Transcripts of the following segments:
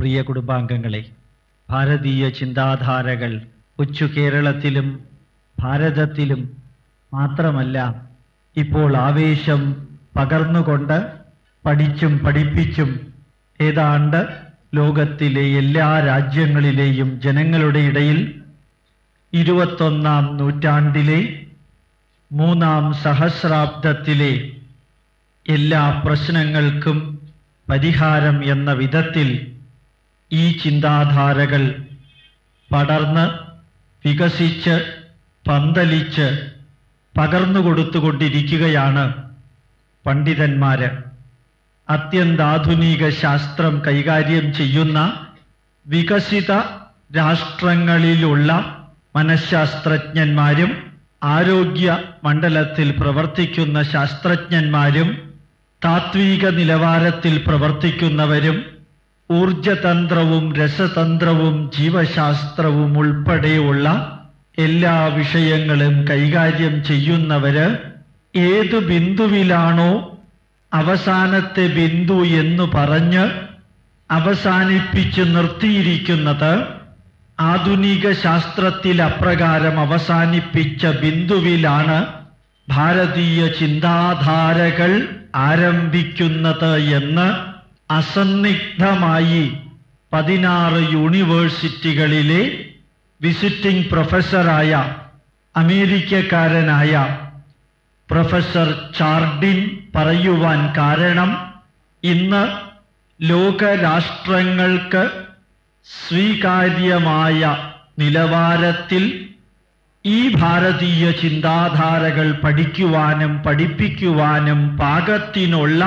പ്രിയ കുടുംബാംഗങ്ങളെ ഭാരതീയ ചിന്താധാരകൾ കൊച്ചു കേരളത്തിലും ഭാരതത്തിലും മാത്രമല്ല ഇപ്പോൾ ആവേശം പകർന്നുകൊണ്ട് പഠിച്ചും പഠിപ്പിച്ചും ഏതാണ്ട് ലോകത്തിലെ എല്ലാ രാജ്യങ്ങളിലെയും ജനങ്ങളുടെ ഇടയിൽ ഇരുപത്തൊന്നാം നൂറ്റാണ്ടിലെ മൂന്നാം സഹസ്രാബ്ദത്തിലെ എല്ലാ പ്രശ്നങ്ങൾക്കും പരിഹാരം എന്ന വിധത്തിൽ ഈ ചിന്താധാരകൾ പടർന്ന് വികസിച്ച് പന്തലിച്ച് പകർന്നുകൊടുത്തുകൊണ്ടിരിക്കുകയാണ് പണ്ഡിതന്മാര് അത്യന്താധുനിക ശാസ്ത്രം കൈകാര്യം ചെയ്യുന്ന വികസിത രാഷ്ട്രങ്ങളിലുള്ള മനഃശാസ്ത്രജ്ഞന്മാരും ആരോഗ്യ മണ്ഡലത്തിൽ പ്രവർത്തിക്കുന്ന ശാസ്ത്രജ്ഞന്മാരും താത്വിക നിലവാരത്തിൽ പ്രവർത്തിക്കുന്നവരും ഊർജതന്ത്രവും രസതന്ത്രവും ജീവശാസ്ത്രവും ഉൾപ്പെടെയുള്ള എല്ലാ വിഷയങ്ങളും കൈകാര്യം ചെയ്യുന്നവര് ഏതു ബിന്ദുവിലാണോ അവസാനത്തെ ബിന്ദു എന്ന് പറഞ്ഞ് അവസാനിപ്പിച്ച് നിർത്തിയിരിക്കുന്നത് ആധുനിക ശാസ്ത്രത്തിൽ അപ്രകാരം അവസാനിപ്പിച്ച ബിന്ദുവിലാണ് ഭാരതീയ ചിന്താധാരകൾ ആരംഭിക്കുന്നത് എന്ന് അസന്നിഗ്ധമായി പതിനാറ് യൂണിവേഴ്സിറ്റികളിലെ വിസിറ്റിംഗ് പ്രൊഫസറായ അമേരിക്കക്കാരനായ പ്രൊഫസർ ചാർഡിൻ പറയുവാൻ കാരണം ഇന്ന് ലോകരാഷ്ട്രങ്ങൾക്ക് സ്വീകാര്യമായ നിലവാരത്തിൽ ഈ ഭാരതീയ ചിന്താധാരകൾ പഠിക്കുവാനും പഠിപ്പിക്കുവാനും പാകത്തിനുള്ള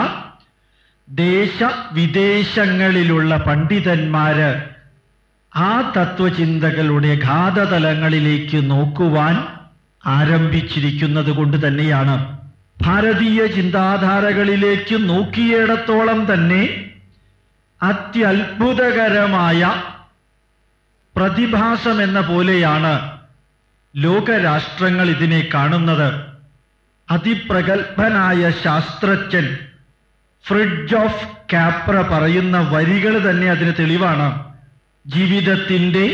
ദേശവിദേശങ്ങളിലുള്ള പണ്ഡിതന്മാര് ആ തത്വചിന്തകളുടെ ഘാതതലങ്ങളിലേക്ക് നോക്കുവാൻ ആരംഭിച്ചിരിക്കുന്നത് കൊണ്ട് തന്നെയാണ് ഭാരതീയ ചിന്താധാരകളിലേക്ക് നോക്കിയിടത്തോളം തന്നെ അത്യത്ഭുതകരമായ പ്രതിഭാസം എന്ന പോലെയാണ് ലോകരാഷ്ട്രങ്ങൾ ഇതിനെ കാണുന്നത് അതിപ്രഗത്ഭനായ ശാസ്ത്രജ്ഞൻ ഫ്രിഡ്ജ് ഓഫ് കാപ്ര പറയുന്ന വരികൾ തന്നെ അതിന് തെളിവാണ് ജീവിതത്തിന്റെ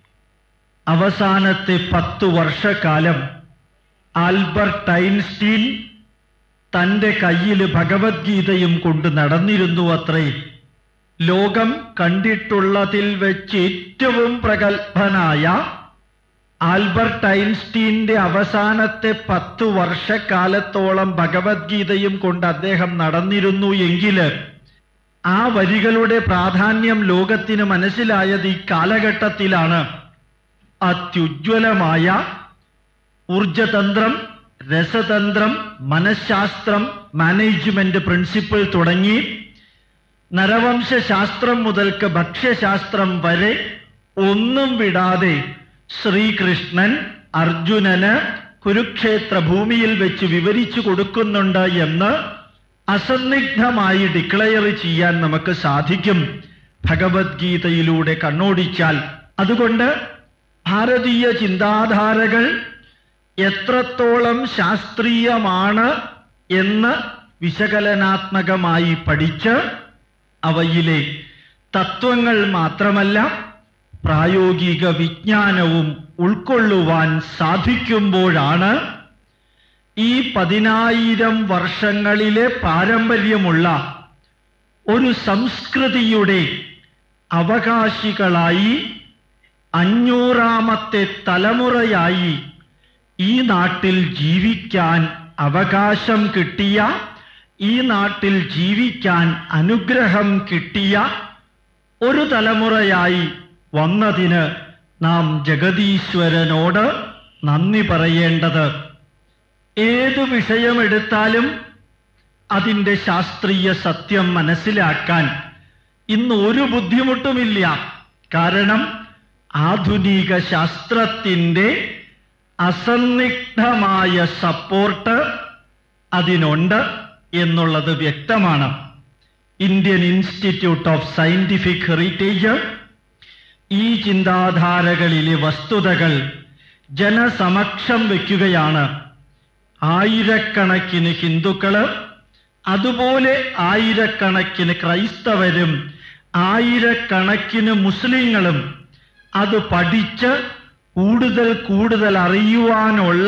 അവസാനത്തെ പത്തു വർഷക്കാലം ആൽബർട്ട് ഐൻസ്റ്റീൻ തന്റെ കയ്യിൽ ഭഗവത്ഗീതയും കൊണ്ട് നടന്നിരുന്നു അത്രേ ലോകം കണ്ടിട്ടുള്ളതിൽ വെച്ച് ഏറ്റവും പ്രഗത്ഭനായ ആൽബർട്ട് ഐൻസ്റ്റീന്റെ അവസാനത്തെ പത്തു വർഷക്കാലത്തോളം ഭഗവത്ഗീതയും കൊണ്ട് അദ്ദേഹം നടന്നിരുന്നു എങ്കിൽ ആ വരികളുടെ പ്രാധാന്യം ലോകത്തിന് മനസ്സിലായത് ഈ കാലഘട്ടത്തിലാണ് അത്യുജ്വലമായ ഊർജതന്ത്രം രസതന്ത്രം മനഃശാസ്ത്രം മാനേജ്മെന്റ് പ്രിൻസിപ്പിൾ തുടങ്ങി നരവംശാസ്ത്രം മുതൽക്ക് ഭക്ഷ്യശാസ്ത്രം വരെ ഒന്നും വിടാതെ ശ്രീകൃഷ്ണൻ അർജുനന് കുരുക്ഷേത്ര ഭൂമിയിൽ വെച്ച് വിവരിച്ചു കൊടുക്കുന്നുണ്ട് എന്ന് അസന്നിഗ്ധമായി ഡിക്ലെയർ ചെയ്യാൻ നമുക്ക് സാധിക്കും ഭഗവത്ഗീതയിലൂടെ കണ്ണോടിച്ചാൽ അതുകൊണ്ട് ഭാരതീയ ചിന്താധാരകൾ എത്രത്തോളം ശാസ്ത്രീയമാണ് എന്ന് വിശകലനാത്മകമായി പഠിച്ച് അവയിലെ തത്വങ്ങൾ മാത്രമല്ല പ്രായോഗിക വിജ്ഞാനവും ഉൾക്കൊള്ളുവാൻ സാധിക്കുമ്പോഴാണ് ഈ പതിനായിരം വർഷങ്ങളിലെ പാരമ്പര്യമുള്ള ഒരു സംസ്കൃതിയുടെ അവകാശികളായി അഞ്ഞൂറാമത്തെ തലമുറയായി ഈ നാട്ടിൽ ജീവിക്കാൻ അവകാശം കിട്ടിയ ഈ നാട്ടിൽ ജീവിക്കാൻ അനുഗ്രഹം കിട്ടിയ ഒരു തലമുറയായി വന്നതിന് നാം ജഗതീശ്വരനോട് നന്ദി പറയേണ്ടത് ഏതു വിഷയമെടുത്താലും അതിൻ്റെ ശാസ്ത്രീയ സത്യം മനസ്സിലാക്കാൻ ഇന്ന് ഒരു ബുദ്ധിമുട്ടുമില്ല കാരണം ആധുനിക ശാസ്ത്രത്തിൻ്റെ അസന്നിഗ്ധമായ സപ്പോർട്ട് അതിനുണ്ട് എന്നുള്ളത് വ്യക്തമാണ് Indian institute of scientific heritage ഈ ചിന്താധാരകളിലെ വസ്തുതകൾ ജനസമക്ഷം വയ്ക്കുകയാണ് ആയിരക്കണക്കിന് ഹിന്ദുക്കള് അതുപോലെ ആയിരക്കണക്കിന് ക്രൈസ്തവരും ആയിരക്കണക്കിന് മുസ്ലിങ്ങളും അത് പഠിച്ച് കൂടുതൽ കൂടുതൽ അറിയുവാനുള്ള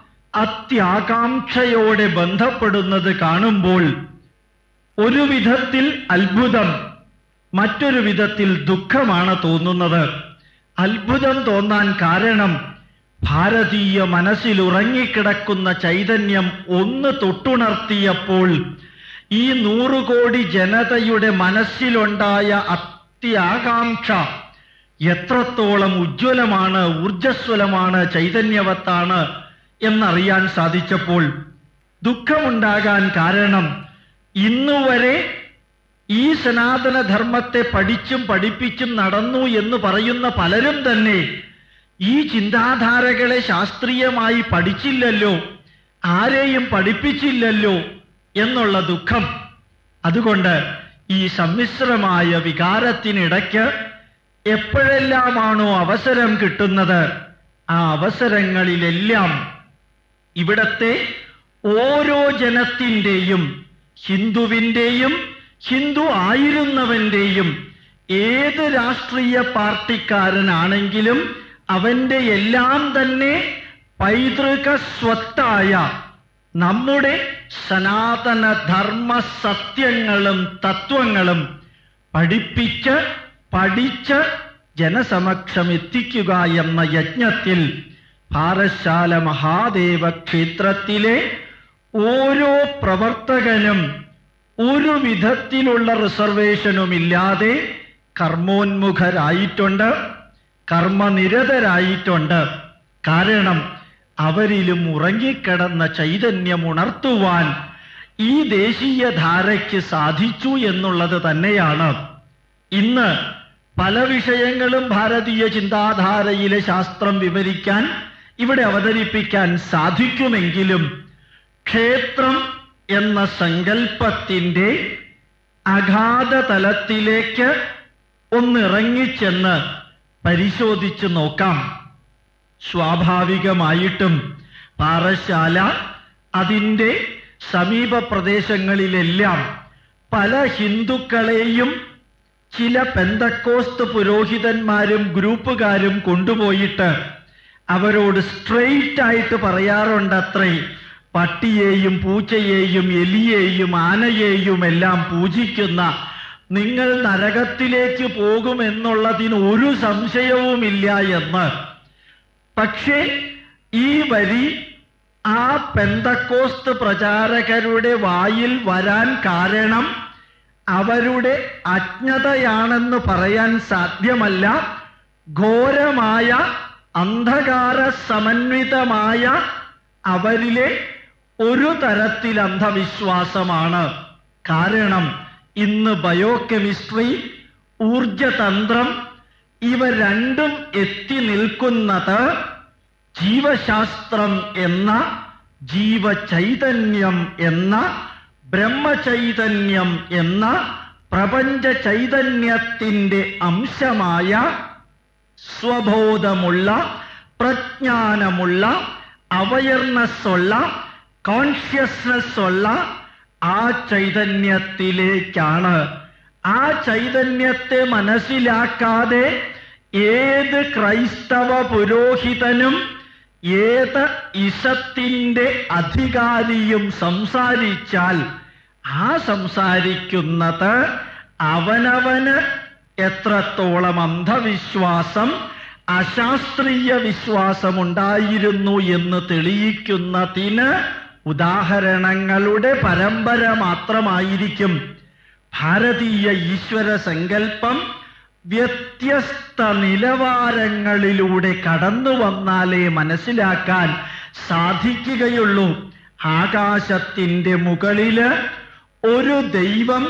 അത്യാകാംക്ഷയോടെ ബന്ധപ്പെടുന്നത് കാണുമ്പോൾ ഒരു വിധത്തിൽ അത്ഭുതം മറ്റൊരു വിധത്തിൽ ദുഃഖമാണ് തോന്നുന്നത് അത്ഭുതം തോന്നാൻ കാരണം ഭാരതീയ മനസ്സിൽ ഉറങ്ങിക്കിടക്കുന്ന ചൈതന്യം ഒന്ന് തൊട്ടുണർത്തിയപ്പോൾ ഈ നൂറുകോടി ജനതയുടെ മനസ്സിലുണ്ടായ അത്യാകാംക്ഷ എത്രത്തോളം ഉജ്ജ്വലമാണ് ഊർജസ്വലമാണ് ചൈതന്യവത്താണ് എന്നറിയാൻ സാധിച്ചപ്പോൾ ദുഃഖമുണ്ടാകാൻ കാരണം ഇന്നുവരെ ഈ സനാതനധർമ്മത്തെ പഠിച്ചും പഠിപ്പിച്ചും നടന്നു എന്ന് പറയുന്ന പലരും തന്നെ ഈ ചിന്താധാരകളെ ശാസ്ത്രീയമായി പഠിച്ചില്ലല്ലോ ആരെയും പഠിപ്പിച്ചില്ലല്ലോ എന്നുള്ള ദുഃഖം അതുകൊണ്ട് ഈ സമ്മിശ്രമായ വികാരത്തിനിടയ്ക്ക് എപ്പോഴെല്ലാമാണോ അവസരം കിട്ടുന്നത് ആ അവസരങ്ങളിലെല്ലാം ഇവിടത്തെ ഓരോ ജനത്തിൻ്റെയും ഹിന്ദുവിൻ്റെയും ഹിന്ദു ആയിരുന്നവന്റെയും ഏത് രാഷ്ട്രീയ പാർട്ടിക്കാരനാണെങ്കിലും അവന്റെ എല്ലാം തന്നെ പൈതൃക സ്വത്തായ നമ്മുടെ സനാതന ധർമ്മ സത്യങ്ങളും തത്വങ്ങളും പഠിപ്പിച്ച് പഠിച്ച് ജനസമക്ഷം എത്തിക്കുക എന്ന യജ്ഞത്തിൽ ഭാരശാല മഹാദേവ ക്ഷേത്രത്തിലെ ഓരോ പ്രവർത്തകനും ഒരു വിധത്തിലുള്ള റിസർവേഷനുമില്ലാതെ കർമ്മോന്മുഖരായിട്ടുണ്ട് കർമ്മനിരതരായിട്ടുണ്ട് കാരണം അവരിലും ഉറങ്ങിക്കിടന്ന ചൈതന്യം ഉണർത്തുവാൻ ഈ ദേശീയ ധാരയ്ക്ക് സാധിച്ചു എന്നുള്ളത് തന്നെയാണ് ഇന്ന് പല വിഷയങ്ങളും ഭാരതീയ ചിന്താധാരയിലെ ശാസ്ത്രം വിവരിക്കാൻ ഇവിടെ അവതരിപ്പിക്കാൻ സാധിക്കുമെങ്കിലും ക്ഷേത്രം എന്ന സങ്കല്പത്തിന്റെ അഗാധ തലത്തിലേക്ക് ഒന്നിറങ്ങിച്ചെന്ന് പരിശോധിച്ചു നോക്കാം സ്വാഭാവികമായിട്ടും പാറശാല അതിൻ്റെ സമീപ പ്രദേശങ്ങളിലെല്ലാം പല ഹിന്ദുക്കളെയും ചില പെന്തക്കോസ്ത് പുരോഹിതന്മാരും ഗ്രൂപ്പുകാരും കൊണ്ടുപോയിട്ട് അവരോട് സ്ട്രെയിറ്റ് ആയിട്ട് പറയാറുണ്ട് അത്രേ പട്ടിയെയും പൂച്ചയെയും എലിയെയും ആനയെയും എല്ലാം പൂജിക്കുന്ന നിങ്ങൾ നരകത്തിലേക്ക് പോകുമെന്നുള്ളതിന് ഒരു സംശയവുമില്ല എന്ന് പക്ഷേ ഈ വരി ആ പെന്തക്കോസ്ത് പ്രചാരകരുടെ വായിൽ വരാൻ കാരണം അവരുടെ അജ്ഞതയാണെന്ന് പറയാൻ സാധ്യമല്ല ഘോരമായ അന്ധകാര സമന്വിതമായ അവരിലെ ഒരു തരത്തിൽ അന്ധവിശ്വാസമാണ് കാരണം ഇന്ന് ബയോകെമിസ്ട്രി ഊർജതന്ത്രം ഇവ രണ്ടും എത്തി നിൽക്കുന്നത് ജീവശാസ്ത്രം എന്ന ജീവചൈതന്യം എന്ന ബ്രഹ്മചൈതന്യം എന്ന പ്രപഞ്ച ചൈതന്യത്തിന്റെ അംശമായ സ്വബോധമുള്ള പ്രജ്ഞാനമുള്ള അവയർനെസ് ഉള്ള കോൺഷ്യസ്നസ് ഉള്ള ആ ചൈതന്യത്തിലേക്കാണ് ആ ചൈതന്യത്തെ മനസ്സിലാക്കാതെ ഏത് ക്രൈസ്തവ പുരോഹിതനും ഏത് ഇസത്തിന്റെ അധികാരിയും സംസാരിച്ചാൽ ആ സംസാരിക്കുന്നത് അവനവന് എത്രത്തോളം അന്ധവിശ്വാസം അശാസ്ത്രീയ വിശ്വാസമുണ്ടായിരുന്നു എന്ന് തെളിയിക്കുന്നതിന് ഉദാഹരണങ്ങളുടെ പരമ്പര മാത്രമായിരിക്കും ഭാരതീയ ഈശ്വര സങ്കല്പം വ്യത്യസ്ത നിലവാരങ്ങളിലൂടെ കടന്നു വന്നാലേ മനസ്സിലാക്കാൻ സാധിക്കുകയുള്ളൂ ആകാശത്തിന്റെ മുകളില് ഒരു ദൈവം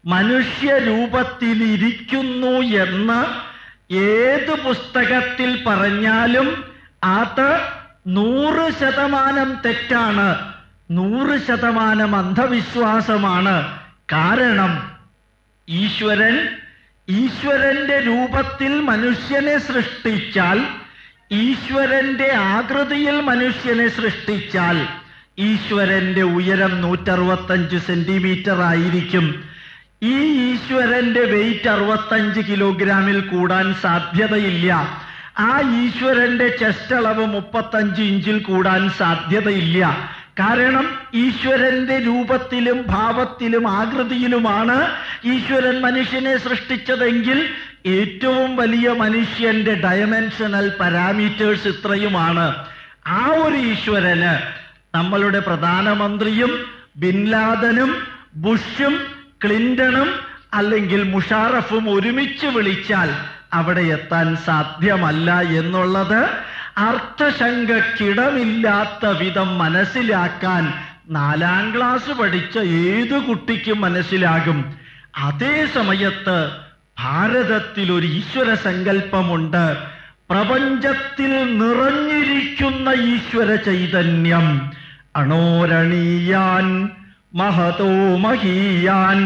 മനുഷ്യരൂപത്തിലിരിക്കുന്നു എന്ന് ഏത് പുസ്തകത്തിൽ പറഞ്ഞാലും അത് നൂറ് ശതമാനം തെറ്റാണ് നൂറ് ശതമാനം അന്ധവിശ്വാസമാണ് കാരണം ഈശ്വരൻ ഈശ്വരന്റെ രൂപത്തിൽ മനുഷ്യനെ സൃഷ്ടിച്ചാൽ ഈശ്വരന്റെ ആകൃതിയിൽ മനുഷ്യനെ സൃഷ്ടിച്ചാൽ ഈശ്വരന്റെ ഉയരം നൂറ്ററുപത്തഞ്ച് സെന്റിമീറ്റർ ആയിരിക്കും ഈ ഈശ്വരന്റെ വെയിറ്റ് അറുപത്തഞ്ച് കിലോഗ്രാമിൽ കൂടാൻ സാധ്യതയില്ല ആ ഈശ്വരന്റെ ചെസ്റ്റ് അളവ് മുപ്പത്തഞ്ച് ഇഞ്ചിൽ കൂടാൻ സാധ്യതയില്ല കാരണം ഈശ്വരന്റെ രൂപത്തിലും ഭാവത്തിലും ആകൃതിയിലുമാണ് ഈശ്വരൻ മനുഷ്യനെ സൃഷ്ടിച്ചതെങ്കിൽ ഏറ്റവും വലിയ മനുഷ്യന്റെ ഡയമെൻഷനൽ പാരാമീറ്റേഴ്സ് ഇത്രയുമാണ് ആ ഒരു ഈശ്വരന് നമ്മളുടെ പ്രധാനമന്ത്രിയും ബിൻലാദനും ബുഷും ക്ലിന്റണും അല്ലെങ്കിൽ മുഷാറഫും ഒരുമിച്ച് വിളിച്ചാൽ അവിടെ എത്താൻ സാധ്യമല്ല എന്നുള്ളത് അർത്ഥശങ്കക്കിടമില്ലാത്ത വിധം മനസ്സിലാക്കാൻ നാലാം ക്ലാസ് പഠിച്ച ഏതു കുട്ടിക്കും മനസ്സിലാകും അതേ സമയത്ത് ഭാരതത്തിൽ ഒരു ഈശ്വര സങ്കല്പമുണ്ട് പ്രപഞ്ചത്തിൽ നിറഞ്ഞിരിക്കുന്ന ഈശ്വര ചൈതന്യം അണോരണീയാൻ മഹതോ മഹീയാൻ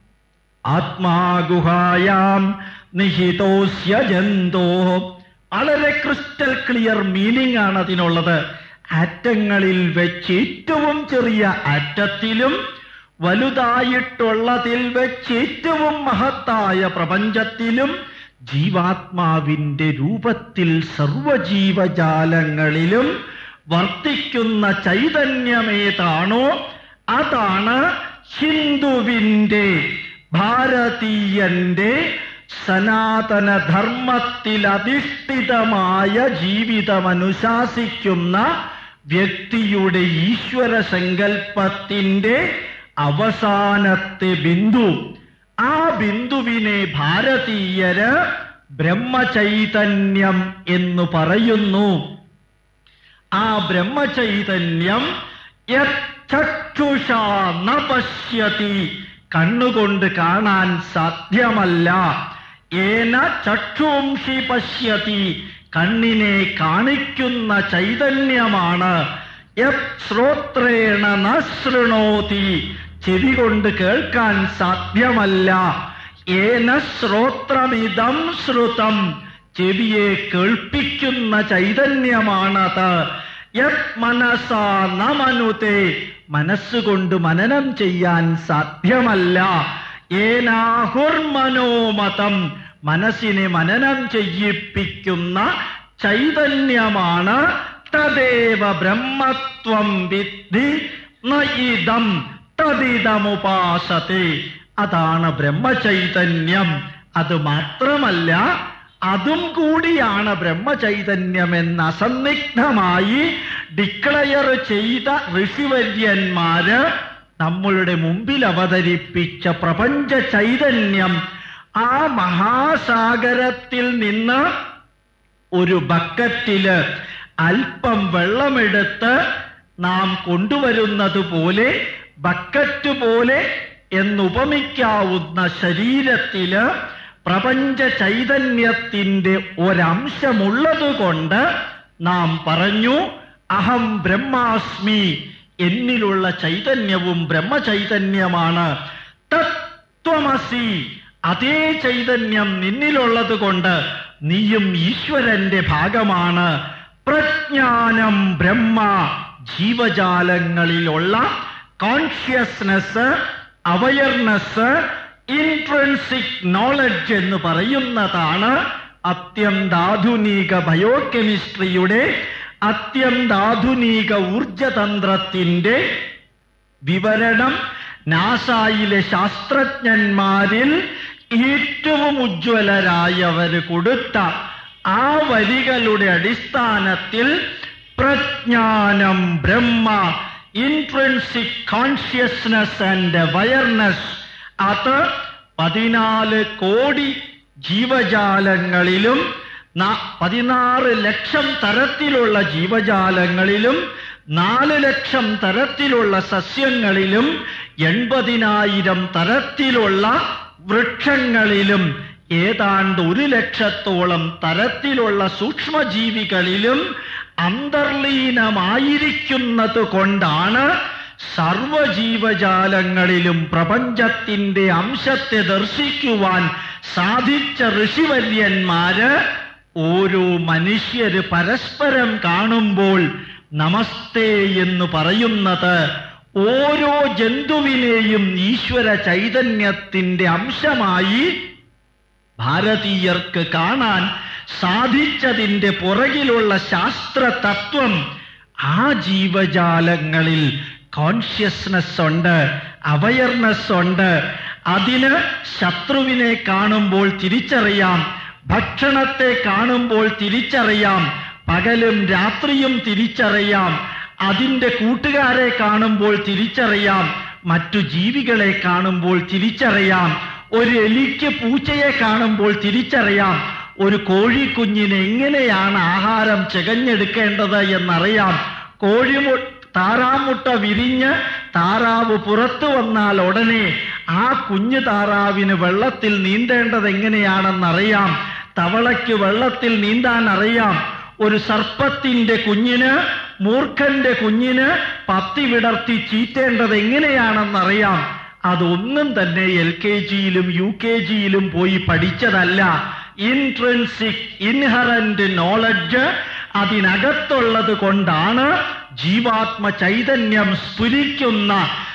ആത്മാഗുഹായാം നിഹിതോസ്യ ജന്തോ വളരെ ക്രിസ്റ്റൽ ക്ലിയർ മീനിങ് ആണ് അതിനുള്ളത് ആറ്റങ്ങളിൽ വെച്ച് ഏറ്റവും ചെറിയ ആറ്റത്തിലും വലുതായിട്ടുള്ളതിൽ വെച്ച് ഏറ്റവും മഹത്തായ പ്രപഞ്ചത്തിലും ജീവാത്മാവിന്റെ രൂപത്തിൽ സർവജീവജാലങ്ങളിലും വർത്തിക്കുന്ന ചൈതന്യമേതാണോ അതാണ് ഹിന്ദുവിന്റെ ഭാരതീയന്റെ സനാതന ധർമ്മത്തിൽ അധിഷ്ഠിതമായ ജീവിതമനുശാസിക്കുന്ന വ്യക്തിയുടെ ഈശ്വര സങ്കല്പത്തിന്റെ അവസാനത്തെ ബിന്ദു ആ ബിന്ദുവിനെ ഭാരതീയര് ബ്രഹ്മചൈതന്യം എന്ന് പറയുന്നു ആ ബ്രഹ്മചൈതന്യം യക്ഷുഷ ന പശ്യതി കണ്ണുകൊണ്ട് കാണാൻ സാധ്യമല്ല ഏന ചക്ഷുംഷി പശ്യതി കണ്ണിനെ കാണിക്കുന്ന ചൈതന്യമാണ് യത് ശ്രോത്രേണ ന ശൃണോതി ചെവി കൊണ്ട് കേൾക്കാൻ സാധ്യമല്ല ഏന ശ്രോത്രമിതം ശ്രുതം ചെവിയെ കേൾപ്പിക്കുന്ന ചൈതന്യമാണത് യത് മനസാ നമനുതേ മനസ്സുകൊണ്ട് മനനം ചെയ്യാൻ സാധ്യമല്ല ഏനാഹുർമനോമതം മനസ്സിനെ മനനം ചെയ്യിപ്പിക്കുന്ന ചൈതന്യമാണ് തദേവ ബ്രഹ്മത്വം വിദ്ധി നയിതം തദിതമുപാസത്തെ അതാണ് ബ്രഹ്മചൈതന്യം അത് മാത്രമല്ല അതും കൂടിയാണ് ബ്രഹ്മചൈതന്യം എന്ന് അസന്നിഗ്ധമായി ഡിക്ലയർ ചെയ്ത ഋഷിവര്യന്മാര് നമ്മളുടെ മുമ്പിൽ അവതരിപ്പിച്ച പ്രപഞ്ച ചൈതന്യം ആ മഹാസാഗരത്തിൽ നിന്ന് ഒരു ബക്കറ്റില് അല്പം വെള്ളമെടുത്ത് നാം കൊണ്ടുവരുന്നത് പോലെ ബക്കറ്റ് പോലെ എന്നുപമിക്കാവുന്ന ശരീരത്തില് പ്രപഞ്ച ചൈതന്യത്തിന്റെ ഒരംശമുള്ളതുകൊണ്ട് നാം പറഞ്ഞു അഹം ബ്രഹ്മാസ്മി എന്നിലുള്ള ചൈതന്യവും ബ്രഹ്മചൈതന്യമാണ് തത്വമസി അതേ ചൈതന്യം നിന്നിലുള്ളത് കൊണ്ട് നീയും ഈശ്വരന്റെ ഭാഗമാണ് പ്രജ്ഞാനം ബ്രഹ്മ ജീവജാലങ്ങളിലുള്ള കോൺഷ്യസ്നെസ് അവയർനെസ് ഇൻട്രൻസിക് നോളജ് എന്ന് പറയുന്നതാണ് അത്യന്താധുനിക ബയോകെമിസ്ട്രിയുടെ അത്യന്താധുനിക ഊർജതന്ത്രത്തിന്റെ വിവരണം നാസായിലെ ശാസ്ത്രജ്ഞന്മാരിൽ ഏറ്റവും ഉജ്ജ്വലരായവര് കൊടുത്ത ആ വരികളുടെ അടിസ്ഥാനത്തിൽ പ്രജ്ഞാനം ബ്രഹ്മ ഇൻട്രൻസിക് കോൺഷ്യസ്നസ് ആൻഡ് അവയർനെസ് അത് പതിനാല് കോടി ജീവജാലങ്ങളിലും ന- പതിനാറ് ലക്ഷം തരത്തിലുള്ള ജീവജാലങ്ങളിലും നാല് ലക്ഷം തരത്തിലുള്ള സസ്യങ്ങളിലും എൺപതിനായിരം തരത്തിലുള്ള വൃക്ഷങ്ങളിലും ഏതാണ്ട് ഒരു ലക്ഷത്തോളം തരത്തിലുള്ള സൂക്ഷ്മജീവികളിലും അന്തർലീനമായിരിക്കുന്നത് കൊണ്ടാണ് സർവജീവജാലങ്ങളിലും പ്രപഞ്ചത്തിന്റെ അംശത്തെ ദർശിക്കുവാൻ സാധിച്ച ഋഷിവര്യന്മാര് ഓരോ മനുഷ്യര് പരസ്പരം കാണുമ്പോൾ നമസ്തേ എന്ന് പറയുന്നത് ഓരോ ജന്തുവിനെയും ഈശ്വര ചൈതന്യത്തിന്റെ അംശമായി ഭാരതീയർക്ക് കാണാൻ സാധിച്ചതിന്റെ പുറകിലുള്ള ശാസ്ത്ര തത്വം ആ ജീവജാലങ്ങളിൽ കോൺഷ്യസ്നസ് ഉണ്ട് അവയർനെസ് ഉണ്ട് അതിന് ശത്രുവിനെ കാണുമ്പോൾ തിരിച്ചറിയാം ഭക്ഷണത്തെ കാണുമ്പോൾ തിരിച്ചറിയാം പകലും രാത്രിയും തിരിച്ചറിയാം അതിൻ്റെ കൂട്ടുകാരെ കാണുമ്പോൾ തിരിച്ചറിയാം മറ്റു ജീവികളെ കാണുമ്പോൾ തിരിച്ചറിയാം ഒരു എലിക്ക് പൂച്ചയെ കാണുമ്പോൾ തിരിച്ചറിയാം ഒരു കോഴിക്കുഞ്ഞിന് എങ്ങനെയാണ് ആഹാരം ചകഞ്ഞെടുക്കേണ്ടത് എന്നറിയാം കോഴിമു താറാമുട്ട വിരിഞ്ഞ് താറാവ് പുറത്തു വന്നാൽ ഉടനെ ആ കുഞ്ഞു താറാവിന് വെള്ളത്തിൽ നീന്തേണ്ടത് എങ്ങനെയാണെന്നറിയാം തവളയ്ക്ക് വെള്ളത്തിൽ നീന്താൻ അറിയാം ഒരു സർപ്പത്തിന്റെ കുഞ്ഞിന് മൂർഖന്റെ കുഞ്ഞിന് പത്തി വിടർത്തി ചീറ്റേണ്ടത് എങ്ങനെയാണെന്നറിയാം അതൊന്നും തന്നെ എൽ കെ ജിയിലും യു കെ ജിയിലും പോയി പഠിച്ചതല്ല ഇൻട്രൻസിക് ഇൻഹറന്റ് നോളജ് അതിനകത്തുള്ളത് കൊണ്ടാണ് ജീവാത്മ ചൈതന്യം സ്ഫുരിക്കുന്ന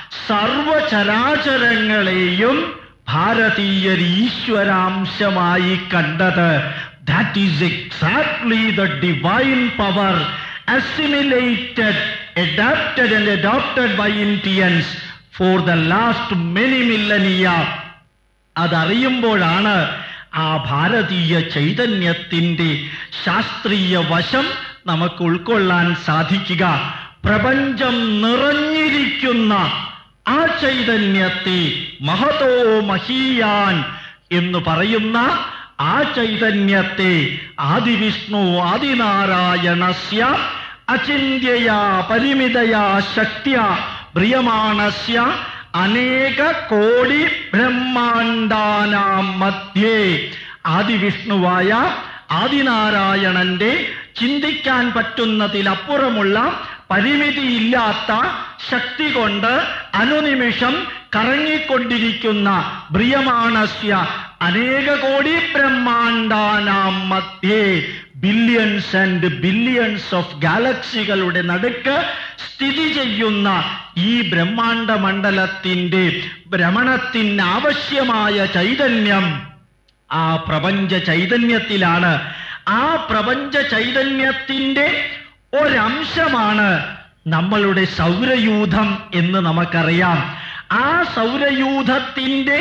സർവചരാചരങ്ങളെയും ഭാരതീയർ ഈശ്വരാംശമായി കണ്ടത് that is exactly the divine power assimilated adapted and adopted by Indians for the last many millennia അതറിയുമ്പോഴാണ് ആ ഭാരതീയ ചൈതന്യത്തിന്റെ ശാസ്ത്രീയ വശം നമുക്ക് ഉൾക്കൊള്ളാൻ സാധിക്കുക പ്രപഞ്ചം നിറഞ്ഞിരിക്കുന്ന ആ ചൈതന്യത്തെ മഹതോ മഹീയാൻ എന്ന് പറയുന്ന ആ ചൈതന്യത്തെ ആദിവിഷ്ണു ആദിനാരായണസ്യ അചിന്യയാ പരിമിതയാ ശക്തിയ ബ്രിയമാണസ്യ അനേക കോടി ബ്രഹ്മാണ്ടാനാം മധ്യേ ആദിവിഷ്ണുവായ ആദിനാരായണന്റെ ചിന്തിക്കാൻ പറ്റുന്നതിലപ്പുറമുള്ള പരിമിതിയില്ലാത്ത ശക്തി കൊണ്ട് അനുനിമിഷം കറങ്ങിക്കൊണ്ടിരിക്കുന്ന ബ്രിയമാണസ്യ അനേക കോടി ബ്രഹ്മാണ്ടാനാം മധ്യേ ബില്യൺസ് ആൻഡ് ബില്യൺസ് ഓഫ് ഗാലക്സികളുടെ നടുക്ക് സ്ഥിതി ചെയ്യുന്ന ഈ ബ്രഹ്മാണ്ട മണ്ഡലത്തിന്റെ ഭ്രമണത്തിന് ആവശ്യമായ ചൈതന്യം ആ പ്രപഞ്ച ചൈതന്യത്തിലാണ് ആ പ്രപഞ്ച ചൈതന്യത്തിന്റെ ഒരംശമാണ് നമ്മളുടെ സൗരയൂഥം എന്ന് നമുക്കറിയാം ആ സൗരയൂഥത്തിന്റെ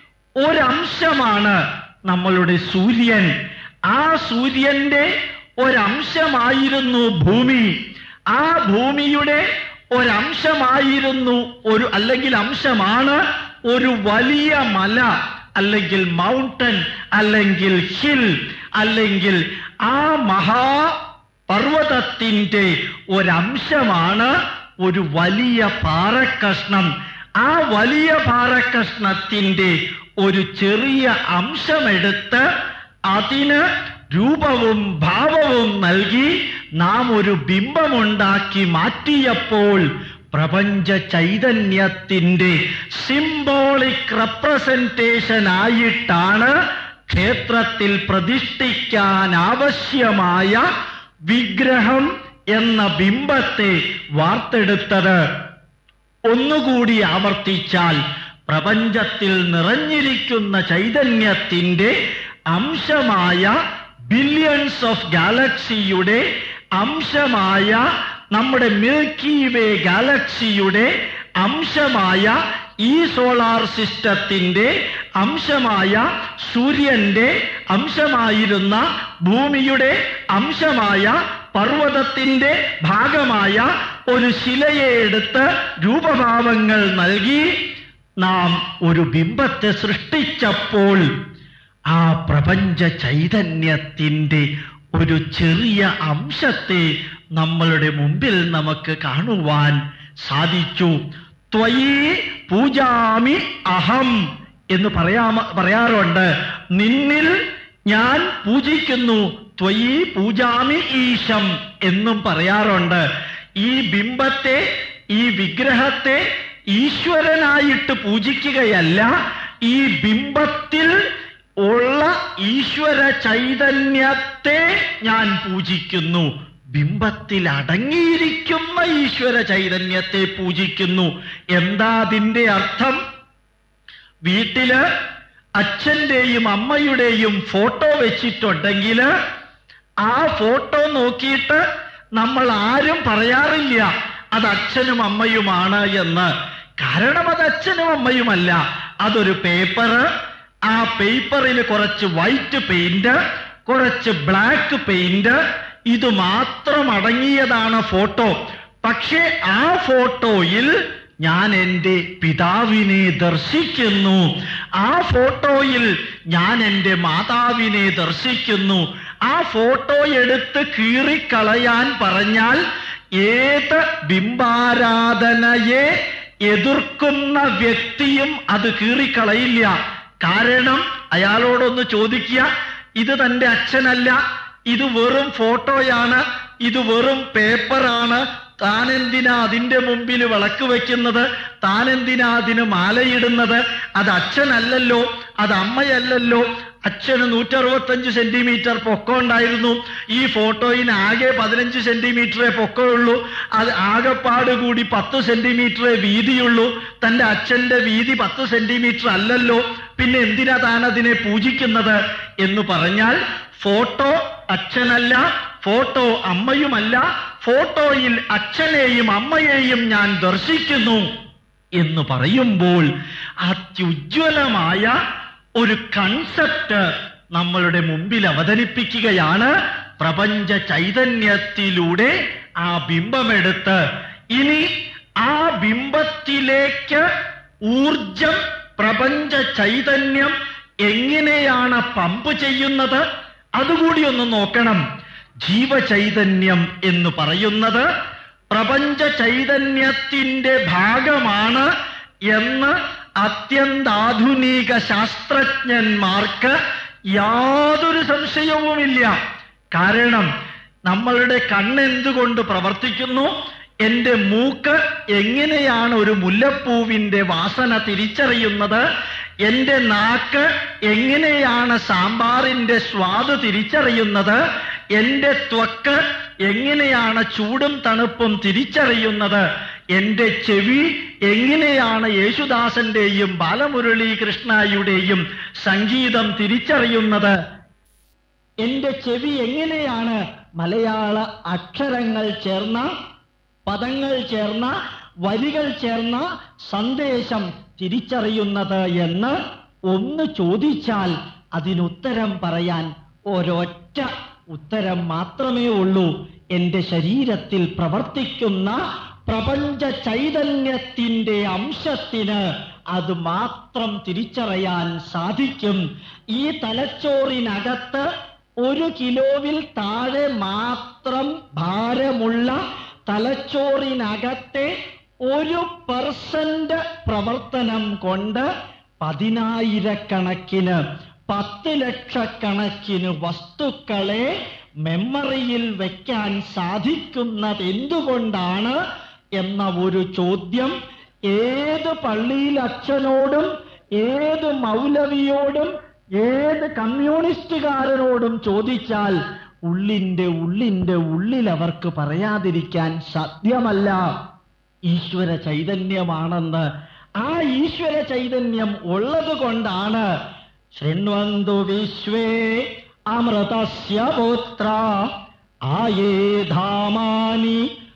ഒരംശമാണ് നമ്മളുടെ സൂര്യൻ ആ സൂര്യന്റെ ഒരംശമായിരുന്നു ഭൂമി ആ ഭൂമിയുടെ ഒരംശമായിരുന്നു ഒരു അല്ലെങ്കിൽ അംശമാണ് ഒരു വലിയ മല അല്ലെങ്കിൽ മൗണ്ടൻ അല്ലെങ്കിൽ ഹിൽ അല്ലെങ്കിൽ ആ മഹാ പർവ്വതത്തിന്റെ ഒരംശമാണ് ഒരു വലിയ പാറക്കഷ്ണം ആ വലിയ പാറക്കഷ്ണത്തിന്റെ ഒരു ചെറിയ അംശമെടുത്ത് അതിന് രൂപവും ഭാവവും നൽകി നാം ഒരു ബിംബമുണ്ടാക്കി മാറ്റിയപ്പോൾ പ്രപഞ്ച ചൈതന്യത്തിന്റെ സിംബോളിക് റെപ്രസെന്റേഷൻ ആയിട്ടാണ് ക്ഷേത്രത്തിൽ പ്രതിഷ്ഠിക്കാൻ ആവശ്യമായ വിഗ്രഹം എന്ന ബിംബത്തെ വാർത്തെടുത്തത് ഒന്നുകൂടി ആവർത്തിച്ചാൽ പ്രപഞ്ചത്തിൽ നിറഞ്ഞിരിക്കുന്ന ചൈതന്യത്തിന്റെ അംശമായ ബില്യൺസ് ഓഫ് ഗാലക്സിയുടെ അംശമായ നമ്മുടെ മിൽക്കി വേ ഗാലക്സിയുടെ അംശമായ ഈ സോളാർ സിസ്റ്റത്തിന്റെ അംശമായ സൂര്യന്റെ അംശമായിരുന്ന ഭൂമിയുടെ അംശമായ പർവ്വതത്തിന്റെ ഭാഗമായ ഒരു ശിലയെ എടുത്ത് രൂപഭാവങ്ങൾ നൽകി നാം ഒരു ബിംബത്തെ സൃഷ്ടിച്ചപ്പോൾ ആ പ്രപഞ്ച ചൈതന്യത്തിന്റെ ഒരു ചെറിയ അംശത്തെ നമ്മളുടെ മുമ്പിൽ നമുക്ക് കാണുവാൻ സാധിച്ചു ത്വയി പൂജാമി അഹം എന്ന് പറയാമ പറയാറുണ്ട് നിന്നിൽ ഞാൻ പൂജിക്കുന്നു ത്വയി പൂജാമി ഈശം എന്നും പറയാറുണ്ട് ഈ ബിംബത്തെ ഈ വിഗ്രഹത്തെ ഈശ്വരനായിട്ട് പൂജിക്കുകയല്ല ഈ ബിംബത്തിൽ ഉള്ള ഈശ്വര ചൈതന്യത്തെ ഞാൻ പൂജിക്കുന്നു ബിംബത്തിൽ അടങ്ങിയിരിക്കുന്ന ഈശ്വര ചൈതന്യത്തെ പൂജിക്കുന്നു എന്താ അതിന്റെ അർത്ഥം വീട്ടില് അച്ഛന്റെയും അമ്മയുടെയും ഫോട്ടോ വെച്ചിട്ടുണ്ടെങ്കിൽ ആ ഫോട്ടോ നോക്കിയിട്ട് നമ്മൾ ആരും പറയാറില്ല അത് അച്ഛനും അമ്മയുമാണ് എന്ന് കാരണം അത് അച്ഛനും അമ്മയുമല്ല അതൊരു പേപ്പറ് ആ പേപ്പറിൽ കുറച്ച് വൈറ്റ് പെയിന്റ് കുറച്ച് ബ്ലാക്ക് പെയിന്റ് ഇത് മാത്രം അടങ്ങിയതാണ് ഫോട്ടോ പക്ഷേ ആ ഫോട്ടോയിൽ ഞാൻ എൻ്റെ പിതാവിനെ ദർശിക്കുന്നു ആ ഫോട്ടോയിൽ ഞാൻ എൻ്റെ മാതാവിനെ ദർശിക്കുന്നു ആ ഫോട്ടോ എടുത്ത് കീറിക്കളയാൻ പറഞ്ഞാൽ ഏത് ബിംബാരാധനയെ എതിർക്കുന്ന വ്യക്തിയും അത് കീറിക്കളയില്ല കാരണം അയാളോടൊന്ന് ചോദിക്കുക ഇത് തന്റെ അച്ഛനല്ല ഇത് വെറും ഫോട്ടോയാണ് ഇത് വെറും പേപ്പറാണ് താനെന്തിനാ അതിന്റെ മുമ്പിൽ വിളക്ക് വെക്കുന്നത് താനെന്തിനാ അതിന് മാലയിടുന്നത് അത് അച്ഛനല്ലല്ലോ അത് അമ്മയല്ലല്ലോ അച്ഛന് നൂറ്ററുപത്തഞ്ച് സെന്റിമീറ്റർ പൊക്കം ഉണ്ടായിരുന്നു ഈ ഫോട്ടോയിന് ആകെ പതിനഞ്ച് സെന്റിമീറ്ററേ പൊക്കമുള്ളൂ അത് ആകെപ്പാട് കൂടി പത്ത് സെന്റിമീറ്ററേ വീതിയുള്ളൂ തന്റെ അച്ഛന്റെ വീതി പത്ത് സെന്റിമീറ്റർ അല്ലല്ലോ പിന്നെ എന്തിനാ താൻ അതിനെ പൂജിക്കുന്നത് എന്ന് പറഞ്ഞാൽ ഫോട്ടോ അച്ഛനല്ല ഫോട്ടോ അമ്മയുമല്ല ഫോട്ടോയിൽ അച്ഛനെയും അമ്മയെയും ഞാൻ ദർശിക്കുന്നു എന്ന് പറയുമ്പോൾ അത്യുജ്വലമായ ഒരു കൺസെപ്റ്റ് നമ്മളുടെ മുമ്പിൽ അവതരിപ്പിക്കുകയാണ് പ്രപഞ്ച ചൈതന്യത്തിലൂടെ ആ ബിംബമെടുത്ത് ഇനി ആ ബിംബത്തിലേക്ക് ഊർജം പ്രപഞ്ച ചൈതന്യം എങ്ങനെയാണ് പമ്പ് ചെയ്യുന്നത് അതുകൂടി ഒന്ന് നോക്കണം ജീവചൈതന്യം എന്ന് പറയുന്നത് പ്രപഞ്ച ചൈതന്യത്തിന്റെ ഭാഗമാണ് എന്ന് അത്യന്താധുനിക ശാസ്ത്രജ്ഞന്മാർക്ക് യാതൊരു സംശയവുമില്ല കാരണം നമ്മളുടെ കണ്ണെന്തുകൊണ്ട് പ്രവർത്തിക്കുന്നു എന്റെ മൂക്ക് എങ്ങനെയാണ് ഒരു മുല്ലപ്പൂവിന്റെ വാസന തിരിച്ചറിയുന്നത് എന്റെ നാക്ക് എങ്ങനെയാണ് സാമ്പാറിന്റെ സ്വാദ് തിരിച്ചറിയുന്നത് എന്റെ ത്വക്ക് എങ്ങനെയാണ് ചൂടും തണുപ്പും തിരിച്ചറിയുന്നത് എന്റെ ചെവി എങ്ങനെയാണ് യേശുദാസന്റെയും ബാലമുരളി കൃഷ്ണയുടെയും സംഗീതം തിരിച്ചറിയുന്നത് എന്റെ ചെവി എങ്ങനെയാണ് മലയാള അക്ഷരങ്ങൾ ചേർന്ന പദങ്ങൾ ചേർന്ന വരികൾ ചേർന്ന സന്ദേശം തിരിച്ചറിയുന്നത് എന്ന് ഒന്ന് ചോദിച്ചാൽ അതിനുത്തരം പറയാൻ ഒരൊറ്റ ഉത്തരം മാത്രമേ ഉള്ളൂ എന്റെ ശരീരത്തിൽ പ്രവർത്തിക്കുന്ന പ്രപഞ്ച ചൈതന്യത്തിന്റെ അംശത്തിന് അത് മാത്രം തിരിച്ചറിയാൻ സാധിക്കും ഈ തലച്ചോറിനകത്ത് ഒരു കിലോവിൽ താഴെ മാത്രം ഭാരമുള്ള തലച്ചോറിനകത്തെ ഒരു പെർസെന്റ് പ്രവർത്തനം കൊണ്ട് പതിനായിരക്കണക്കിന് പത്ത് ലക്ഷക്കണക്കിന് വസ്തുക്കളെ മെമ്മറിയിൽ വയ്ക്കാൻ സാധിക്കുന്നത് എന്തുകൊണ്ടാണ് എന്ന ഒരു ചോദ്യം ഏത് പള്ളിയിൽ അച്ഛനോടും ഏത് മൗലവിയോടും ഏത് കമ്മ്യൂണിസ്റ്റുകാരനോടും ചോദിച്ചാൽ ഉള്ളിന്റെ ഉള്ളിന്റെ ഉള്ളിൽ അവർക്ക് പറയാതിരിക്കാൻ സാധ്യമല്ല ഈശ്വര ചൈതന്യമാണെന്ന് ആ ഈശ്വര ചൈതന്യം ഉള്ളത് കൊണ്ടാണ് ശൃണ്വന്തു വിശ്വേ അമൃതസ്യ പുത്ര ആയേ ധാമാനി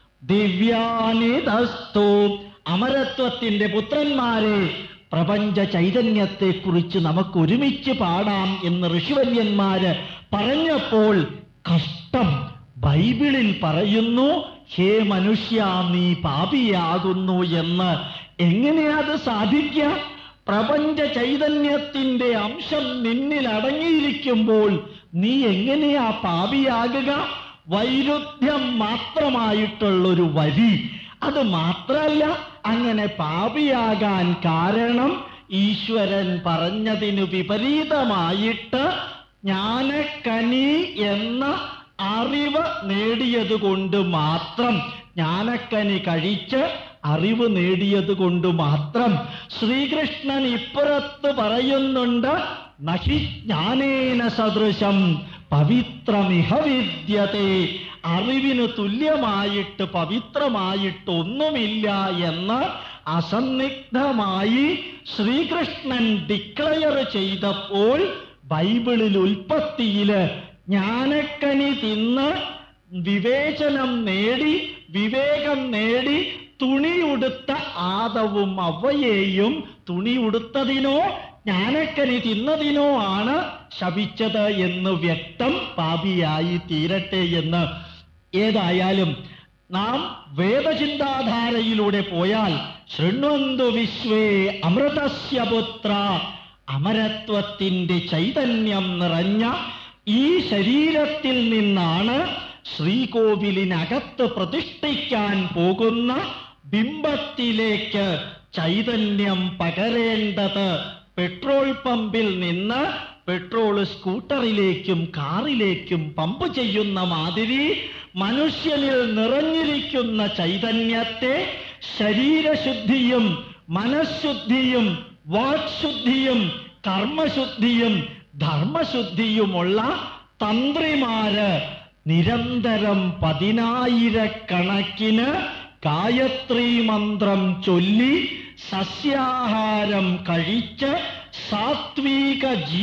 ദിവ്യാനി ദസ്തു അമരത്വത്തിന്റെ പുത്രന്മാരെ പ്രപഞ്ച ചൈതന്യത്തെ കുറിച്ച് നമുക്ക് ഒരുമിച്ച് പാടാം എന്ന് ഋഷിവര്യന്മാര് പറഞ്ഞപ്പോൾ കഷ്ടം ബൈബിളിൽ പറയുന്നു ഹേ മനുഷ്യ നീ പാപിയാകുന്നു എന്ന് എങ്ങനെയാ അത് സാധിക്കുക പ്രപഞ്ച ചൈതന്യത്തിന്റെ അംശം നിന്നിൽ അടങ്ങിയിരിക്കുമ്പോൾ നീ എങ്ങനെയാ പാപിയാകുക വൈരുദ്ധ്യം മാത്രമായിട്ടുള്ളൊരു വരി അത് മാത്രല്ല അങ്ങനെ പാപിയാകാൻ കാരണം ഈശ്വരൻ പറഞ്ഞതിനു വിപരീതമായിട്ട് ജ്ഞാനക്കനി എന്ന അറിവ് നേടിയതുകൊണ്ട് മാത്രം ജ്ഞാനക്കനി കഴിച്ച് അറിവ് നേടിയത് കൊണ്ട് മാത്രം ശ്രീകൃഷ്ണൻ ഇപ്പുറത്ത് പറയുന്നുണ്ട് നഹി ജ്ഞാനേന സദൃശം പവിത്രമിഹ വിദ്യത്തെ അറിവിന് തുല്യമായിട്ട് പവിത്രമായിട്ട് ഒന്നുമില്ല എന്ന് അസന്നിഗ്ധമായി ശ്രീകൃഷ്ണൻ ഡിക്ലയർ ചെയ്തപ്പോൾ ബൈബിളിൽ ഉൽപ്പത്തിയില് ജ്ഞാനക്കനി തിന്ന് വിവേചനം നേടി വിവേകം നേടി തുണി ഉടുത്ത ആദവും അവയെയും തുണി ഉടുത്തതിനോ ജ്ഞാനക്കനി തിന്നതിനോ ആണ് ശപിച്ചത് എന്ന് വ്യക്തം പാപിയായി തീരട്ടെ എന്ന് ഏതായാലും നാം വേദചിന്താധാരയിലൂടെ പോയാൽ ശൃണ്വന്തു വിശ്വേ അമൃതസ്യ പുത്ര അമരത്വത്തിന്റെ ചൈതന്യം നിറഞ്ഞ ഈ ശരീരത്തിൽ നിന്നാണ് ശ്രീകോവിലിനകത്ത് പ്രതിഷ്ഠിക്കാൻ പോകുന്ന ബിംബത്തിലേക്ക് ചൈതന്യം പകരേണ്ടത് പെട്രോൾ പമ്പിൽ നിന്ന് പെട്രോൾ സ്കൂട്ടറിലേക്കും കാറിലേക്കും പമ്പ് ചെയ്യുന്ന മാതിരി മനുഷ്യനിൽ നിറഞ്ഞിരിക്കുന്ന ചൈതന്യത്തെ ശരീരശുദ്ധിയും മനഃശുദ്ധിയും വാക്ശുദ്ധിയും കർമ്മശുദ്ധിയും ധർമ്മശുദ്ധിയുമുള്ള തന്ത്രിമാര് നിരന്തരം പതിനായിരക്കണക്കിന് ഗായത്രി മന്ത്രം ചൊല്ലി സസ്യാഹാരം കഴിച്ച് സാത്വിക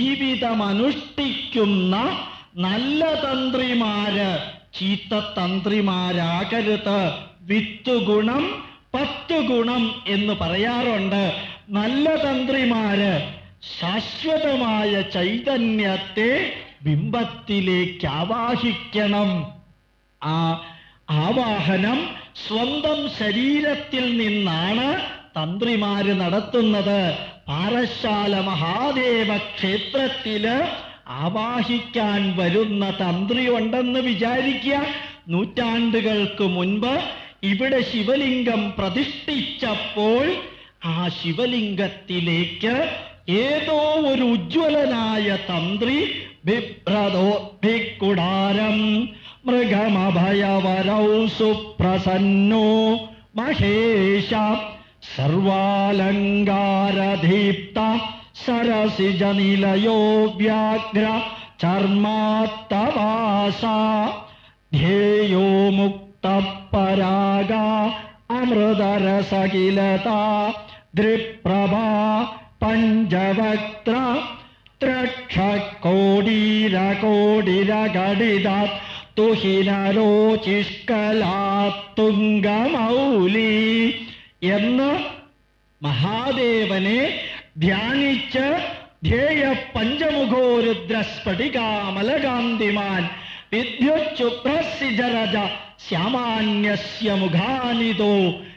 ജീവിതമനുഷ്ഠിക്കുന്ന നല്ല തന്ത്രിമാര് ചീത്ത തന്ത്രിമാരാകരുത് വിത്തുഗുണം പത്ത് ഗുണം എന്ന് പറയാറുണ്ട് നല്ല തന്ത്രിമാര് ശാശ്വതമായ ചൈതന്യത്തെ ബിംബത്തിലേക്ക് ആവാഹിക്കണം ആ ആവാഹനം സ്വന്തം ശരീരത്തിൽ നിന്നാണ് തന്ത്രിമാര് നടത്തുന്നത് പാറശാല മഹാദേവ ക്ഷേത്രത്തില് ആവാഹിക്കാൻ വരുന്ന തന്ത്രി ഉണ്ടെന്ന് വിചാരിക്കുക നൂറ്റാണ്ടുകൾക്ക് മുൻപ് ഇവിടെ ശിവലിംഗം പ്രതിഷ്ഠിച്ചപ്പോൾ ആ ശിവലിംഗത്തിലേക്ക് ഏതോ ഒരു ഉജ്ജ്വലനായ തന്ത്രി ബിഭ്രതോഭിക്കുടാരം മൃഗമഭയവരൗ സുപ്രസന്നോ മഹേശ സർവാലങ്കാരദീപ്ത സരസിജനിലയോ വ്യാഘ്ര ചർമാത്തവാസ ധ്യേയോ മുക്തപരാഗ അമൃതരസകിലത ദൃപ്രഭ പഞ്ചവക്ത്ര ത്രക്ഷകോടീരകോടിരകടിത തുഹിനരോചിഷ്കലാത്തുംഗമൗലി എന്ന് മഹാദേവനെ ധ്യാനിച്ച് ധ്യേയ പഞ്ചമുഖോരുദ്ര സ്ഫടികാമലകാന്തിമാൻ വിദ്യുച്ഛുഭ്രസിജരജ ശ്യാമാന്യസ്യ മുഖാനിതോ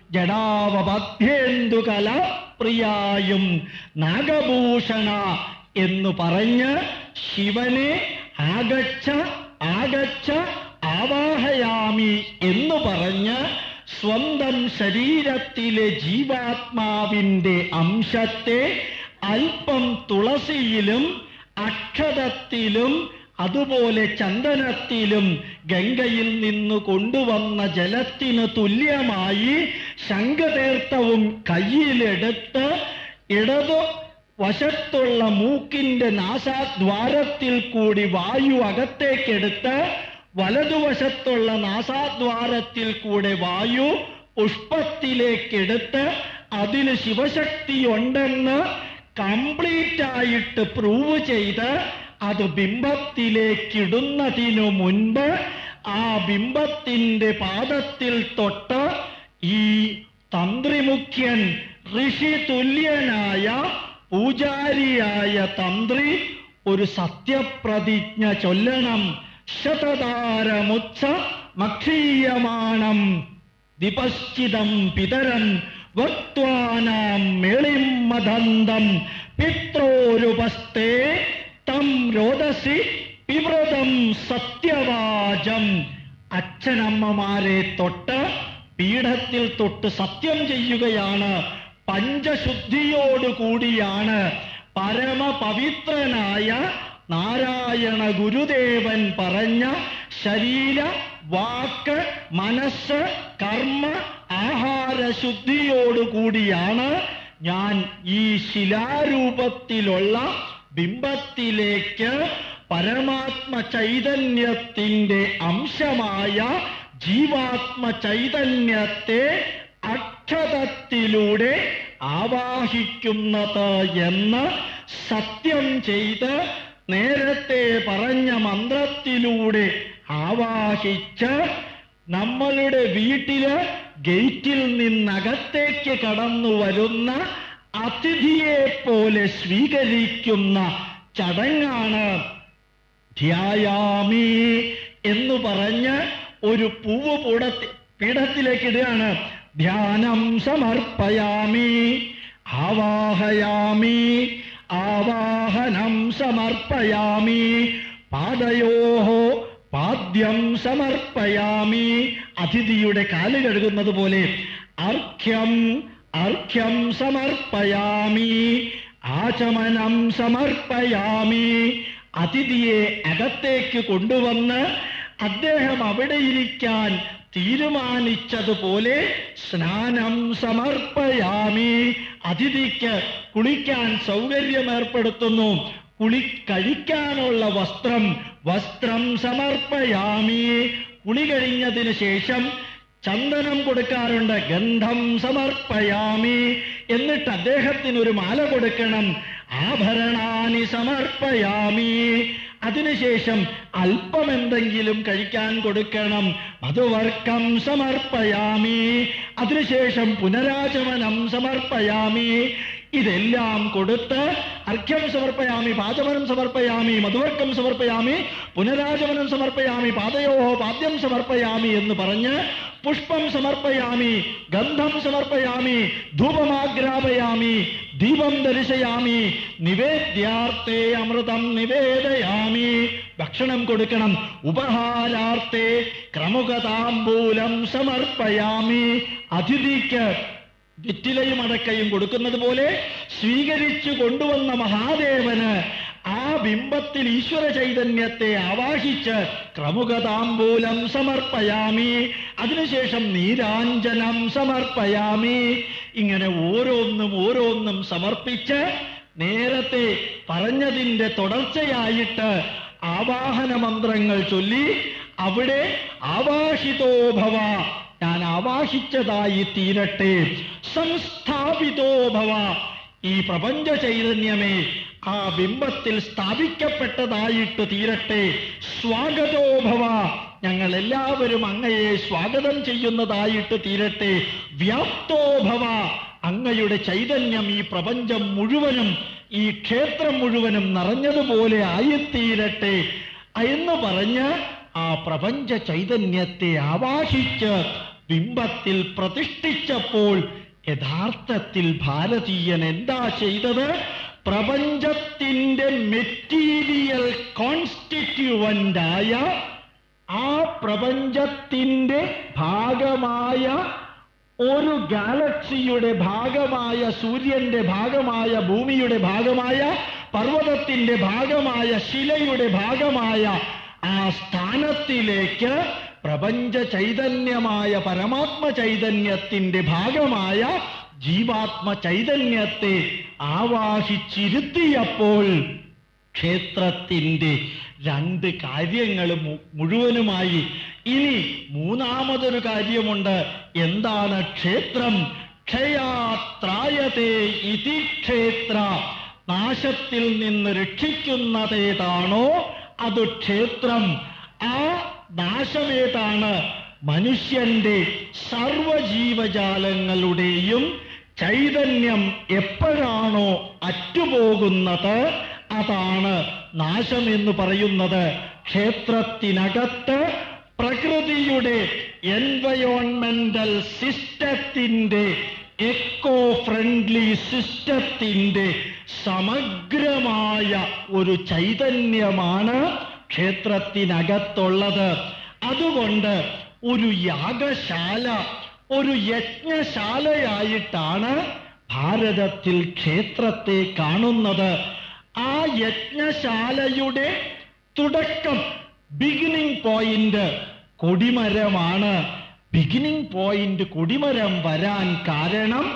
ജടാവബദ്ധേന്ദുകല പ്രിയായും നാഗഭൂഷണ എന്നു പറഞ്ഞ് ശിവനെ ആഗച്ഛ ആഗച്ഛ ആവാഹയാമി എന്നു പറഞ്ഞ് സ്വന്തം ശരീരത്തിലെ ജീവാത്മാവിന്റെ അംശത്തെ അല്പം തുളസിയിലും അക്ഷതത്തിലും അതുപോലെ ചന്ദനത്തിലും ഗംഗയിൽ നിന്ന് കൊണ്ടുവന്ന ജലത്തിന് തുല്യമായി ശംഖതീർത്ഥവും കയ്യിലെടുത്ത് ഇടതു വശത്തുള്ള മൂക്കിന്റെ നാസാദ്വാരത്തിൽ കൂടി വായു അകത്തേക്കെടുത്ത് വലതുവശത്തുള്ള നാസാദ്വാരത്തിൽ കൂടെ വായു പുഷ്പത്തിലേക്കെടുത്ത് അതിന് ശിവശക്തിയുണ്ടെന്ന് കംപ്ലീറ്റ് ആയിട്ട് പ്രൂവ് ചെയ്ത് അത് ബിംബത്തിലേക്കിടുന്നതിനു മുൻപ് ആ ബിംബത്തിന്റെ പാദത്തിൽ തൊട്ട് ഈ തന്ത്രിമുഖ്യൻ ഋഷി തുല്യനായ പൂജാരിയായ തന്ത്രി ഒരു സത്യപ്രതിജ്ഞ ചൊല്ലണം ശതതാരമുത്സ മക്ഷീയമാണം വിപശ്ചിതം പിതരം വക്വാനാം മേളിം മദന്തം പിത്രോരുപസ്തേ തം രോദസി പിവൃതം സത്യവാചം അച്ഛനമ്മമാരെ തൊട്ട് പീഠത്തിൽ തൊട്ട് സത്യം ചെയ്യുകയാണ് പഞ്ചശുദ്ധിയോടുകൂടിയാണ് പരമപവിത്രനായ നാരായണ ഗുരുദേവൻ പറഞ്ഞ ശരീര വാക്ക് മനസ്സ് കർമ്മ ആഹാരശുദ്ധിയോടുകൂടിയാണ് ഞാൻ ഈ ശിലാരൂപത്തിലുള്ള ബിംബത്തിലേക്ക് പരമാത്മ ചൈതന്യത്തിന്റെ അംശമായ ജീവാത്മ ചൈതന്യത്തെ അക്ഷതത്തിലൂടെ ആവാഹിക്കുന്നത് എന്ന് സത്യം ചെയ്ത് നേരത്തെ പറഞ്ഞ മന്ത്രത്തിലൂടെ ആവാഹിച്ച് നമ്മളുടെ വീട്ടില് ഗേറ്റിൽ നിന്നകത്തേക്ക് കടന്നു വരുന്ന അതിഥിയെ പോലെ സ്വീകരിക്കുന്ന ചടങ്ങാണ് ധ്യായാമി എന്ന് പറഞ്ഞ് ഒരു പൂവ് പൂടത്തി പീഠത്തിലേക്ക് ഇടുകയാണ് ധ്യാനം സമർപ്പയാമി ആവാഹയാമി ആവാഹനം സമർപ്പയാമി പാദയോഹോ പാദ്യം സമർപ്പയാമി അതിഥിയുടെ കാല് കഴുകുന്നത് പോലെ അർഘ്യം അർഘ്യം സമർപ്പയാമി ആചമനം സമർപ്പയാമി അതിഥിയെ അകത്തേക്ക് കൊണ്ടുവന്ന് അദ്ദേഹം അവിടെ ഇരിക്കാൻ തീരുമാനിച്ചതുപോലെ സ്നാനം സമർപ്പയാമി അതിഥിക്ക് കുളിക്കാൻ സൗകര്യം ഏർപ്പെടുത്തുന്നു കുളി കഴിക്കാനുള്ള വസ്ത്രം വസ്ത്രം സമർപ്പയാമി കുളി കഴിഞ്ഞതിന് ശേഷം ചന്ദനം കൊടുക്കാറുണ്ട് ഗന്ധം സമർപ്പയാമി എന്നിട്ട് അദ്ദേഹത്തിന് ഒരു മാല കൊടുക്കണം ആഭരണാനി സമർപ്പയാമി അതിനുശേഷം അല്പം എന്തെങ്കിലും കഴിക്കാൻ കൊടുക്കണം മധുവർക്കം സമർപ്പയാമി അതിനുശേഷം പുനരാചമനം സമർപ്പയാമി ഇതെല്ലാം കൊടുത്ത് അർഘ്യം സമർപ്പയാമി പാചമനം സമർപ്പയാമി മധുവർക്കം സമർപ്പയാമി പുനരാചമനം സമർപ്പയാമി പാദയോ പാദ്യം സമർപ്പയാമി എന്ന് പറഞ്ഞ് പുഷ്പം സമർപ്പയാമി ഗന്ധം സമർപ്പയാമി ധൂപമാഗ്രാപയാമി ദീപം ദർശയാമി നിവേദ്യാർത്ഥേ അമൃതം നിവേദയാമി ഭക്ഷണം കൊടുക്കണം ഉപഹാരാർത്ഥേ ക്രമുകതാംബൂലം സമർപ്പയാമി അതിഥിക്ക് വിറ്റിലയും അടക്കയും കൊടുക്കുന്നത് പോലെ സ്വീകരിച്ചു കൊണ്ടുവന്ന മഹാദേവന് ആ ബിംബത്തിൽ ഈശ്വര ചൈതന്യത്തെ ആവാഹിച്ച് ക്രമുകതാംബൂലം സമർപ്പയാമി അതിനുശേഷം നീരാഞ്ജനം സമർപ്പയാമി ഇങ്ങനെ ഓരോന്നും ഓരോന്നും സമർപ്പിച്ച് നേരത്തെ പറഞ്ഞതിന്റെ തുടർച്ചയായിട്ട് ആവാഹന മന്ത്രങ്ങൾ ചൊല്ലി അവിടെ ആവാഹിതോ ഭവ ഞാൻ ആവാഹിച്ചതായി തീരട്ടെ സംസ്ഥാപിതോ ഭവ ഈ പ്രപഞ്ച ചൈതന്യമേ ആ ബിംബത്തിൽ സ്ഥാപിക്കപ്പെട്ടതായിട്ട് തീരട്ടെ സ്വാഗതോ ഭവ ഞങ്ങൾ എല്ലാവരും അങ്ങയെ സ്വാഗതം ചെയ്യുന്നതായിട്ട് തീരട്ടെ വ്യാപ്തോ ഭവ അങ്ങയുടെ ചൈതന്യം ഈ പ്രപഞ്ചം മുഴുവനും ഈ ക്ഷേത്രം മുഴുവനും നിറഞ്ഞതുപോലെ ആയിത്തീരട്ടെ എന്ന് പറഞ്ഞ് ആ പ്രപഞ്ച ചൈതന്യത്തെ ആവാഹിച്ച് ബിംബത്തിൽ പ്രതിഷ്ഠിച്ചപ്പോൾ യഥാർത്ഥത്തിൽ ഭാരതീയൻ എന്താ ചെയ്തത് പ്രപഞ്ചത്തിന്റെ മെറ്റീരിയൽ കോൺസ്റ്റിറ്റ്യുവന്റായ ആ പ്രപഞ്ചത്തിന്റെ ഭാഗമായ ഒരു ഗാലക്സിയുടെ ഭാഗമായ സൂര്യന്റെ ഭാഗമായ ഭൂമിയുടെ ഭാഗമായ പർവ്വതത്തിന്റെ ഭാഗമായ ശിലയുടെ ഭാഗമായ ആ സ്ഥാനത്തിലേക്ക് പ്രപഞ്ച ചൈതന്യമായ പരമാത്മ ചൈതന്യത്തിന്റെ ഭാഗമായ ജീവാത്മ ചൈതന്യത്തെ ആവാഹിച്ചിരുത്തിയപ്പോൾ ക്ഷേത്രത്തിന്റെ രണ്ട് കാര്യങ്ങൾ മു- മുഴുവനുമായി ഇനി മൂന്നാമതൊരു കാര്യമുണ്ട് എന്താണ് ക്ഷേത്രം ക്ഷയാത്രായതേ ഇതി ക്ഷേത്ര നാശത്തിൽ നിന്ന് രക്ഷിക്കുന്നതേതാണോ അത് ക്ഷേത്രം ആ നാശമേതാണ് മനുഷ്യന്റെ സർവജീവജാലങ്ങളുടെയും ചൈതന്യം എപ്പോഴാണോ അറ്റുപോകുന്നത് അതാണ് നാശം എന്ന് പറയുന്നത് ക്ഷേത്രത്തിനകത്ത് പ്രകൃതിയുടെ എൻവയോൺമെന്റൽ സിസ്റ്റത്തിന്റെ എക്കോ ഫ്രണ്ട്ലി സിസ്റ്റത്തിന്റെ സമഗ്രമായ ഒരു ചൈതന്യമാണ് ക്ഷേത്രത്തിനകത്തുള്ളത് അതുകൊണ്ട് ഒരു യാഗശാല ഒരു യജ്ഞശാലയായിട്ടാണ് ഭാരതത്തിൽ ക്ഷേത്രത്തെ കാണുന്നത് ആ യജ്ഞശാലയുടെ തുടക്കം ബിഗിനിങ് പോയിന്റ് കൊടിമരമാണ് ബിഗിനിങ് പോയിന്റ് കൊടിമരം വരാൻ കാരണം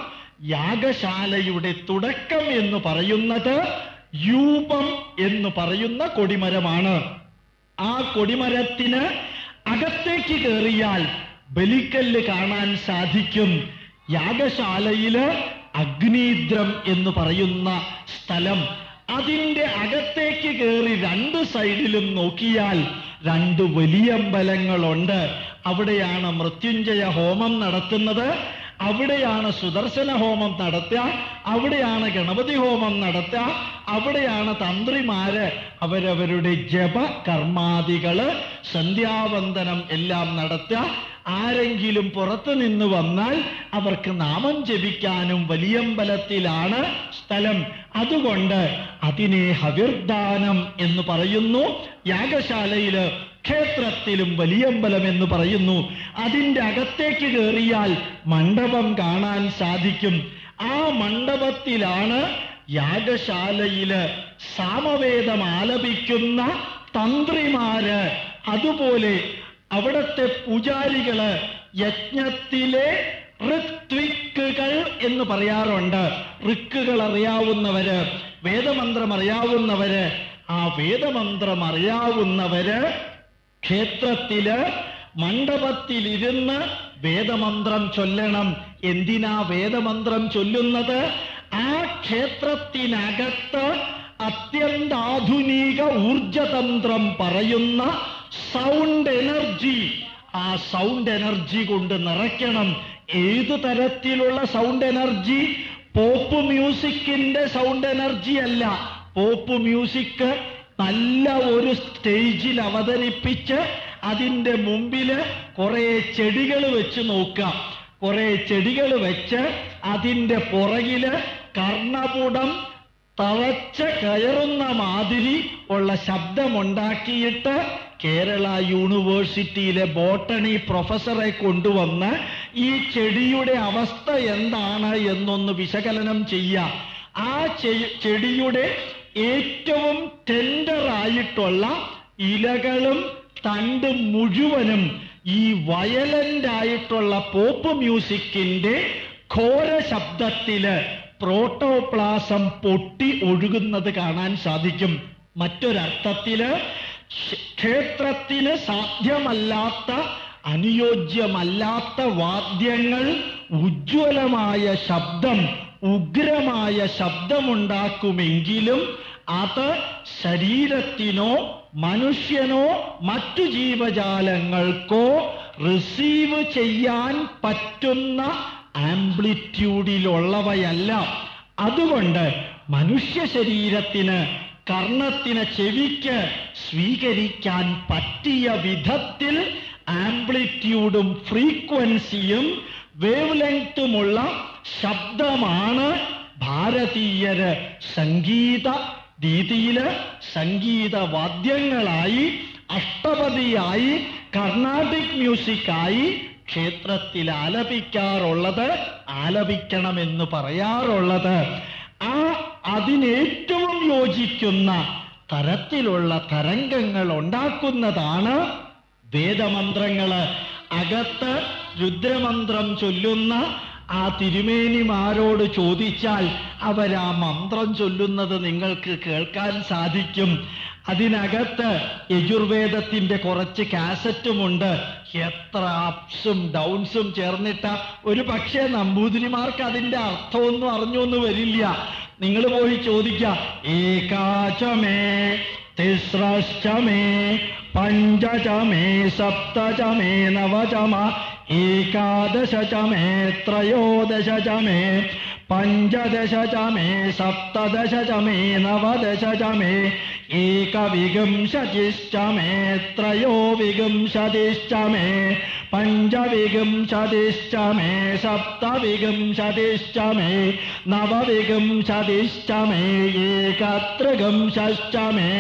യാഗശാലയുടെ തുടക്കം എന്ന് പറയുന്നത് യൂപം എന്ന് പറയുന്ന കൊടിമരമാണ് ആ കൊടിമരത്തിന് അകത്തേക്ക് കയറിയാൽ ബലിക്കല്ല് കാണാൻ സാധിക്കും യാഗശാലയില് അഗ്നീദ്രം എന്ന് പറയുന്ന സ്ഥലം അതിന്റെ അകത്തേക്ക് കയറി രണ്ട് സൈഡിലും നോക്കിയാൽ രണ്ട് വലിയ അമ്പലങ്ങളുണ്ട് അവിടെയാണ് മൃത്യുഞ്ജയ ഹോമം നടത്തുന്നത് അവിടെയാണ് സുദർശന ഹോമം നടത്തുക അവിടെയാണ് ഗണപതി ഹോമം നടത്തുക അവിടെയാണ് തന്ത്രിമാര് അവരവരുടെ ജപ കർമാദികള് സന്ധ്യാവന്ദനം എല്ലാം നടത്തുക ആരെങ്കിലും പുറത്തു നിന്ന് വന്നാൽ അവർക്ക് നാമം ജപിക്കാനും വലിയമ്പലത്തിലാണ് സ്ഥലം അതുകൊണ്ട് അതിനെ ഹവിർദാനം എന്ന് പറയുന്നു യാഗശാലയില് ക്ഷേത്രത്തിലും വലിയമ്പലം എന്ന് പറയുന്നു അതിൻ്റെ അകത്തേക്ക് കയറിയാൽ മണ്ഡപം കാണാൻ സാധിക്കും ആ മണ്ഡപത്തിലാണ് യാഗശാലയില് സാമവേദം ആലപിക്കുന്ന തന്ത്രിമാര് അതുപോലെ അവിടത്തെ പൂജാരികള് യജ്ഞത്തിലെ ഋത്വിക്കുകൾ എന്ന് പറയാറുണ്ട് ഋക്കുകൾ അറിയാവുന്നവര് വേദമന്ത്രം അറിയാവുന്നവര് ആ വേദമന്ത്രം അറിയാവുന്നവര് ക്ഷേത്രത്തില് മണ്ഡപത്തിലിരുന്ന് വേദമന്ത്രം ചൊല്ലണം എന്തിനാ വേദമന്ത്രം ചൊല്ലുന്നത് ആ ക്ഷേത്രത്തിനകത്ത് അത്യന്താധുനിക ഊർജതന്ത്രം പറയുന്ന സൗണ്ട് എനർജി ആ സൗണ്ട് എനർജി കൊണ്ട് നിറയ്ക്കണം ഏതു തരത്തിലുള്ള സൗണ്ട് എനർജി പോപ്പ് മ്യൂസിക്കിന്റെ സൗണ്ട് എനർജി അല്ല പോപ്പ് മ്യൂസിക് നല്ല ഒരു സ്റ്റേജിൽ അവതരിപ്പിച്ച് അതിൻ്റെ മുമ്പില് കുറെ ചെടികൾ വെച്ച് നോക്കാം കുറെ ചെടികൾ വെച്ച് അതിൻ്റെ പുറകില് കർണപുടം തളച്ച് കയറുന്ന മാതിരി ഉള്ള ശബ്ദമുണ്ടാക്കിയിട്ട് കേരള യൂണിവേഴ്സിറ്റിയിലെ ബോട്ടണി പ്രൊഫസറെ കൊണ്ടുവന്ന് ഈ ചെടിയുടെ അവസ്ഥ എന്താണ് എന്നൊന്ന് വിശകലനം ചെയ്യാം ആ ചെ- ചെടിയുടെ ഏറ്റവും ടെൻഡറായിട്ടുള്ള ഇലകളും തണ്ടും മുഴുവനും ഈ വയലന്റ് ആയിട്ടുള്ള പോപ്പ് മ്യൂസിക്കിന്റെ ഘോര ശബ്ദത്തില് പ്രോട്ടോപ്ലാസം പൊട്ടി ഒഴുകുന്നത് കാണാൻ സാധിക്കും മറ്റൊരർത്ഥത്തില് ക്ഷ- ക്ഷേത്രത്തിന് സാധ്യമല്ലാത്ത അനുയോജ്യമല്ലാത്ത വാദ്യങ്ങൾ ഉജ്ജ്വലമായ ശബ്ദം ഉഗ്രമായ ശബ്ദമുണ്ടാക്കുമെങ്കിലും അത് ശരീരത്തിനോ മനുഷ്യനോ മറ്റു ജീവജാലങ്ങൾക്കോ റിസീവ് ചെയ്യാൻ പറ്റുന്ന ആംപ്ലിറ്റ്യൂഡിലുള്ളവയല്ല അതുകൊണ്ട് മനുഷ്യ ശരീരത്തിന് കർണത്തിന് ചെവിക്ക് സ്വീകരിക്കാൻ പറ്റിയ വിധത്തിൽ ആംപ്ലിറ്റ്യൂഡും ഫ്രീക്വൻസിയും വേവ് ലെങ്ത്തുമുള്ള ശബ്ദമാണ് ഭാരതീയര് സംഗീത രീതിയില് സംഗീത വാദ്യങ്ങളായി അഷ്ടപതിയായി കർണാട്ടിക് മ്യൂസിക്കായി ക്ഷേത്രത്തിൽ ആലപിക്കാറുള്ളത് ആലപിക്കണമെന്ന് പറയാറുള്ളത് ആ അതിനേറ്റവും യോജിക്കുന്ന തരത്തിലുള്ള തരംഗങ്ങൾ ഉണ്ടാക്കുന്നതാണ് വേദമന്ത്രങ്ങള് അകത്ത് രുദ്രമന്ത്രം ചൊല്ലുന്ന ആ തിരുമേനിമാരോട് ചോദിച്ചാൽ അവരാ മന്ത്രം ചൊല്ലുന്നത് നിങ്ങൾക്ക് കേൾക്കാൻ സാധിക്കും അതിനകത്ത് യജുർവേദത്തിന്റെ കുറച്ച് കാസറ്റുമുണ്ട് എത്ര അപ്സും ഡൗൺസും ചേർന്നിട്ട ഒരു പക്ഷേ നമ്പൂതിരിമാർക്ക് അതിന്റെ അർത്ഥമൊന്നും അറിഞ്ഞൊന്നും വരില്ല നിങ്ങൾ പോയി ചോദിക്ക ഏകാചമേ തിസ്രശ്ചമേ പഞ്ചചമേ സപ്തചമേ നവചമ ഏകാദശ ചമേ ത്രയോദശ ചമേ പഞ്ചദശ ചമേ സപ്തദശ ചമേ നവദശ ചമേ ഏകവിംശതിശ്ചമേ ത്രയോ വിംശതിശ്ചമേ പഞ്ചവിംശതിശ്ചമേ സപ്തവിംശതിശ്ചമേ നവവിംശതിശ്ചമേ ഏകത്രികംശശ്ചമേ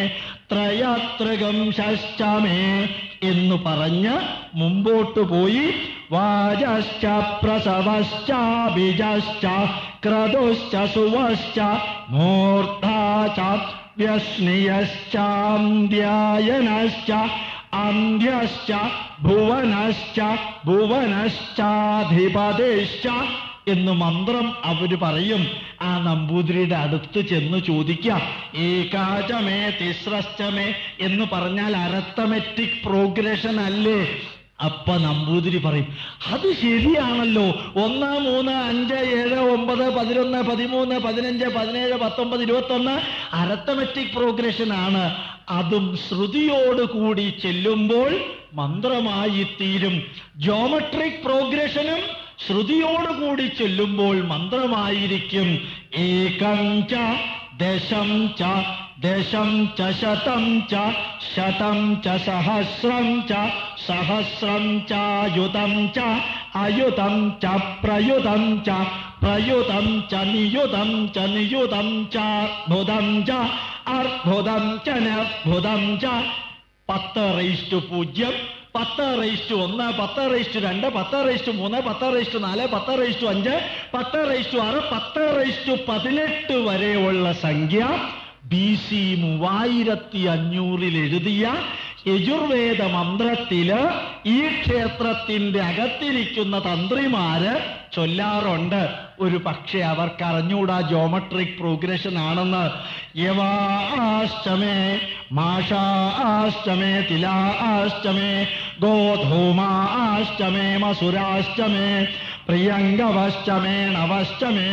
ത്രയത്രികംശശ്ചമേ എന്നു പറഞ്ഞ് മുമ്പോട്ട് പോയി വാജശ്ച പ്രസവശ്ച ബിജശ്ച ക്രതുശ്ച സുവശ്ച മൂർധാ ച വ്യസ്നിയശ്ചാന്ദ്യായനശ്ച അന്ത്യശ്ച ഭുവനശ്ച ഭുവനശ്ചാധിപതിശ്ച എന്ന് മന്ത്രം അവര് പറയും ആ നമ്പൂതിരിയുടെ അടുത്ത് ചെന്ന് ചോദിക്കാം ഏകാചമേ തിസ്രശ്ചമേ എന്ന് പറഞ്ഞാൽ അരത്തമെറ്റിക് പ്രോഗ്രഷൻ അല്ലേ അപ്പ നമ്പൂതിരി പറയും അത് ശരിയാണല്ലോ ഒന്ന് മൂന്ന് അഞ്ച് ഏഴ് ഒമ്പത് പതിനൊന്ന് പതിമൂന്ന് പതിനഞ്ച് പതിനേഴ് പത്തൊമ്പത് ഇരുപത്തൊന്ന് അരത്തമെറ്റിക് പ്രോഗ്രഷൻ ആണ് അതും ശ്രുതിയോടുകൂടി ചെല്ലുമ്പോൾ മന്ത്രമായി തീരും ജോമെട്രിക് പ്രോഗ്രഷനും ശ്രുതിയോടുകൂടി ചെല്ലുമ്പോൾ മന്ത്രമായിരിക്കും ഏകം ച ദശം ച ദശം ച ശതം ച ശതം ച സഹസ്രം ച സഹസ്രം ചായുതം ച അയുതം ച പ്രയുതം ച പ്രയുതം ച നിയുതം ച നിയുതം ച ഭുതം ച അർഭുതം ച നർഭുതം ച പത്ത് റേസ്റ്റ് പൂജ്യം പത്ത് റേസ്റ്റ് ഒന്ന് പത്ത് റേസ്റ്റ് രണ്ട് പത്ത് റേസ്റ്റ് മൂന്ന് പത്ത് റേസ്റ്റ് നാല് പത്ത് റേസ്റ്റ് അഞ്ച് പത്ത് റേസ്റ്റ് ആറ് പത്ത് റേസ്റ്റ് പതിനെട്ട് വരെയുള്ള സംഖ്യ ബി സി മൂവായിരത്തി അഞ്ഞൂറിൽ എഴുതിയ യജുർവേദ മന്ത്രത്തില് ഈ ക്ഷേത്രത്തിന്റെ അകത്തിരിക്കുന്ന തന്ത്രിമാര് ചൊല്ലാറുണ്ട് ഒരു പക്ഷേ അവർക്ക് അറിഞ്ഞൂടാ ജോമെട്രിക് പ്രോഗ്രഷൻ ആണെന്ന് യവാഷ്ടമേ മാഷാഷ്ടമേ തിലാഷ്ടമേ ഗോധൂമാഷ്ടമേ മസുരാഷ്ടമേ പ്രിയങ്കവഷ്ടമേ നവഷ്ടമേ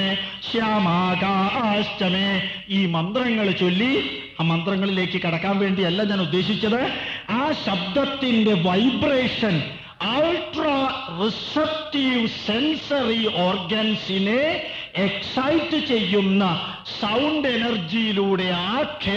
ശ്യാമാകാഷ്ടമേ ഈ മന്ത്രങ്ങൾ ചൊല്ലി ആ മന്ത്രങ്ങളിലേക്ക് കടക്കാൻ വേണ്ടിയല്ല ഞാൻ ഉദ്ദേശിച്ചത് ആ ശബ്ദത്തിന്റെ വൈബ്രേഷൻ അൾട്രാ റിസപ്റ്റീവ് സെൻസറി ഓർഗൻസിനെ എക്സൈറ്റ് ചെയ്യുന്ന സൗണ്ട് എനർജിയിലൂടെ ആ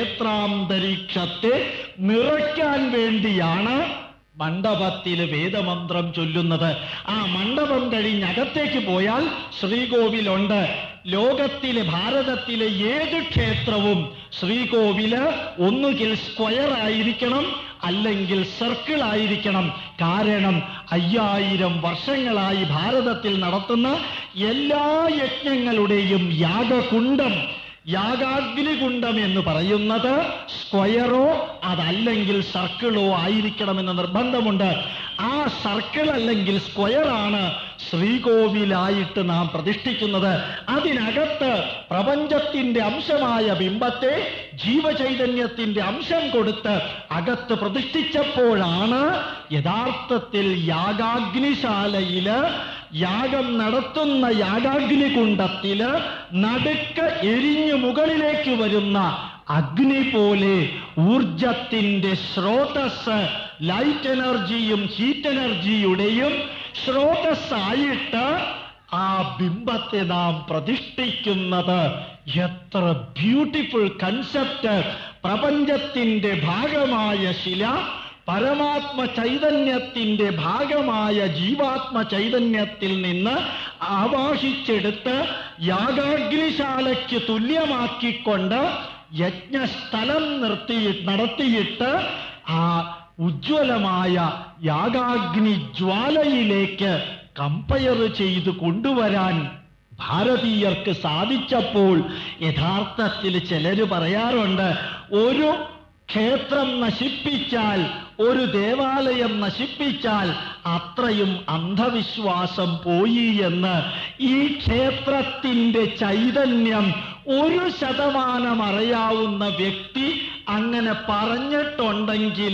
ക്ഷേത്രാന്തരീക്ഷത്തെ നിറയ്ക്കാൻ വേണ്ടിയാണ് മണ്ഡപത്തിൽ വേദമന്ത്രം ചൊല്ലുന്നത് ആ മണ്ഡപം കഴിഞ്ഞ് അകത്തേക്ക് പോയാൽ ശ്രീകോവിലുണ്ട് ലോകത്തിലെ ഭാരതത്തിലെ ഏത് ക്ഷേത്രവും ശ്രീകോവില് ഒന്നുകിൽ സ്ക്വയർ ആയിരിക്കണം അല്ലെങ്കിൽ സർക്കിൾ ആയിരിക്കണം കാരണം അയ്യായിരം വർഷങ്ങളായി ഭാരതത്തിൽ നടത്തുന്ന എല്ലാ യജ്ഞങ്ങളുടെയും യാഗകുണ്ടം യാഗാഗ്നികുണ്ടം എന്ന് പറയുന്നത് സ്ക്വയറോ അതല്ലെങ്കിൽ സർക്കിളോ ആയിരിക്കണമെന്ന് നിർബന്ധമുണ്ട് ആ സർക്കിൾ അല്ലെങ്കിൽ സ്ക്വയർ ആണ് ശ്രീകോവിലായിട്ട് നാം പ്രതിഷ്ഠിക്കുന്നത് അതിനകത്ത് പ്രപഞ്ചത്തിന്റെ അംശമായ ബിംബത്തെ ജീവചൈതന്യത്തിന്റെ അംശം കൊടുത്ത് അകത്ത് പ്രതിഷ്ഠിച്ചപ്പോഴാണ് യഥാർത്ഥത്തിൽ യാഗാഗ്നിശാലയില് യാഗം നടത്തുന്ന യാഗാഗ്നികുണ്ടത്തില് നടുക്ക് എരിഞ്ഞു മുകളിലേക്ക് വരുന്ന അഗ്നി പോലെ ഊർജത്തിന്റെ സ്രോതസ് ലൈറ്റ് എനർജിയും ഹീറ്റ് എനർജിയുടെയും സ്രോതസ്സായിട്ട് ആ ബിംബത്തെ നാം പ്രതിഷ്ഠിക്കുന്നത് എത്ര ബ്യൂട്ടിഫുൾ കൺസെപ്റ്റ് പ്രപഞ്ചത്തിന്റെ ഭാഗമായ ശില പരമാത്മ ചൈതന്യത്തിന്റെ ഭാഗമായ ജീവാത്മ ചൈതന്യത്തിൽ നിന്ന് ആവാഹിച്ചെടുത്ത് യാഗാഗ്നിശാലയ്ക്ക് തുല്യമാക്കിക്കൊണ്ട് യജ്ഞസ്ഥലം നിർത്തി നടത്തിയിട്ട് ആ ഉജ്ജ്വലമായ യാഗാഗ്നി ജ്വാലയിലേക്ക് കമ്പയർ ചെയ്ത് കൊണ്ടുവരാൻ ഭാരതീയർക്ക് സാധിച്ചപ്പോൾ യഥാർത്ഥത്തിൽ ചിലര് പറയാറുണ്ട് ഒരു ക്ഷേത്രം നശിപ്പിച്ചാൽ ഒരു ദേവാലയം നശിപ്പിച്ചാൽ അത്രയും അന്ധവിശ്വാസം പോയി എന്ന് ഈ ക്ഷേത്രത്തിന്റെ ചൈതന്യം ഒരു ശതമാനം അറിയാവുന്ന വ്യക്തി അങ്ങനെ പറഞ്ഞിട്ടുണ്ടെങ്കിൽ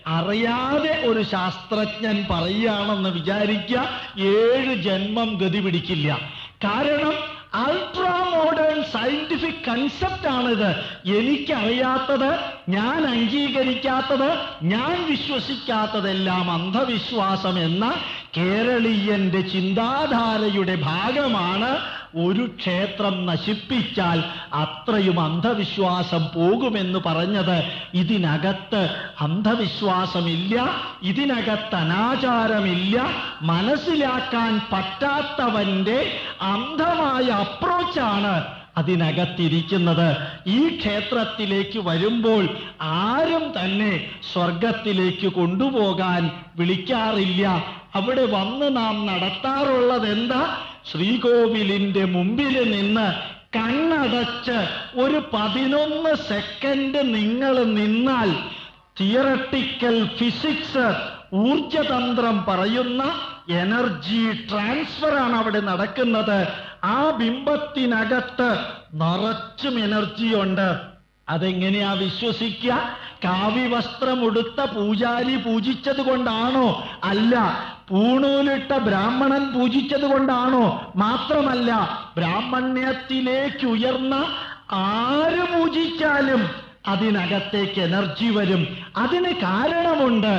അറിയാതെ ഒരു ശാസ്ത്രജ്ഞൻ പറയുകയാണെന്ന് വിചാരിക്കുക ഏഴ് ജന്മം ഗതി പിടിക്കില്ല കാരണം അൾട്രാ മോഡേൺ സയന്റിഫിക് കൺസെപ്റ്റ് ആണിത് എനിക്കറിയാത്തത് ഞാൻ അംഗീകരിക്കാത്തത് ഞാൻ വിശ്വസിക്കാത്തതെല്ലാം അന്ധവിശ്വാസം എന്ന കേരളീയന്റെ ചിന്താധാരയുടെ ഭാഗമാണ് ഒരു ക്ഷേത്രം നശിപ്പിച്ചാൽ അത്രയും അന്ധവിശ്വാസം പോകുമെന്ന് പറഞ്ഞത് ഇതിനകത്ത് അന്ധവിശ്വാസമില്ല ഇതിനകത്ത് അനാചാരമില്ല മനസ്സിലാക്കാൻ പറ്റാത്തവന്റെ അന്ധമായ അപ്രോച്ചാണ് അതിനകത്തിരിക്കുന്നത് ഈ ക്ഷേത്രത്തിലേക്ക് വരുമ്പോൾ ആരും തന്നെ സ്വർഗത്തിലേക്ക് കൊണ്ടുപോകാൻ വിളിക്കാറില്ല അവിടെ വന്ന് നാം നടത്താറുള്ളത് എന്താ ശ്രീകോവിലിന്റെ മുമ്പിൽ നിന്ന് കണ്ണടച്ച് ഒരു പതിനൊന്ന് സെക്കൻഡ് നിങ്ങൾ നിന്നാൽ തിയറട്ടിക്കൽ ഫിസിക്സ് ഊർജതന്ത്രം പറയുന്ന എനർജി ട്രാൻസ്ഫർ ആണ് അവിടെ നടക്കുന്നത് ആ ബിംബത്തിനകത്ത് നിറച്ചും എനർജിയുണ്ട് അതെങ്ങനെയാ വിശ്വസിക്കുക കാവ്യവസ്ത്രമുടുത്ത പൂജാരി പൂജിച്ചത് കൊണ്ടാണോ അല്ല പൂണൂലിട്ട ബ്രാഹ്മണൻ പൂജിച്ചത് കൊണ്ടാണോ മാത്രമല്ല ബ്രാഹ്മണ്യത്തിലേക്ക് ഉയർന്ന ആര് പൂജിച്ചാലും അതിനകത്തേക്ക് എനർജി വരും അതിന് കാരണമുണ്ട്